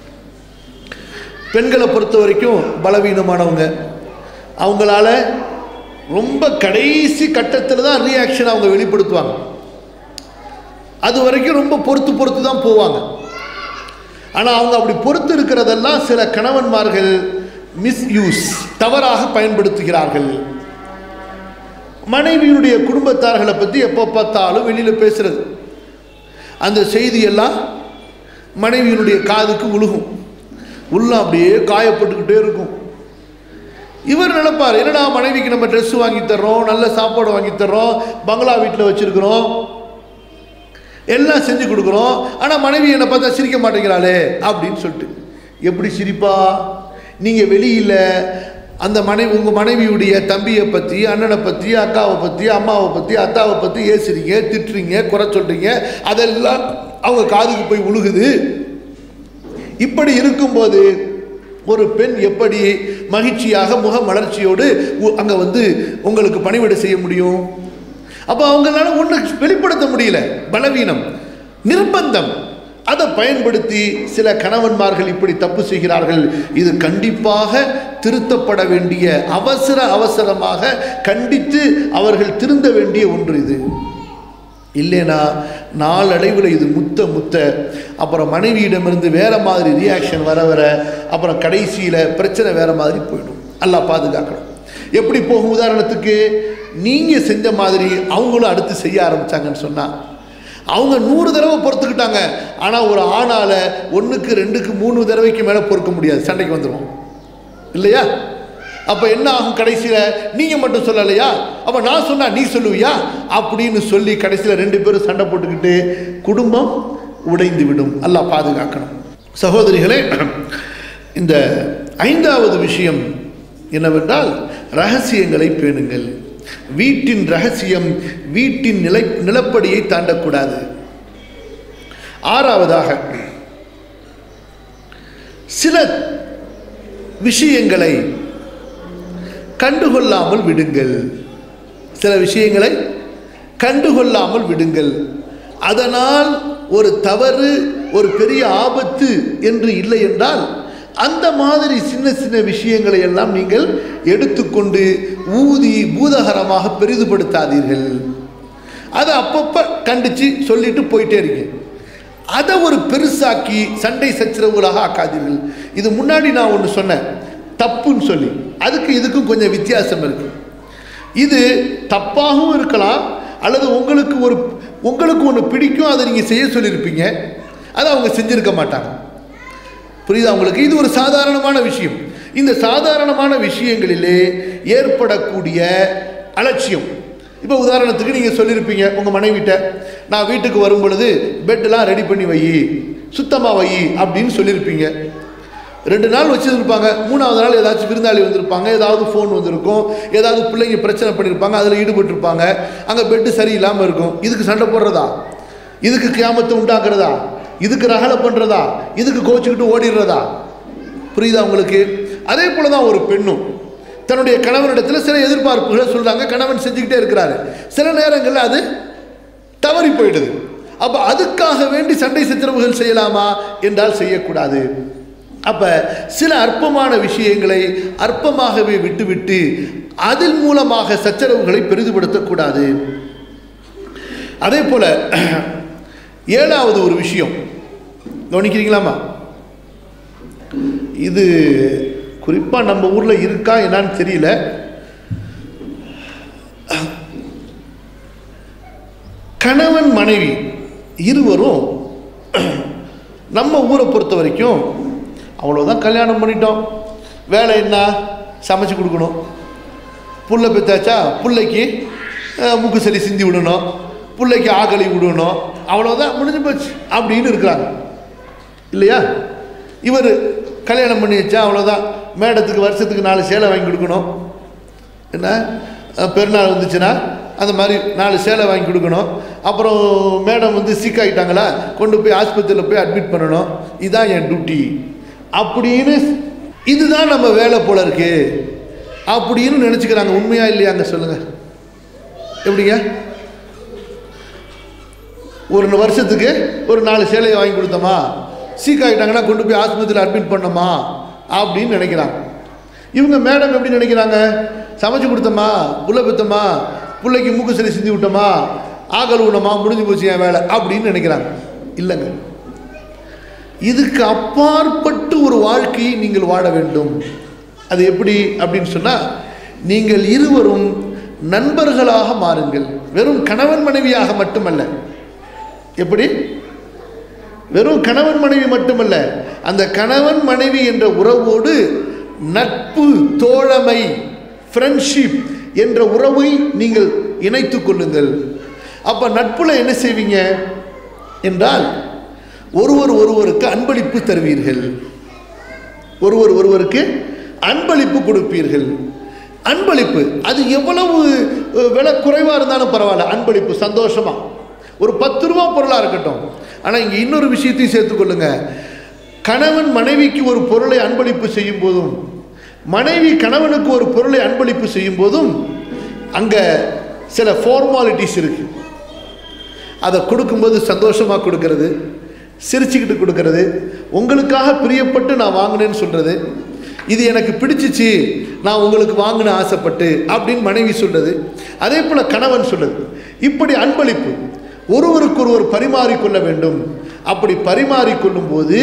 பெண்களை பொறுத்த வரைக்கும் பலவீனமானவங்க அவங்களால ரொம்ப கடைசி கட்டத்தில் தான் ரியாக்ஷன் அவங்க வெளிப்படுத்துவாங்க அது வரைக்கும் ரொம்ப பொறுத்து பொறுத்து தான் போவாங்க ஆனால் அவங்க அப்படி பொறுத்து இருக்கிறதெல்லாம் சில கணவன்மார்கள் மிஸ்யூஸ் தவறாக பயன்படுத்துகிறார்கள் மனைவியினுடைய குடும்பத்தார்களை பற்றி எப்போ பார்த்தாலும் வெளியில் பேசுறது அந்த செய்தியெல்லாம் மனைவியினுடைய காதுக்கு உழுகும் உள்ள அப்படியே காயப்பட்டுக்கிட்டே இருக்கும் இவர் நினைப்பார் என்னடா மனைவிக்கு நம்ம ட்ரெஸ் வாங்கி தர்றோம் நல்ல சாப்பாடு வாங்கி தர்றோம் பங்களா வீட்டில் வச்சுருக்குறோம் எல்லாம் செஞ்சு கொடுக்குறோம் ஆனால் மனைவி என்னை பார்த்தா சிரிக்க மாட்டேங்கிறாளே அப்படின்னு சொல்லிட்டு எப்படி சிரிப்பா நீங்கள் வெளியில் அந்த மனைவி உங்கள் மனைவியுடைய தம்பியை பற்றி அண்ணனை பற்றி அக்காவை பற்றி அம்மாவை பற்றி அத்தாவை பற்றி ஏசுறீங்க திட்டுறீங்க குறை சொல்கிறீங்க அதெல்லாம் அவங்க காதுக்கு போய் உழுகுது இப்படி இருக்கும்போது ஒரு பெண் எப்படி மகிழ்ச்சியாக முக மலர்ச்சியோடு அங்கே வந்து உங்களுக்கு பணிவிடை செய்ய முடியும் அப்போ அவங்களால ஒன்று வெளிப்படுத்த முடியல பலவீனம் நிர்பந்தம் அதை பயன்படுத்தி சில கணவன்மார்கள் இப்படி தப்பு செய்கிறார்கள் இது கண்டிப்பாக திருத்தப்பட வேண்டிய அவசர அவசரமாக கண்டித்து அவர்கள் திருந்த வேண்டிய ஒன்று இது இல்லைனா நாளடைவில் இது முத்த முத்த அப்புறம் மனைவியிடமிருந்து வேற மாதிரி ரியாக்ஷன் வர வர அப்புறம் கடைசியில் பிரச்சனை வேற மாதிரி போயிடும் எல்லாம் பாதுகாக்கணும் எப்படி போகும் உதாரணத்துக்கு நீங்கள் செஞ்ச மாதிரி அவங்களும் அடுத்து செய்ய ஆரம்பித்தாங்கன்னு சொன்னால் அவங்க நூறு தடவை பொறுத்துக்கிட்டாங்க ஆனால் ஒரு ஆணால் ஒன்றுக்கு ரெண்டுக்கு மூணு தடவைக்கு மேலே பொறுக்க முடியாது சண்டைக்கு வந்துடும் இல்லையா அப்போ என்ன ஆகும் கடைசியில் நீங்கள் மட்டும் சொல்லலையா அப்போ நான் சொன்னா நீ சொல்லுவியா அப்படின்னு சொல்லி கடைசியில் ரெண்டு பேரும் சண்டை போட்டுக்கிட்டு குடும்பம் உடைந்து விடும் எல்லாம் பாதுகாக்கணும் சகோதரிகளே இந்த ஐந்தாவது விஷயம் என்னவென்றால் ரகசியங்களை பேணுங்கள் வீட்டின் ரகசியம் வீட்டின் நிலை நிலப்படியை தாண்டக்கூடாது ஆறாவதாக சில விஷயங்களை கண்டுகொள்ளாமல் விடுங்கள் சில விஷயங்களை கண்டுகொள்ளாமல் விடுங்கள் அதனால் ஒரு தவறு ஒரு பெரிய ஆபத்து என்று இல்லை என்றால் அந்த மாதிரி சின்ன சின்ன விஷயங்களை எல்லாம் நீங்கள் எடுத்துக்கொண்டு ஊதி பூதகரமாக பெரிதுபடுத்தாதீர்கள் அதை அப்பப்போ கண்டித்து சொல்லிட்டு போயிட்டே இருக்கீங்க அதை ஒரு பெருசாக்கி சண்டை சச்சரவுகளாக ஆக்காதீர்கள் இது முன்னாடி நான் ஒன்று சொன்னேன் தப்புன்னு சொல்லி அதுக்கு இதுக்கும் கொஞ்சம் வித்தியாசம் இருக்கு இது தப்பாகவும் இருக்கலாம் அல்லது உங்களுக்கு ஒரு உங்களுக்கு ஒன்று பிடிக்கும் அதை நீங்கள் செய்ய சொல்லியிருப்பீங்க அதை அவங்க செஞ்சிருக்க மாட்டாங்க புரியுதா உங்களுக்கு இது ஒரு சாதாரணமான விஷயம் இந்த சாதாரணமான விஷயங்களிலே ஏற்படக்கூடிய அலட்சியம் இப்போ உதாரணத்துக்கு நீங்கள் சொல்லியிருப்பீங்க உங்கள் மனைவிட்ட நான் வீட்டுக்கு வரும் பொழுது பெட்டெல்லாம் ரெடி பண்ணி வை சுத்தமாக வை அப்படின்னு சொல்லியிருப்பீங்க ரெண்டு நாள் வச்சுருப்பாங்க மூணாவது நாள் ஏதாச்சும் விருந்தாளி வந்திருப்பாங்க ஏதாவது ஃபோன் வந்திருக்கும் ஏதாவது பிள்ளைங்க பிரச்சனை பண்ணியிருப்பாங்க அதில் ஈடுபட்டிருப்பாங்க அங்கே பெட்டு சரியில்லாமல் இருக்கும் இதுக்கு சண்டை போடுறதா இதுக்கு கியாமத்தை உண்டாக்குறதா இதுக்கு ரகலை பண்ணுறதா இதுக்கு கோச்சிக்கிட்டு ஓடிடுறதா புரியுதா உங்களுக்கு அதே போல தான் ஒரு பெண்ணும் தன்னுடைய கணவனிடத்தில் சில எதிர்பார்ப்புகளை சொல்கிறாங்க கணவன் செஞ்சுக்கிட்டே இருக்கிறாரு சில நேரங்களில் அது தவறி போயிடுது அப்போ அதுக்காக வேண்டி சண்டை சச்சரவுகள் செய்யலாமா என்றால் செய்யக்கூடாது அப்போ சில அற்பமான விஷயங்களை அற்பமாகவே விட்டுவிட்டு அதன் மூலமாக சச்சரவுகளை பெரிதுபடுத்தக்கூடாது அதே போல ஏழாவது ஒரு விஷயம் கவனிக்கிறீங்களாமா இது குறிப்பாக நம்ம ஊரில் இருக்கா என்னன்னு தெரியல கணவன் மனைவி இருவரும் நம்ம ஊரை பொறுத்த வரைக்கும் அவ்வளோதான் கல்யாணம் பண்ணிட்டோம் வேலை என்ன சமைச்சு கொடுக்கணும் புள்ள பெத்தாச்சா பிள்ளைக்கு அஹ், மூக்கு சளி சிந்தி விடணும் பிள்ளைக்கு ஆகலி விடணும் அவ்வளோதான் முடிஞ்சு போச்சு அப்படின்னு இருக்கிறாங்க இல்லையா இவர் கல்யாணம் பண்ணி வச்சா அவ்வளோதான் மேடத்துக்கு வருஷத்துக்கு நாலு சேலை வாங்கி கொடுக்கணும் என்ன அஹ், பெருநாள் வந்துச்சுன்னா அந்த மாதிரி நாலு சேலை வாங்கி கொடுக்கணும் அப்புறம் மேடம் வந்து சிக் ஆகிட்டாங்களா கொண்டு போய் ஆஸ்பத்திரியில் போய் அட்மிட் பண்ணணும் இதுதான் என் டியூட்டி அப்படின்னு இதுதான் நம்ம வேலை போல இருக்கு அப்படின்னு நினச்சிக்கிறாங்க உண்மையா இல்லையாங்க சொல்லுங்க எப்படிங்க ஒரு வருஷத்துக்கு ஒரு நாலு சேலையை வாங்கி கொடுத்தோமா சீக் ஆகிட்டாங்கன்னா கொண்டு போய் ஆஸ்பத்திரியில் அட்மிட் பண்ணோமா அப்படின்னு நினைக்கிறாங்க இவங்க மேடம் எப்படி நினைக்கிறாங்க சமைச்சு கொடுத்தோமா புள்ள பெத்தோமா பிள்ளைக்கு மூக்கு சளி சிந்தி விட்டோமா ஆகல் ஊனமா முடிஞ்சு போச்சு என் வேலை அப்படின்னு நினைக்கிறாங்க இல்லைங்க இதுக்கு அப்பாற்பட்டு ஒரு வாழ்க்கையை நீங்கள் வாழ வேண்டும் அது எப்படி அப்படின்னு சொன்னால் நீங்கள் இருவரும் நண்பர்களாக மாறுங்கள் வெறும் கணவன் மனைவியாக மட்டுமல்ல எப்படி வெறும் கணவன் மனைவி மட்டுமல்ல அந்த கணவன் மனைவி என்ற உறவோடு நட்பு தோழமை ஃப்ரெண்ட்ஷிப் என்ற உறவை நீங்கள் இணைத்துக் கொள்ளுங்கள் அப்போ நட்புல என்ன செய்வீங்க என்றால் ஒருவர் ஒருவருக்கு அன்பளிப்பு தருவீர்கள் ஒருவர் ஒருவருக்கு அன்பளிப்பு கொடுப்பீர்கள் அன்பளிப்பு அது எவ்வளவு அஹ், விலை குறைவாக இருந்தாலும் பரவாயில்ல அன்பளிப்பு சந்தோஷமா ஒரு பத்து ரூபா பொருளாக இருக்கட்டும் ஆனால் இங்கே இன்னொரு விஷயத்தையும் சேர்த்துக்கொள்ளுங்க கணவன் மனைவிக்கு ஒரு பொருளை அன்பளிப்பு செய்யும் போதும் மனைவி கணவனுக்கு ஒரு பொருளை அன்பளிப்பு செய்யும் போதும் அங்கே சில ஃபார்மாலிட்டிஸ் இருக்குது அதை கொடுக்கும்போது சந்தோஷமாக கொடுக்கறது சிரிச்சுக்கிட்டு கொடுக்கறது உங்களுக்காக பிரியப்பட்டு நான் வாங்கினேன்னு சொல்கிறது இது எனக்கு பிடிச்சிச்சு நான் உங்களுக்கு வாங்கின ஆசைப்பட்டு அப்படின்னு மனைவி சொல்றது அதே போல் கணவன் சொல்லுது இப்படி அன்பளிப்பு ஒருவருக்கு ஒருவர் பரிமாறிக்கொள்ள வேண்டும் அப்படி பரிமாறிக்கொள்ளும் போது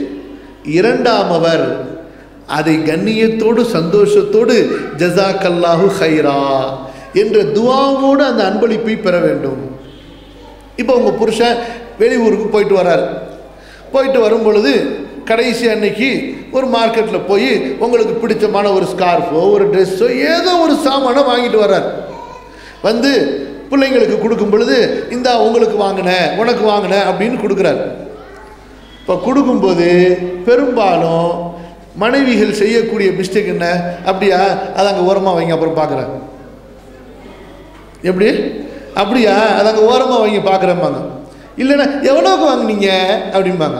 இரண்டாமவர் அதை கண்ணியத்தோடு சந்தோஷத்தோடு ஜசாக்கல்லாஹு ஹைரா என்ற துவாவோடு அந்த அன்பளிப்பை பெற வேண்டும் இப்போ உங்கள் புருஷன் வெளியூருக்கு போயிட்டு வரார் போயிட்டு வரும் பொழுது கடைசி அன்னைக்கு ஒரு மார்க்கெட்டில் போய் உங்களுக்கு பிடிச்சமான ஒரு ஸ்கார்ஃபோ ஒரு ட்ரெஸ்ஸோ ஏதோ ஒரு சாமானை வாங்கிட்டு வர்றார் வந்து பிள்ளைங்களுக்கு கொடுக்கும் பொழுது இந்தா உங்களுக்கு வாங்கினேன் உனக்கு வாங்கினேன் அப்படின்னு கொடுக்குறார் இப்போ கொடுக்கும்போது பெரும்பாலும் மனைவிகள் செய்யக்கூடிய மிஸ்டேக் என்ன அப்படியா அதை அங்கே ஓரமாக வைங்க அப்புறம் பார்க்குறேன் எப்படி அப்படியா அதை அங்கே ஓரமாக வைங்க பார்க்குறேம்பாங்க இல்லைன்னா எவ்வளோக்கு வாங்குனீங்க அப்படிம்பாங்க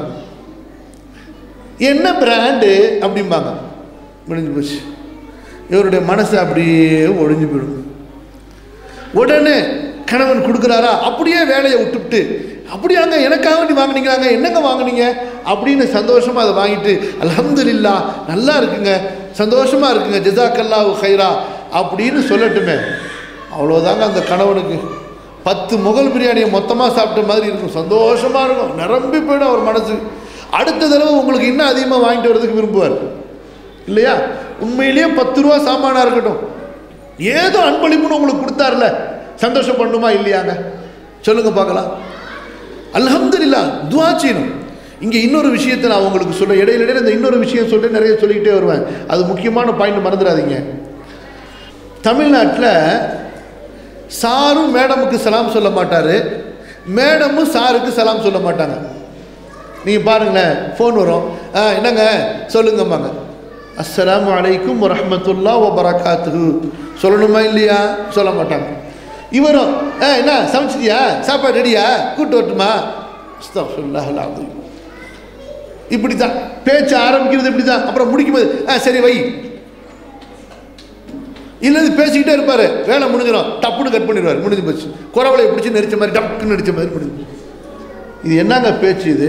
என்ன பிராண்டு அப்படிம்பாங்க முடிஞ்சு போச்சு இவருடைய மனசு அப்படியே ஒழிஞ்சு போயிடும் உடனே கணவன் கொடுக்குறாரா அப்படியே வேலையை விட்டுவிட்டு அப்படியாங்க எனக்காக வேண்டி வாங்குனீங்களாங்க என்னங்க வாங்குனீங்க அப்படின்னு சந்தோஷமாக அதை வாங்கிட்டு அல்ஹம்துலில்லா நல்லா இருக்குங்க சந்தோஷமாக இருக்குங்க ஜிசாக்கல்லாஹு ஹைரா அப்படின்னு சொல்லட்டுமே அவ்வளோதாங்க அந்த கணவனுக்கு பத்து முகல் பிரியாணியை மொத்தமாக சாப்பிட்ட மாதிரி இருக்கும் சந்தோஷமாக இருக்கும் நிரம்பி போயிடும் அவர் மனசு அடுத்த தடவை உங்களுக்கு இன்னும் அதிகமாக வாங்கிட்டு வரதுக்கு விரும்புவார் இல்லையா உண்மையிலேயே பத்து ரூபா சாமானா இருக்கட்டும் ஏதோ அன்பளிப்புன்னு உங்களுக்கு கொடுத்தாருல சந்தோஷம் பண்ணுமா இல்லையாங்க சொல்லுங்க பார்க்கலாம் அல்ஹம்துலில்லாஹ் துஆ செய்யணும் இங்கே இன்னொரு விஷயத்தை நான் உங்களுக்கு சொல்ல இடையில இடையில இந்த இன்னொரு விஷயம் சொல்லிட்டு நிறைய சொல்லிக்கிட்டே வருவேன் அது முக்கியமான பாயிண்ட் மறந்துடாதீங்க தமிழ்நாட்டில் சாரும் மேடமுக்கு சலாம் சொல்ல மாட்டார் மேடமும் சாருக்கு சலாம் சொல்ல மாட்டாங்க நீங்கள் பாருங்களேன் ஃபோன் வரும் ஆ என்னங்க சொல்லுங்கம்மாங்க அஸ்ஸலாமு அலைக்கும் வரஹ்மத்துல்லாஹ் வ பரகாத்துஹு சொல்லணுமா இல்லையா சொல்ல மாட்டாங்க இவரும் ஆ என்ன சமைச்சிட்டியா சாப்பாடு ரெடியா கூட்டு வரட்டுமா அஸ்தக்ஃபிருல்லாஹ் அல்-அஸீம். இப்படி தான் பேச்சு ஆரம்பிக்கிறது இப்படி தான் அப்புறம் முடிக்கும்போது ஆ சரி வை இல்லது பேசிக்கிட்டே இருப்பாரு வேலை முடிஞ்சிடும் டப்புன்னு கட் பண்ணிடுவார் முடிஞ்சு போச்சு குறவலை பிடிச்சி நெரிச்ச மாதிரி டப்புன்னு நெரிச்ச மாதிரி முடிஞ்சு இது என்னங்க பேச்சு இது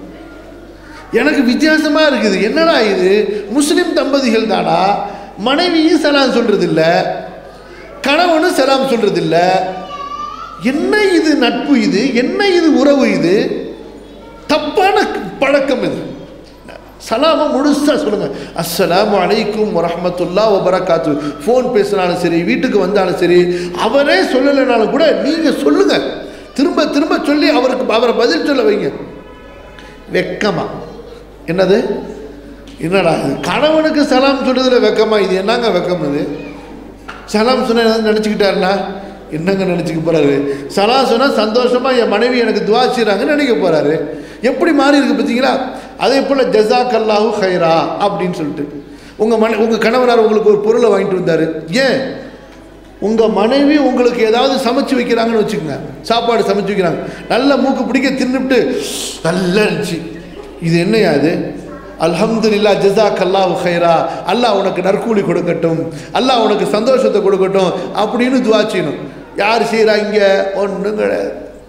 எனக்கு வித்தியாசமா இருக்குது என்னடா இது முஸ்லிம் தம்பதிகள் தானா மனைவியும் சலாம் சொல்றது இல்ல கணவனும் சலாம் சொல்றது இல்ல என்ன இது நட்பு இது என்ன இது உறவு இது தப்பான பழக்கம் இது சலாம முழுசா சொல்லுங்க அஸ்ஸலாமு அலைக்கும் வரஹ்மத்துல்லாஹ் வபரகாத்து ஃபோன் பேசினாலும் சரி வீட்டுக்கு வந்தாலும் சரி அவரே சொல்லலைனாலும் கூட நீங்க சொல்லுங்க திரும்ப திரும்ப சொல்லி அவருக்கு அவரை பதில் சொல்ல வைங்க வெக்கமா என்னது என்னடா இது கணவனுக்கு சலாம் சொல்றதுல வெக்கமா இது என்னங்க வெக்கம் இது சலாம் சொன்னா ஏதாவது நினச்சிக்கிட்டாருனா என்னங்க நினச்சிக்க போறாரு சலாம் சொன்னா சந்தோஷமா என் மனைவி எனக்கு துவா செய்றாங்கன்னு நினைக்க போறாரு எப்படி மாறி இருக்கு பார்த்தீங்களா அதே போல ஜசாக் அல்லாஹு ஹைரா அப்படின்னு சொல்லிட்டு உங்க மனை உங்க கணவனார் உங்களுக்கு ஒரு பொருளை வாங்கிட்டு வந்தாரு ஏன் உங்க மனைவி உங்களுக்கு ஏதாவது சமைச்சு வைக்கிறாங்கன்னு வச்சுக்கோங்க சாப்பாடு சமைச்சு வைக்கிறாங்க நல்ல மூக்கு பிடிக்க தின்னுட்டு நல்லா இருந்துச்சு இது என்னையா இது அல்ஹம்துலில்லா ஜஸாக் அல்லாஹ் ஹைரா அல்லாஹ் உனக்கு நற்கூலி கொடுக்கட்டும் அல்லாஹ் உனக்கு சந்தோஷத்தை கொடுக்கட்டும் அப்படின்னு துவா செய்யணும் யார் செய்கிறா இங்கே ஒன்றும் கிடையாது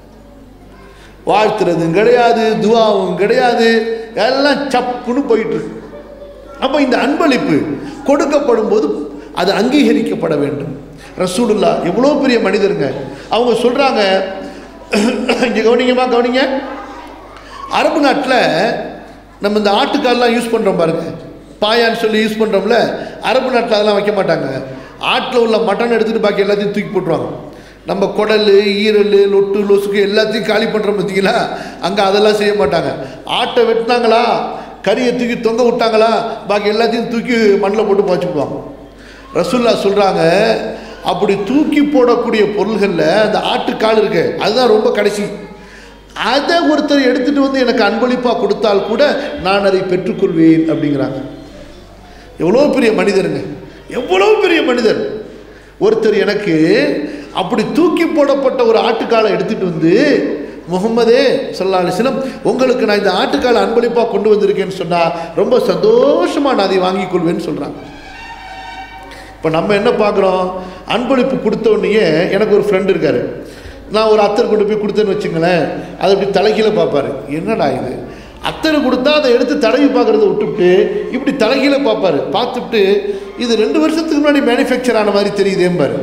வாழ்த்துறதும் கிடையாது துவாவும் கிடையாது எல்லாம் சப்புன்னு போயிட்டு இருக்கு அப்போ இந்த அன்பளிப்பு கொடுக்கப்படும் போது அது அங்கீகரிக்கப்பட வேண்டும் ரசூலுல்லா எவ்வளோ பெரிய மனிதருங்க அவங்க சொல்கிறாங்க இங்கே கவனிங்கம்மா கவனிங்க அரபு நாட்டில் நம்ம இந்த ஆட்டுக்கால்லாம் யூஸ் பண்ணுறோம் பாருங்க பாயான்னு சொல்லி யூஸ் பண்ணுறோம்ல அரபு நாட்டில் அதெல்லாம் வைக்க மாட்டாங்க ஆட்டில் உள்ள மட்டன் எடுத்துகிட்டு பாக்கி எல்லாத்தையும் தூக்கி போட்டுருவாங்க நம்ம குடல் ஈரல் லொட்டு லொசுக்கு எல்லாத்தையும் காலி பண்ணுறோம் பார்த்தீங்களா அங்கே அதெல்லாம் செய்ய மாட்டாங்க ஆட்டை வெட்டினாங்களா கறியை தூக்கி தொங்க விட்டாங்களா பாக்கி எல்லாத்தையும் தூக்கி மண்ணில் போட்டு பாய்ச்சிக்குவாங்க ரசுல்லா சொல்கிறாங்க அப்படி தூக்கி போடக்கூடிய பொருள்களில் அந்த ஆட்டுக்கால் இருக்கு அதுதான் ரொம்ப கடைசி அதை ஒருத்தர் எடுத்துட்டு வந்து எனக்கு அன்பளிப்பாக கொடுத்தால் கூட நான் அதை பெற்றுக்கொள்வேன் அப்படிங்கிறாங்க எவ்வளோ பெரிய மனிதருங்க எவ்வளோ பெரிய மனிதர் ஒருத்தர் எனக்கு அப்படி தூக்கி போடப்பட்ட ஒரு ஆட்டுக்காலை எடுத்துட்டு வந்து முகமதே சொல்லா அலிஸ்லம் உங்களுக்கு நான் இந்த ஆட்டுக்காலை அன்பளிப்பாக கொண்டு வந்திருக்கேன்னு சொன்னால் ரொம்ப சந்தோஷமாக நான் அதை வாங்கிக் கொள்வேன்னு சொல்கிறாங்க இப்போ நம்ம என்ன பார்க்குறோம் அன்பளிப்பு கொடுத்த உடனேயே எனக்கு ஒரு ஃப்ரெண்டு இருக்காரு நான் ஒரு அத்தர் கொண்டு போய் கொடுத்தேன்னு வச்சுங்களேன் அதை அப்படி தலைகீழ பார்ப்பாரு என்னடா இது அத்தரை கொடுத்தா அதை எடுத்து தடவி பார்க்குறத விட்டுவிட்டு இப்படி தலைகீழ பார்ப்பாரு பார்த்துட்டு இது ரெண்டு வருஷத்துக்கு முன்னாடி மேனுஃபேக்சர் ஆன மாதிரி தெரியுதேம்பாரு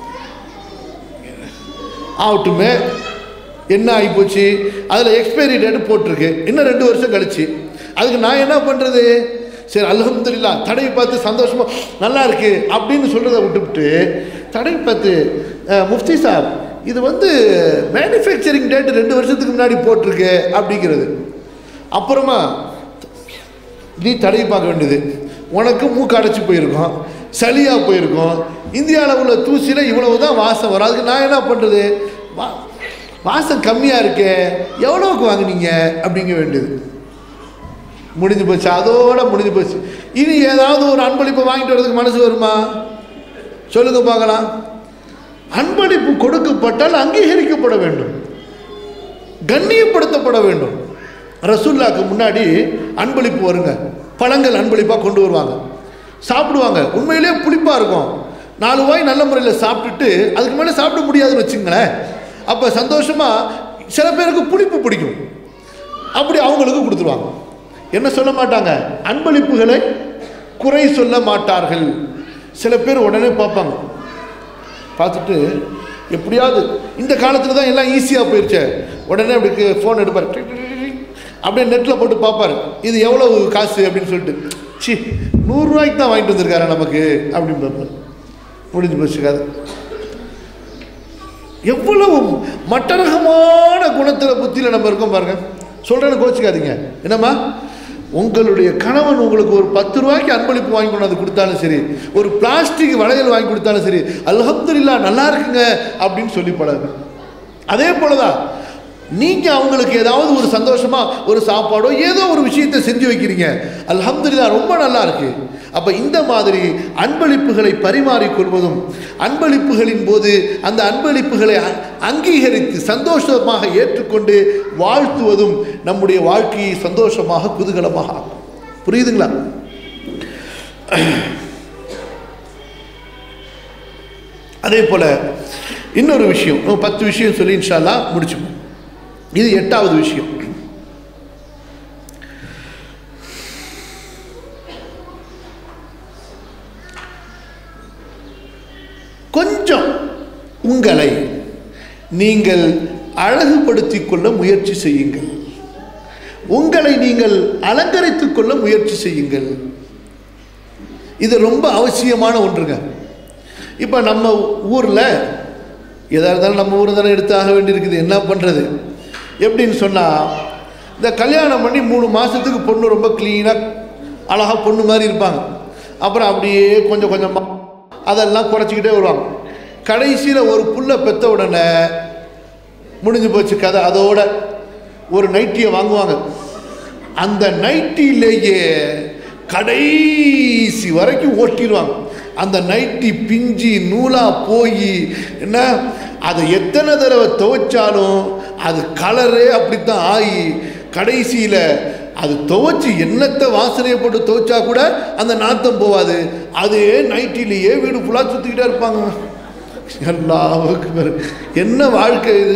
ஆகட்டுமே என்ன ஆகிப்போச்சு அதில் எக்ஸ்பைரி டேட் போட்டிருக்கு இன்னும் ரெண்டு வருஷம் கழிச்சு அதுக்கு நான் என்ன பண்ணுறது சரி அல்ஹம்துலில்லா தடவி பார்த்து சந்தோஷமா நல்லா இருக்கு அப்படின்னு சொல்கிறத விட்டுவிட்டு தடவி பார்த்து அஹ், முஃப்தி சாப் இது வந்து மேனுஃபேக்சரிங் டேட் ரெண்டு வருஷத்துக்கு முன்னாடி போட்டிருக்கு அப்படிங்கிறது அப்புறமா நீ தடவி பார்க்க வேண்டியது உனக்கு மூக்கு அடைச்சி போயிருக்கும் சளியாக போயிருக்கும் இந்தியாவில் உள்ள தூசியில் இவ்வளவு தான் வாசம் வரும் அதுக்கு நான் என்ன பண்ணுறது வா வாசம் கம்மியாக இருக்கே எவ்வளோவுக்கு வாங்குனீங்க அப்படிங்க வேண்டியது முடிஞ்சு போச்சு அதோட முடிஞ்சு போச்சு இனி ஏதாவது ஒரு அன்பளிப்பை வாங்கிட்டு வரதுக்கு மனசு வருமா சொல்லுங்க பார்க்கலாம் அன்பளிப்பு கொடுக்கப்பட்டால் அங்கீகரிக்கப்பட வேண்டும் கண்ணியப்படுத்தப்பட வேண்டும் ரசூல்லாக்கு முன்னாடி அன்பளிப்பு வருங்க பழங்கள் அன்பளிப்பாக கொண்டு வருவாங்க சாப்பிடுவாங்க உண்மையிலே புளிப்பாக இருக்கும் நாலு வாய் நல்ல முறையில் சாப்பிட்டுட்டு அதுக்கு மேலே சாப்பிட முடியாதுன்னு வச்சுங்களேன் அப்போ சந்தோஷமாக சில பேருக்கு புளிப்பு பிடிக்கும் அப்படி அவங்களுக்கு கொடுத்துருவாங்க என்ன சொல்ல மாட்டாங்க அன்பளிப்புகளை குறை சொல்ல மாட்டார்கள் சில பேர் உடனே பார்ப்பாங்க பார்த்துட்டு எப்படியாவது இந்த காலத்தில் தான் எல்லாம் ஈஸியாக போயிடுச்சே உடனே அப்படி ஃபோன் எடுப்பார் டிக் டிக் டிக் டிக். அப்படியே நெட்டில் போட்டு பார்ப்பார் இது எவ்வளவு காசு அப்படின்னு சொல்லிட்டு சி நூறுரூவாய்க்கு தான் வாங்கிட்டு வந்திருக்காரு நமக்கு அப்படின்னு பார்ப்பாரு முடிஞ்சு போச்சு கதை எவ்வளவு மட்டரகமான குணத்தில் புத்தியில் நம்ம இருக்கோம் பாருங்க சொல்கிறேன்னு கோச்சிக்காதீங்க என்னம்மா உங்களுடைய கணவன் உங்களுக்கு ஒரு பத்து ரூபாய்க்கு அன்பளிப்பு வாங்கி கொண்டாந்து கொடுத்தாலும் சரி ஒரு பிளாஸ்டிக் வளையல் வாங்கி கொடுத்தாலும் சரி அல்ஹம்துலில்லாஹ் நல்லா இருக்குங்க அப்படின்னு சொல்லி பழகுங்க அதே போலதான் நீங்க அவங்களுக்கு ஏதாவது ஒரு சந்தோஷமா ஒரு சாப்பாடோ ஏதோ ஒரு விஷயத்தை செஞ்சு வைக்கிறீங்க அல்ஹம்துலில்லாஹ் ரொம்ப நல்லா இருக்கு அப்ப இந்த மாதிரி அன்பளிப்புகளை பரிமாறிக்கொள்வதும் அன்பளிப்புகளின் போது அந்த அன்பளிப்புகளை அ- அங்கீகரித்து சந்தோஷமாக ஏற்றுக்கொண்டு வாழ்த்துவதும் நம்முடைய வாழ்க்கையை சந்தோஷமாக குதூகலமாக ஆக்கும் புரியுதுங்களா அதே போல இன்னொரு விஷயம் இன்னும் பத்து விஷயம் சொல்லி இன்ஷால்லா முடிச்சுப்போம் இது எட்டாவது விஷயம் கொஞ்சம் உங்களை நீங்கள் அழகுபடுத்திக் கொள்ள முயற்சி செய்யுங்கள் உங்களை நீங்கள் அலங்கரித்துக் கொள்ள முயற்சி செய்யுங்கள் இது ரொம்ப அவசியமான ஒன்றுங்க இப்போ நம்ம ஊரில் எதாக இருந்தாலும் நம்ம ஊர் தானே எடுத்தாக வேண்டியிருக்குது என்ன பண்ணுறது எப்படின்னு சொன்னால் இந்த கல்யாணம் பண்ணி மூணு மாதத்துக்கு பொண்ணு ரொம்ப க்ளீனாக அழகாக பொண்ணு மாதிரி இருப்பாங்க அப்புறம் அப்படியே கொஞ்சம் கொஞ்சமாக அதெல்லாம் குறைச்சிக்கிட்டே வருவாங்க கடைசியில் ஒரு புல்லை பெத்த உடனே முடிஞ்சு போச்சு கதை அதோட ஒரு நைட்டியை வாங்குவாங்க அந்த நைட்டிலேயே கடைசி வரைக்கும் ஓட்டிடுவாங்க அந்த நைட்டி பிஞ்சி நூலாக போய் என்ன அதை எத்தனை தடவை துவைச்சாலும் அது கலரே அப்படித்தான் ஆகி கடைசியில் அது துவைச்சி என்னத்தை வாசனையை போட்டு துவைச்சா கூட அந்த நாத்தம் போகாது அதே நைட்டிலேயே வீடு ஃபுல்லாக சுற்றிக்கிட்டே இருப்பாங்க எல்லாவுக்கு என்ன வாழ்க்கை இது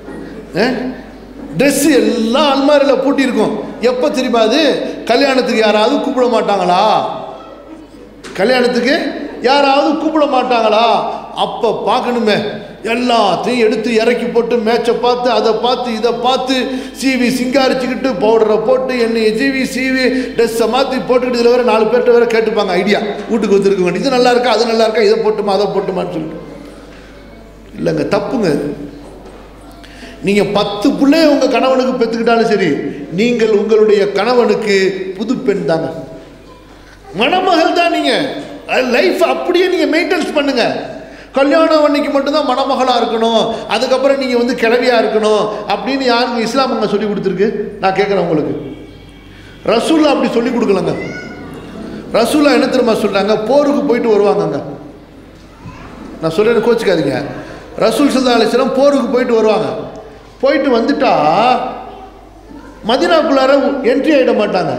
ட்ரெஸ்ஸு எல்லாம் அல்மாரியில் பூட்டியிருக்கும் எப்போ தெரியுமா அது கல்யாணத்துக்கு யாராவது கூப்பிட மாட்டாங்களா கல்யாணத்துக்கு யாராவது கூப்பிட மாட்டாங்களா அப்போ பார்க்கணுமே எல்லாத்தையும் எடுத்து இறக்கி போட்டு மேட்சை பார்த்து அதை பார்த்து இதை பார்த்து சீவி சிங்காரிச்சுக்கிட்டு பவுடரை போட்டு எண்ணெயை சீவி சீவி ட்ரெஸ்ஸை மாற்றி போட்டுக்கிட்டு இதில் வேற நாலு பேர்கிட்ட வேற கேட்டுப்பாங்க ஐடியா வீட்டுக்கு வந்துருக்க இது நல்லா இருக்கா அது நல்லா இருக்கா இதை போட்டுமா அதை போட்டுமான்னு சொல்லிட்டு இல்லைங்க தப்புங்க நீங்கள் பத்து பிள்ளைய உங்கள் கணவனுக்கு பெற்றுக்கிட்டாலும் சரி நீங்கள் உங்களுடைய கணவனுக்கு புது பெண் தாங்க மணமகள் தான் நீங்கள் லைஃப் அப்படியே நீங்கள் மெயின்டெனன்ஸ் பண்ணுங்க கல்யாணம் அன்னைக்கு மட்டும்தான் மணமகளாக இருக்கணும் அதுக்கப்புறம் நீங்கள் வந்து கிளவியாக இருக்கணும் அப்படின்னு யாருங்க இஸ்லாம் அங்கே சொல்லி கொடுத்துருக்கு நான் கேட்குறேன் உங்களுக்கு ரசூல்லா அப்படி சொல்லி கொடுக்கலங்க ரசூல்லா என்ன தெரியுமா சொல்கிறாங்க போருக்கு போயிட்டு வருவாங்கங்க நான் சொல்கிறேன் கோச்சிக்காதீங்க ரசூல் சல்லா அலிஸ்லாம் போருக்கு போயிட்டு வருவாங்க போயிட்டு வந்துட்டா மதினாக்குள்ளார என்ட்ரி ஆகிட மாட்டாங்க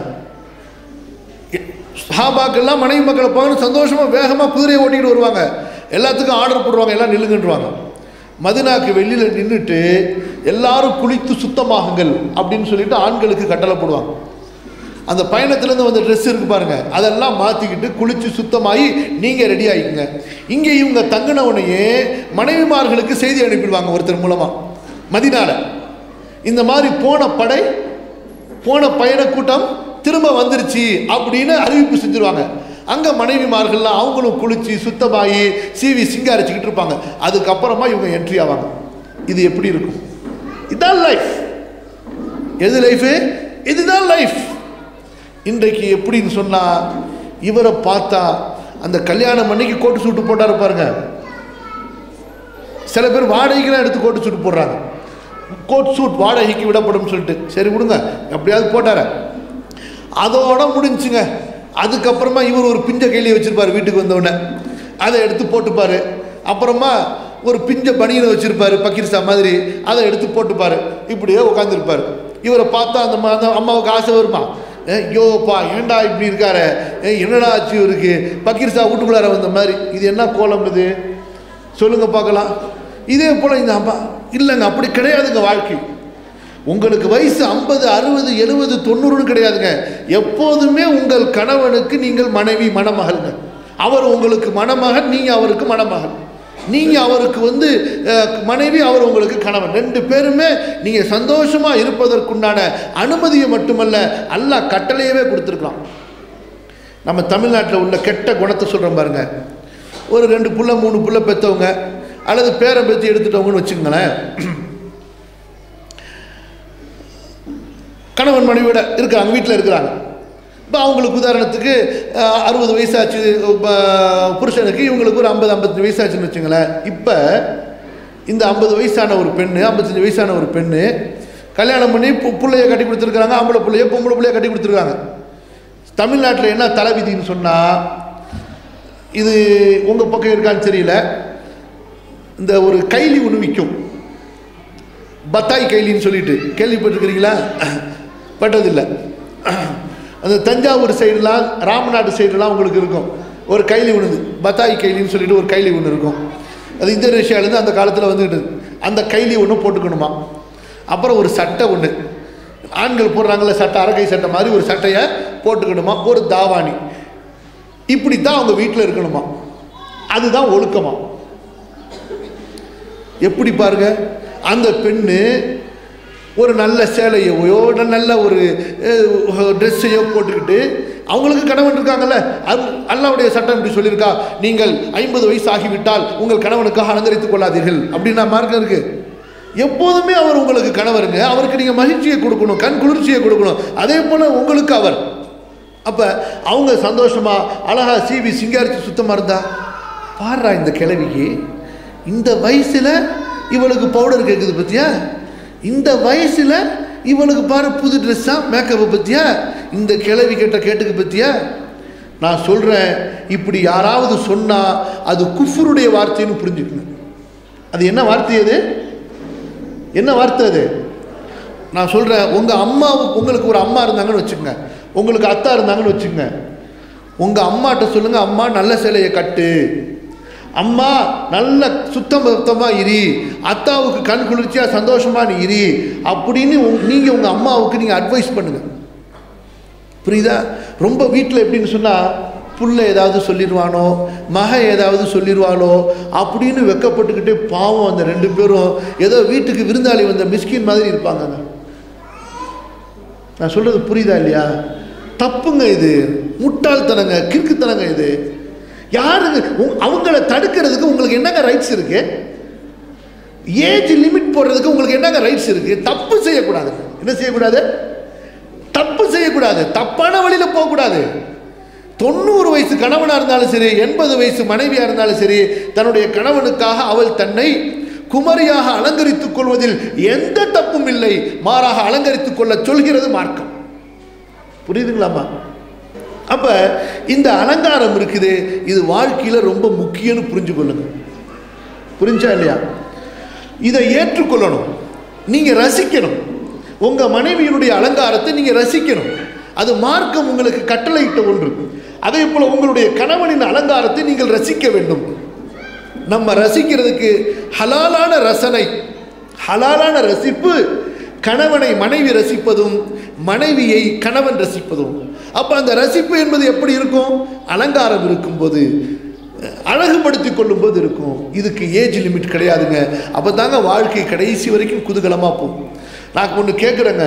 சஹாபாக்கெல்லாம் மனைவி மக்களை பார்க்கணும் சந்தோஷமாக வேகமாக குதிரையை ஓட்டிக்கிட்டு வருவாங்க எல்லாத்துக்கும் ஆர்டர் போடுவாங்க எல்லாம் நில்லுங்கன்றுவாங்க மதினாக்கு வெளியில் நின்றுட்டு எல்லாரும் குளித்து சுத்தமாகுங்கள் அப்படின்னு சொல்லிட்டு ஆண்களுக்கு கட்டளை போடுவாங்க அந்த பயணத்துலேருந்து வந்த ட்ரெஸ் இருக்கு பாருங்க அதெல்லாம் மாற்றிக்கிட்டு குளித்து சுத்தமாகி நீங்கள் ரெடி ஆகிக்குங்க இங்கே இவங்க தங்கின உடனே மனைவிமார்களுக்கு செய்தி அனுப்பிடுவாங்க ஒருத்தர் மூலமாக மதினால இந்த மாதிரி போன படை போன பயண கூட்டம் திரும்ப வந்துருச்சு அப்படின்னு அறிவிப்பு செஞ்சுருவாங்க அங்கே மனைவிமார்கள்லாம் அவங்களும் குளிச்சு சுத்தமாகி சீவி சிங்காரிச்சுக்கிட்டு இருப்பாங்க அதுக்கப்புறமா இவங்க என்ட்ரி ஆவாங்க இது எப்படி இருக்கும் இதுதான் லைஃப் எது லைஃபு இதுதான் லைஃப் இன்றைக்கு எப்படின்னு சொன்னால் இவரை பார்த்தா அந்த கல்யாணம் அன்னைக்கு கோட்டு சூட்டு போட்டாரு பாருங்க சில பேர் வாடகைக்கெல்லாம் எடுத்து கோட்டு சூட்டு போடுறாங்க கோட் சூட் வாடகைக்கு விடப்படும் சொல்லிட்டு சரி விடுங்க எப்படியாவது போட்டார அதோட முடிஞ்சுங்க அதுக்கப்புறமா இவர் ஒரு பிஞ்ச கையிலே வச்சிருப்பாரு வீட்டுக்கு வந்தவுடனே அதை எடுத்து போட்டுப்பாரு அப்புறமா ஒரு பிஞ்ச பனியனை வச்சிருப்பாரு பக்கீர்சா மாதிரி அதை எடுத்து போட்டுப்பாரு இப்படியே உட்காந்துருப்பாரு இவரை பார்த்தா அந்த மா- அந்த அம்மாவுக்கு ஆசை வருமா ஏ, ஐயோப்பா ஏன்டா இப்படி இருக்காரு ஏ, என்னடா ஆச்சு இவருக்கு பக்கீர்சா வீட்டுக்குள்ளார வந்த மாதிரி இது என்ன கோலம் இது சொல்லுங்க பார்க்கலாம் இதே போல் இந்த அம்மா இல்லைங்க அப்படி கிடையாதுங்க வாழ்க்கை உங்களுக்கு வயசு ஐம்பது அறுபது எழுபது தொண்ணூறுன்னு கிடையாதுங்க எப்போதுமே உங்கள் கணவனுக்கு நீங்கள் மனைவி மணமகள்ங்க அவர் உங்களுக்கு மணமகன் நீங்கள் அவருக்கு மணமகன் நீங்கள் அவருக்கு வந்து அஹ், மனைவி அவர் உங்களுக்கு கணவன் ரெண்டு பேருமே நீங்கள் சந்தோஷமாக இருப்பதற்குண்டான அனுமதியை மட்டுமல்ல அல்லாஹ் கட்டளையவே கொடுத்துருக்கலாம் நம்ம தமிழ்நாட்டில் உள்ள கெட்ட குணத்தை சொல்கிறோம் பாருங்க ஒரு ரெண்டு புள்ள மூணு புள்ள பெற்றவங்க அல்லது பேரை பெற்று எடுத்துட்டவங்கன்னு வச்சுக்கோங்களேன் கணவன் மனைவியோட இருக்காங்க வீட்டில் இருக்கிறாங்க இப்போ அவங்களுக்கு உதாரணத்துக்கு அஹ், அறுபது வயசாச்சு ப- புருஷனுக்கு இவங்களுக்கு ஒரு ஐம்பது ஐம்பத்தஞ்சு வயசாச்சுன்னு வச்சுங்களேன் இப்போ இந்த ஐம்பது வயசான ஒரு பெண்ணு ஐம்பத்தஞ்சு வயசான ஒரு பெண்ணு கல்யாணம் பண்ணி பு- புள்ளைய கட்டி கொடுத்துருக்காங்க ஆம்பளை பிள்ளைய பொம்பளை பிள்ளைய கட்டி கொடுத்துருக்காங்க தமிழ்நாட்டில் என்ன தலைவிதின்னு சொன்னால் இது உங்கள் பக்கம் இருக்கான்னு தெரியல இந்த ஒரு கைலி ஒன்று விற்கும் பத்தாய் கைலின்னு சொல்லிட்டு கேள்விப்பட்டிருக்கிறீங்களா பட்டதில்லை அந்த தஞ்சாவூர் சைடுலாம் ராமநாடு சைடுலாம் உங்களுக்கு இருக்கும் ஒரு கைலி ஒன்று பத்தாய் கைலின்னு சொல்லிட்டு ஒரு கைலி ஒன்று இருக்கும் அது இந்தோனேஷியாவிலேருந்து அந்த காலத்தில் வந்துக்கிட்டு அந்த கைலி ஒன்று போட்டுக்கணுமா அப்புறம் ஒரு சட்டை ஒன்று ஆண்கள் போடுறாங்கல்ல சட்டை அரக்கை சட்டை மாதிரி ஒரு சட்டையை போட்டுக்கணுமா ஒரு தாவாணி இப்படி தான் அவங்க வீட்டில் இருக்கணுமா அதுதான் ஒழுக்கமா எப்படி பாருங்க அந்த பெண்ணு ஒரு நல்ல சேலையோ நல்ல ஒரு ட்ரெஸ்ஸையோ போட்டுக்கிட்டு அவங்களுக்கு கணவன் இருக்காங்கல்ல அது அல்லாவுடைய சட்டம் இப்படி சொல்லியிருக்கா நீங்கள் ஐம்பது வயசு ஆகிவிட்டால் உங்கள் கணவனுக்காக அலங்கரித்துக் கொள்ளாதீர்கள் அப்படின்னா மார்க்கம் இருக்கு எப்போதுமே அவர் உங்களுக்கு கணவருங்க அவருக்கு நீங்கள் மகிழ்ச்சியை கொடுக்கணும் கண் குளிர்ச்சியை கொடுக்கணும் அதே போல் உங்களுக்கு அவர் அப்போ அவங்க சந்தோஷமா அழகா சீவி சிங்காரிச்சு சுத்தமாக இருந்தா பாடுறா இந்த கிழவிக்கு இந்த வயசில் இவளுக்கு பவுடர் கேட்குது பத்தியா இந்த வயசில் இவளுக்கு பாரு புது ட்ரெஸ்ஸாக மேக்கப்பை பத்தியா இந்த கிழவி கேட்ட கேட்டுக்கு பத்தியா நான் சொல்கிறேன் இப்படி யாராவது சொன்னால் அது குஃபருடைய வார்த்தைன்னு புரிஞ்சுக்கணும் அது என்ன வார்த்தை அது என்ன வார்த்தை அது நான் சொல்கிறேன் உங்கள் அம்மாவுக்கு உங்களுக்கு ஒரு அம்மா இருந்தாங்கன்னு வச்சுக்கோங்க உங்களுக்கு அத்தா இருந்தாங்கன்னு வச்சுக்கோங்க உங்கள் அம்மாட்ட சொல்லுங்கள் அம்மா நல்ல சிலையை கட்டு அம்மா நல்ல சுத்தம் சுத்தமாக இரி அத்தாவுக்கு கண் குளிர்ச்சியாக சந்தோஷமா நீ இரி அப்படின்னு நீங்கள் உங்கள் அம்மாவுக்கு நீங்கள் அட்வைஸ் பண்ணுங்கள் புரியுதா ரொம்ப வீட்டில் எப்படின்னு சொன்னால் புள்ள ஏதாவது சொல்லிடுவானோ மக ஏதாவது சொல்லிடுவாளோ அப்படின்னு வெக்கப்பட்டுக்கிட்டே பாவம் அந்த ரெண்டு பேரும் ஏதோ வீட்டுக்கு விருந்தாளி வந்த மிஸ்கின் மாதிரி இருப்பாங்கங்க நான் சொல்கிறது புரியுதா இல்லையா தப்புங்க இது முட்டாள்தனங்க கிறுக்குத்தனங்க இது யாருங்க உங்க- அவங்கள தடுக்கிறதுக்கு உங்களுக்கு என்னங்க ரைட்ஸ் இருக்கு ஏஜ் லிமிட் போடுறதுக்கு உங்களுக்கு என்னங்க ரைட்ஸ் இருக்கு தப்பு செய்யக்கூடாது என்ன செய்யக்கூடாது தப்பு செய்யக்கூடாது தப்பான வழியில போகக்கூடாது தொண்ணூறு வயசு கணவனா இருந்தாலும் சரி எண்பது வயசு மனைவியா இருந்தாலும் சரி தன்னுடைய கணவனுக்காக அவள் தன்னை குமரியாக அலங்கரித்துக் கொள்வதில் எந்த தப்பும் இல்லை மாறாக அலங்கரித்துக் கொள்ள சொல்கிறது மார்க்கம் புரியுதுங்களாமா அப்ப இந்த அலங்காரம் இருக்குது இது வாழ்க்கையில ரொம்ப முக்கியம்னு புரிஞ்சு கொள்ளுங்க புரிஞ்சா இல்லையா இதை ஏற்றுக்கொள்ளணும் நீங்க ரசிக்கணும் உங்க மனைவியினுடைய அலங்காரத்தை நீங்க ரசிக்கணும் அது மார்க்கம் உங்களுக்கு கட்டளையிட்ட ஒன்று அதே போல உங்களுடைய கணவனின் அலங்காரத்தை நீங்கள் ரசிக்க வேண்டும் நம்ம ரசிக்கிறதுக்கு ஹலாலான ரசனை ஹலாலான ரசிப்பு கணவனை மனைவி ரசிப்பதும் மனைவியை கணவன் ரசிப்பதும் அப்ப அந்த ரசிப்பு என்பது எப்படி இருக்கும் அலங்காரம் இருக்கும்போது அழகுபடுத்திக் கொள்ளும்போது இருக்கும் இதுக்கு ஏஜ் லிமிட் கிடையாதுங்க அப்போ தாங்க வாழ்க்கை கடைசி வரைக்கும் குதூகலமாக போகும் நான் ஒன்று கேட்குறேங்க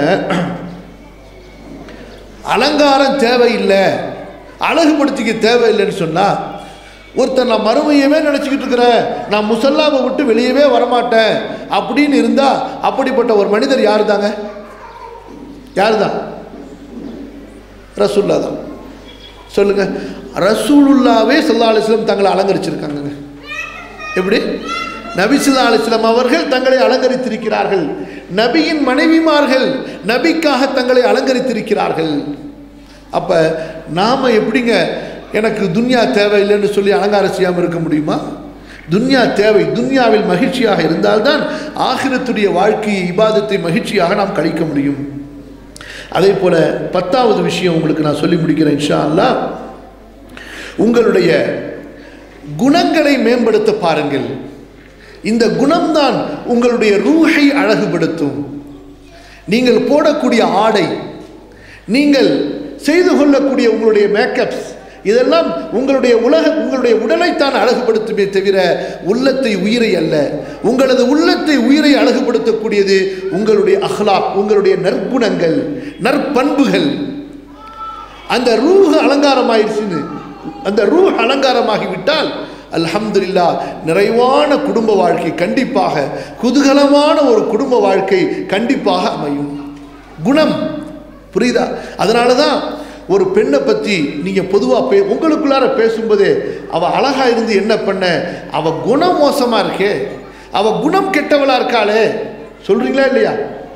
அலங்காரம் தேவையில்லை அழகுபடுத்திக்க தேவையில்லைன்னு சொன்னால் ஒருத்தர் நான் மறுமையவே நினச்சிக்கிட்டு இருக்கிறேன் நான் முசல்லாவை விட்டு வெளியவே வரமாட்டேன் அப்படின்னு இருந்தால் அப்படிப்பட்ட ஒரு மனிதர் யார் தாங்க யார் தான் ரசூல்லா தான் சொல்லுங்க ரசூலுல்லாவே சல்லா அலிஸ்லம் தங்களை அலங்கரிச்சிருக்காங்க எப்படி நபி ஸல்லல்லாஹு அலைஹி வஸல்லம் அவர்கள் தங்களை அலங்கரித்திருக்கிறார்கள் நபியின் மனைவிமார்கள் நபிக்காக தங்களை அலங்கரித்திருக்கிறார்கள் அப்ப நாம எப்படிங்க எனக்கு துன்யா தேவையில்லைன்னு சொல்லி அலங்காரம் செய்யாமல் இருக்க முடியுமா துன்யா தேவை துன்யாவில் மகிழ்ச்சியாக இருந்தால்தான் ஆகிரத்துடைய வாழ்க்கையை இபாதத்தை மகிழ்ச்சியாக நாம் கழிக்க முடியும் அதே போல பத்தாவது விஷயம் உங்களுக்கு நான் சொல்லி முடிக்கிறேன் இன்ஷா அல்லாஹ் உங்களுடைய குணங்களை மேம்படுத்த பாருங்கள் இந்த குணம்தான் உங்களுடைய ரூஹை அழகுபடுத்தும் நீங்கள் போடக்கூடிய ஆடை நீங்கள் செய்து கொள்ளக்கூடிய உங்களுடைய மேக்கப்ஸ் இதெல்லாம் உங்களுடைய உலக உங்களுடைய உடலைத்தான் அழகுபடுத்துமே தவிர உள்ளத்தை உயிரை அல்ல உங்களது உள்ளத்தை உயிரை அழகுபடுத்தக்கூடியது உங்களுடைய அஹ்லாக் உங்களுடைய நற்குணங்கள் நற்பண்புகள் அந்த ரூஹ் அலங்காரமாயிருச்சுன்னு அந்த ரூஹ் அலங்காரமாகிவிட்டால் அல்ஹம்துலில்லா நிறைவான குடும்ப வாழ்க்கை கண்டிப்பாக குதூகலமான ஒரு குடும்ப வாழ்க்கை கண்டிப்பாக அமையும் குணம் புரியுதா அதனால தான் ஒரு பெண்ணை பற்றி நீங்கள் பொதுவாக பே உங்களுக்குள்ளார பேசும்போதே அவள் அழகா இருந்து என்ன பண்ண அவள் குணம் மோசமாக இருக்கே அவள் குணம் கெட்டவளா இருக்காளே சொல்கிறீங்களா இல்லையா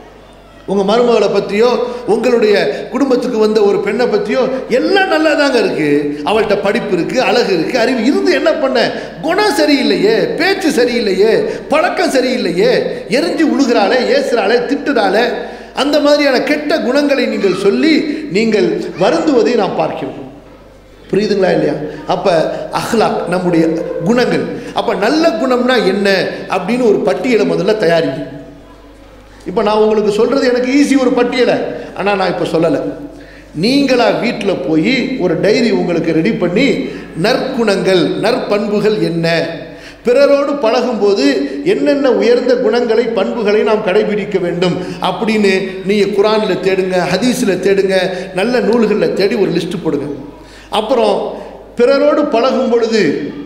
உங்கள் மருமகளை பற்றியோ உங்களுடைய குடும்பத்துக்கு வந்த ஒரு பெண்ணை பற்றியோ எல்லாம் நல்லா தாங்க இருக்குது அவள்கிட்ட படிப்பு இருக்குது அழகு இருக்குது அறிவு இருந்து என்ன பண்ண குணம் சரியில்லையே பேச்சு சரியில்லையே பழக்கம் சரியில்லையே எரிஞ்சு உழுகிறாளே ஏசுகிறாளே திட்டுறாளே அந்த மாதிரியான கெட்ட குணங்களை நீங்கள் சொல்லி நீங்கள் வருந்துவதை நாம் பார்க்கிறோம் புரியுதுங்களா இல்லையா அப்போ அஹ்லாக் நம்முடைய குணங்கள் அப்போ நல்ல குணம்னா என்ன அப்படின்னு ஒரு பட்டியலை முதல்ல தயாரிக்கும் இப்போ நான் உங்களுக்கு சொல்கிறது எனக்கு ஈஸி ஒரு பட்டியலை ஆனால் நான் இப்போ சொல்லலை நீங்களா வீட்டில் போய் ஒரு டைரி உங்களுக்கு ரெடி பண்ணி நற்குணங்கள் நற்பண்புகள் என்ன பிறரோடு பழகும்போது என்னென்ன உயர்ந்த குணங்களை பண்புகளை நாம் கடைபிடிக்க வேண்டும் அப்படின்னு நீங்கள் குரானில் தேடுங்க ஹதீஸில் தேடுங்க நல்ல நூல்களில் தேடி ஒரு லிஸ்ட்டு போடுங்க அப்புறம் பிறரோடு பழகும் பொழுது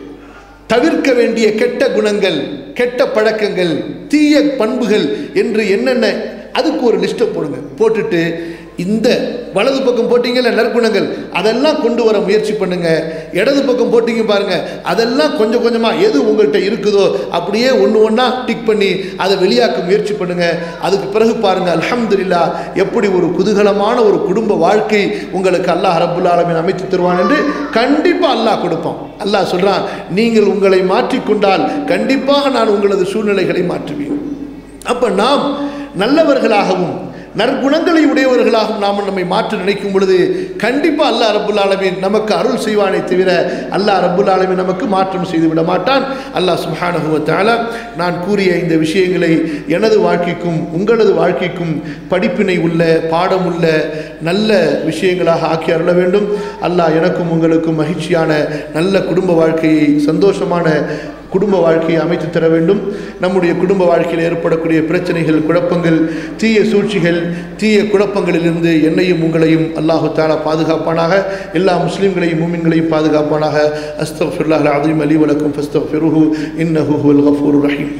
தவிர்க்க வேண்டிய கெட்ட குணங்கள் கெட்ட பழக்கங்கள் தீய பண்புகள் என்று என்னென்ன அதுக்கு ஒரு லிஸ்ட்டை போடுங்க போட்டுட்டு இந்த வலது பக்கம் போட்டீங்கல்ல நற்குணங்கள் அதெல்லாம் கொண்டு வர முயற்சி பண்ணுங்க இடது பக்கம் போட்டீங்க பாருங்க அதெல்லாம் கொஞ்சம் கொஞ்சமாக எது உங்கள்கிட்ட இருக்குதோ அப்படியே ஒன்று ஒன்றா டிக் பண்ணி அதை வெளியாக்க முயற்சி பண்ணுங்க அதுக்கு பிறகு பாருங்க அல்ஹம்துலில்லா எப்படி ஒரு குதூகலமான ஒரு குடும்ப வாழ்க்கை உங்களுக்கு அல்லாஹ் ரப்புல் ஆலமீன் அமைத்து தருவான் என்று கண்டிப்பாக அல்லாஹ் கொடுப்பான் அல்லாஹ் சொல்றான் நீங்கள் உங்களை மாற்றிக்கொண்டால் கண்டிப்பாக நான் உங்களது சூழ்நிலைகளை மாற்றுவேன் அப்ப நாம் நல்லவர்களாகவும் நற்குணங்களை உடையவர்களாகவும் நாம் நம்மை மாற்ற நினைக்கும் பொழுது கண்டிப்பாக அல்லாஹ் ரப்புல் ஆலமீன் நமக்கு அருள் செய்வானே தவிர அல்லாஹ் ரப்புல் ஆலமீன் நமக்கு மாற்றம் செய்து விட மாட்டான் அல்லாஹ் சுப்ஹானஹு வ தஆலா நான் கூறிய இந்த விஷயங்களை எனது வாழ்க்கைக்கும் உங்களது வாழ்க்கைக்கும் படிப்பினை உள்ள பாடம் உள்ள நல்ல விஷயங்களாக ஆக்கி அருள வேண்டும் அல்லாஹ் எனக்கும் உங்களுக்கும் மகிழ்ச்சியான நல்ல குடும்ப வாழ்க்கையை சந்தோஷமான குடும்ப வாழ்க்கையை அமைத்து தர வேண்டும் நம்முடைய குடும்ப வாழ்க்கையில் ஏற்படக்கூடிய பிரச்சனைகள் குழப்பங்கள் தீய சூழ்ச்சிகள் தீய குழப்பங்களிலிருந்து என்னையும் உங்களையும் அல்லாஹு தாலா பாதுகாப்பானாக எல்லா முஸ்லீம்களையும் மூமின்களையும் பாதுகாப்பானாக அஸ்தஃபிருல்லாஹ் அதீம் அலி வலக்கும் ஃபஸ்தஃபிருஹு இன்னஹு ஹுவல் கஃபூர் ரஹீம்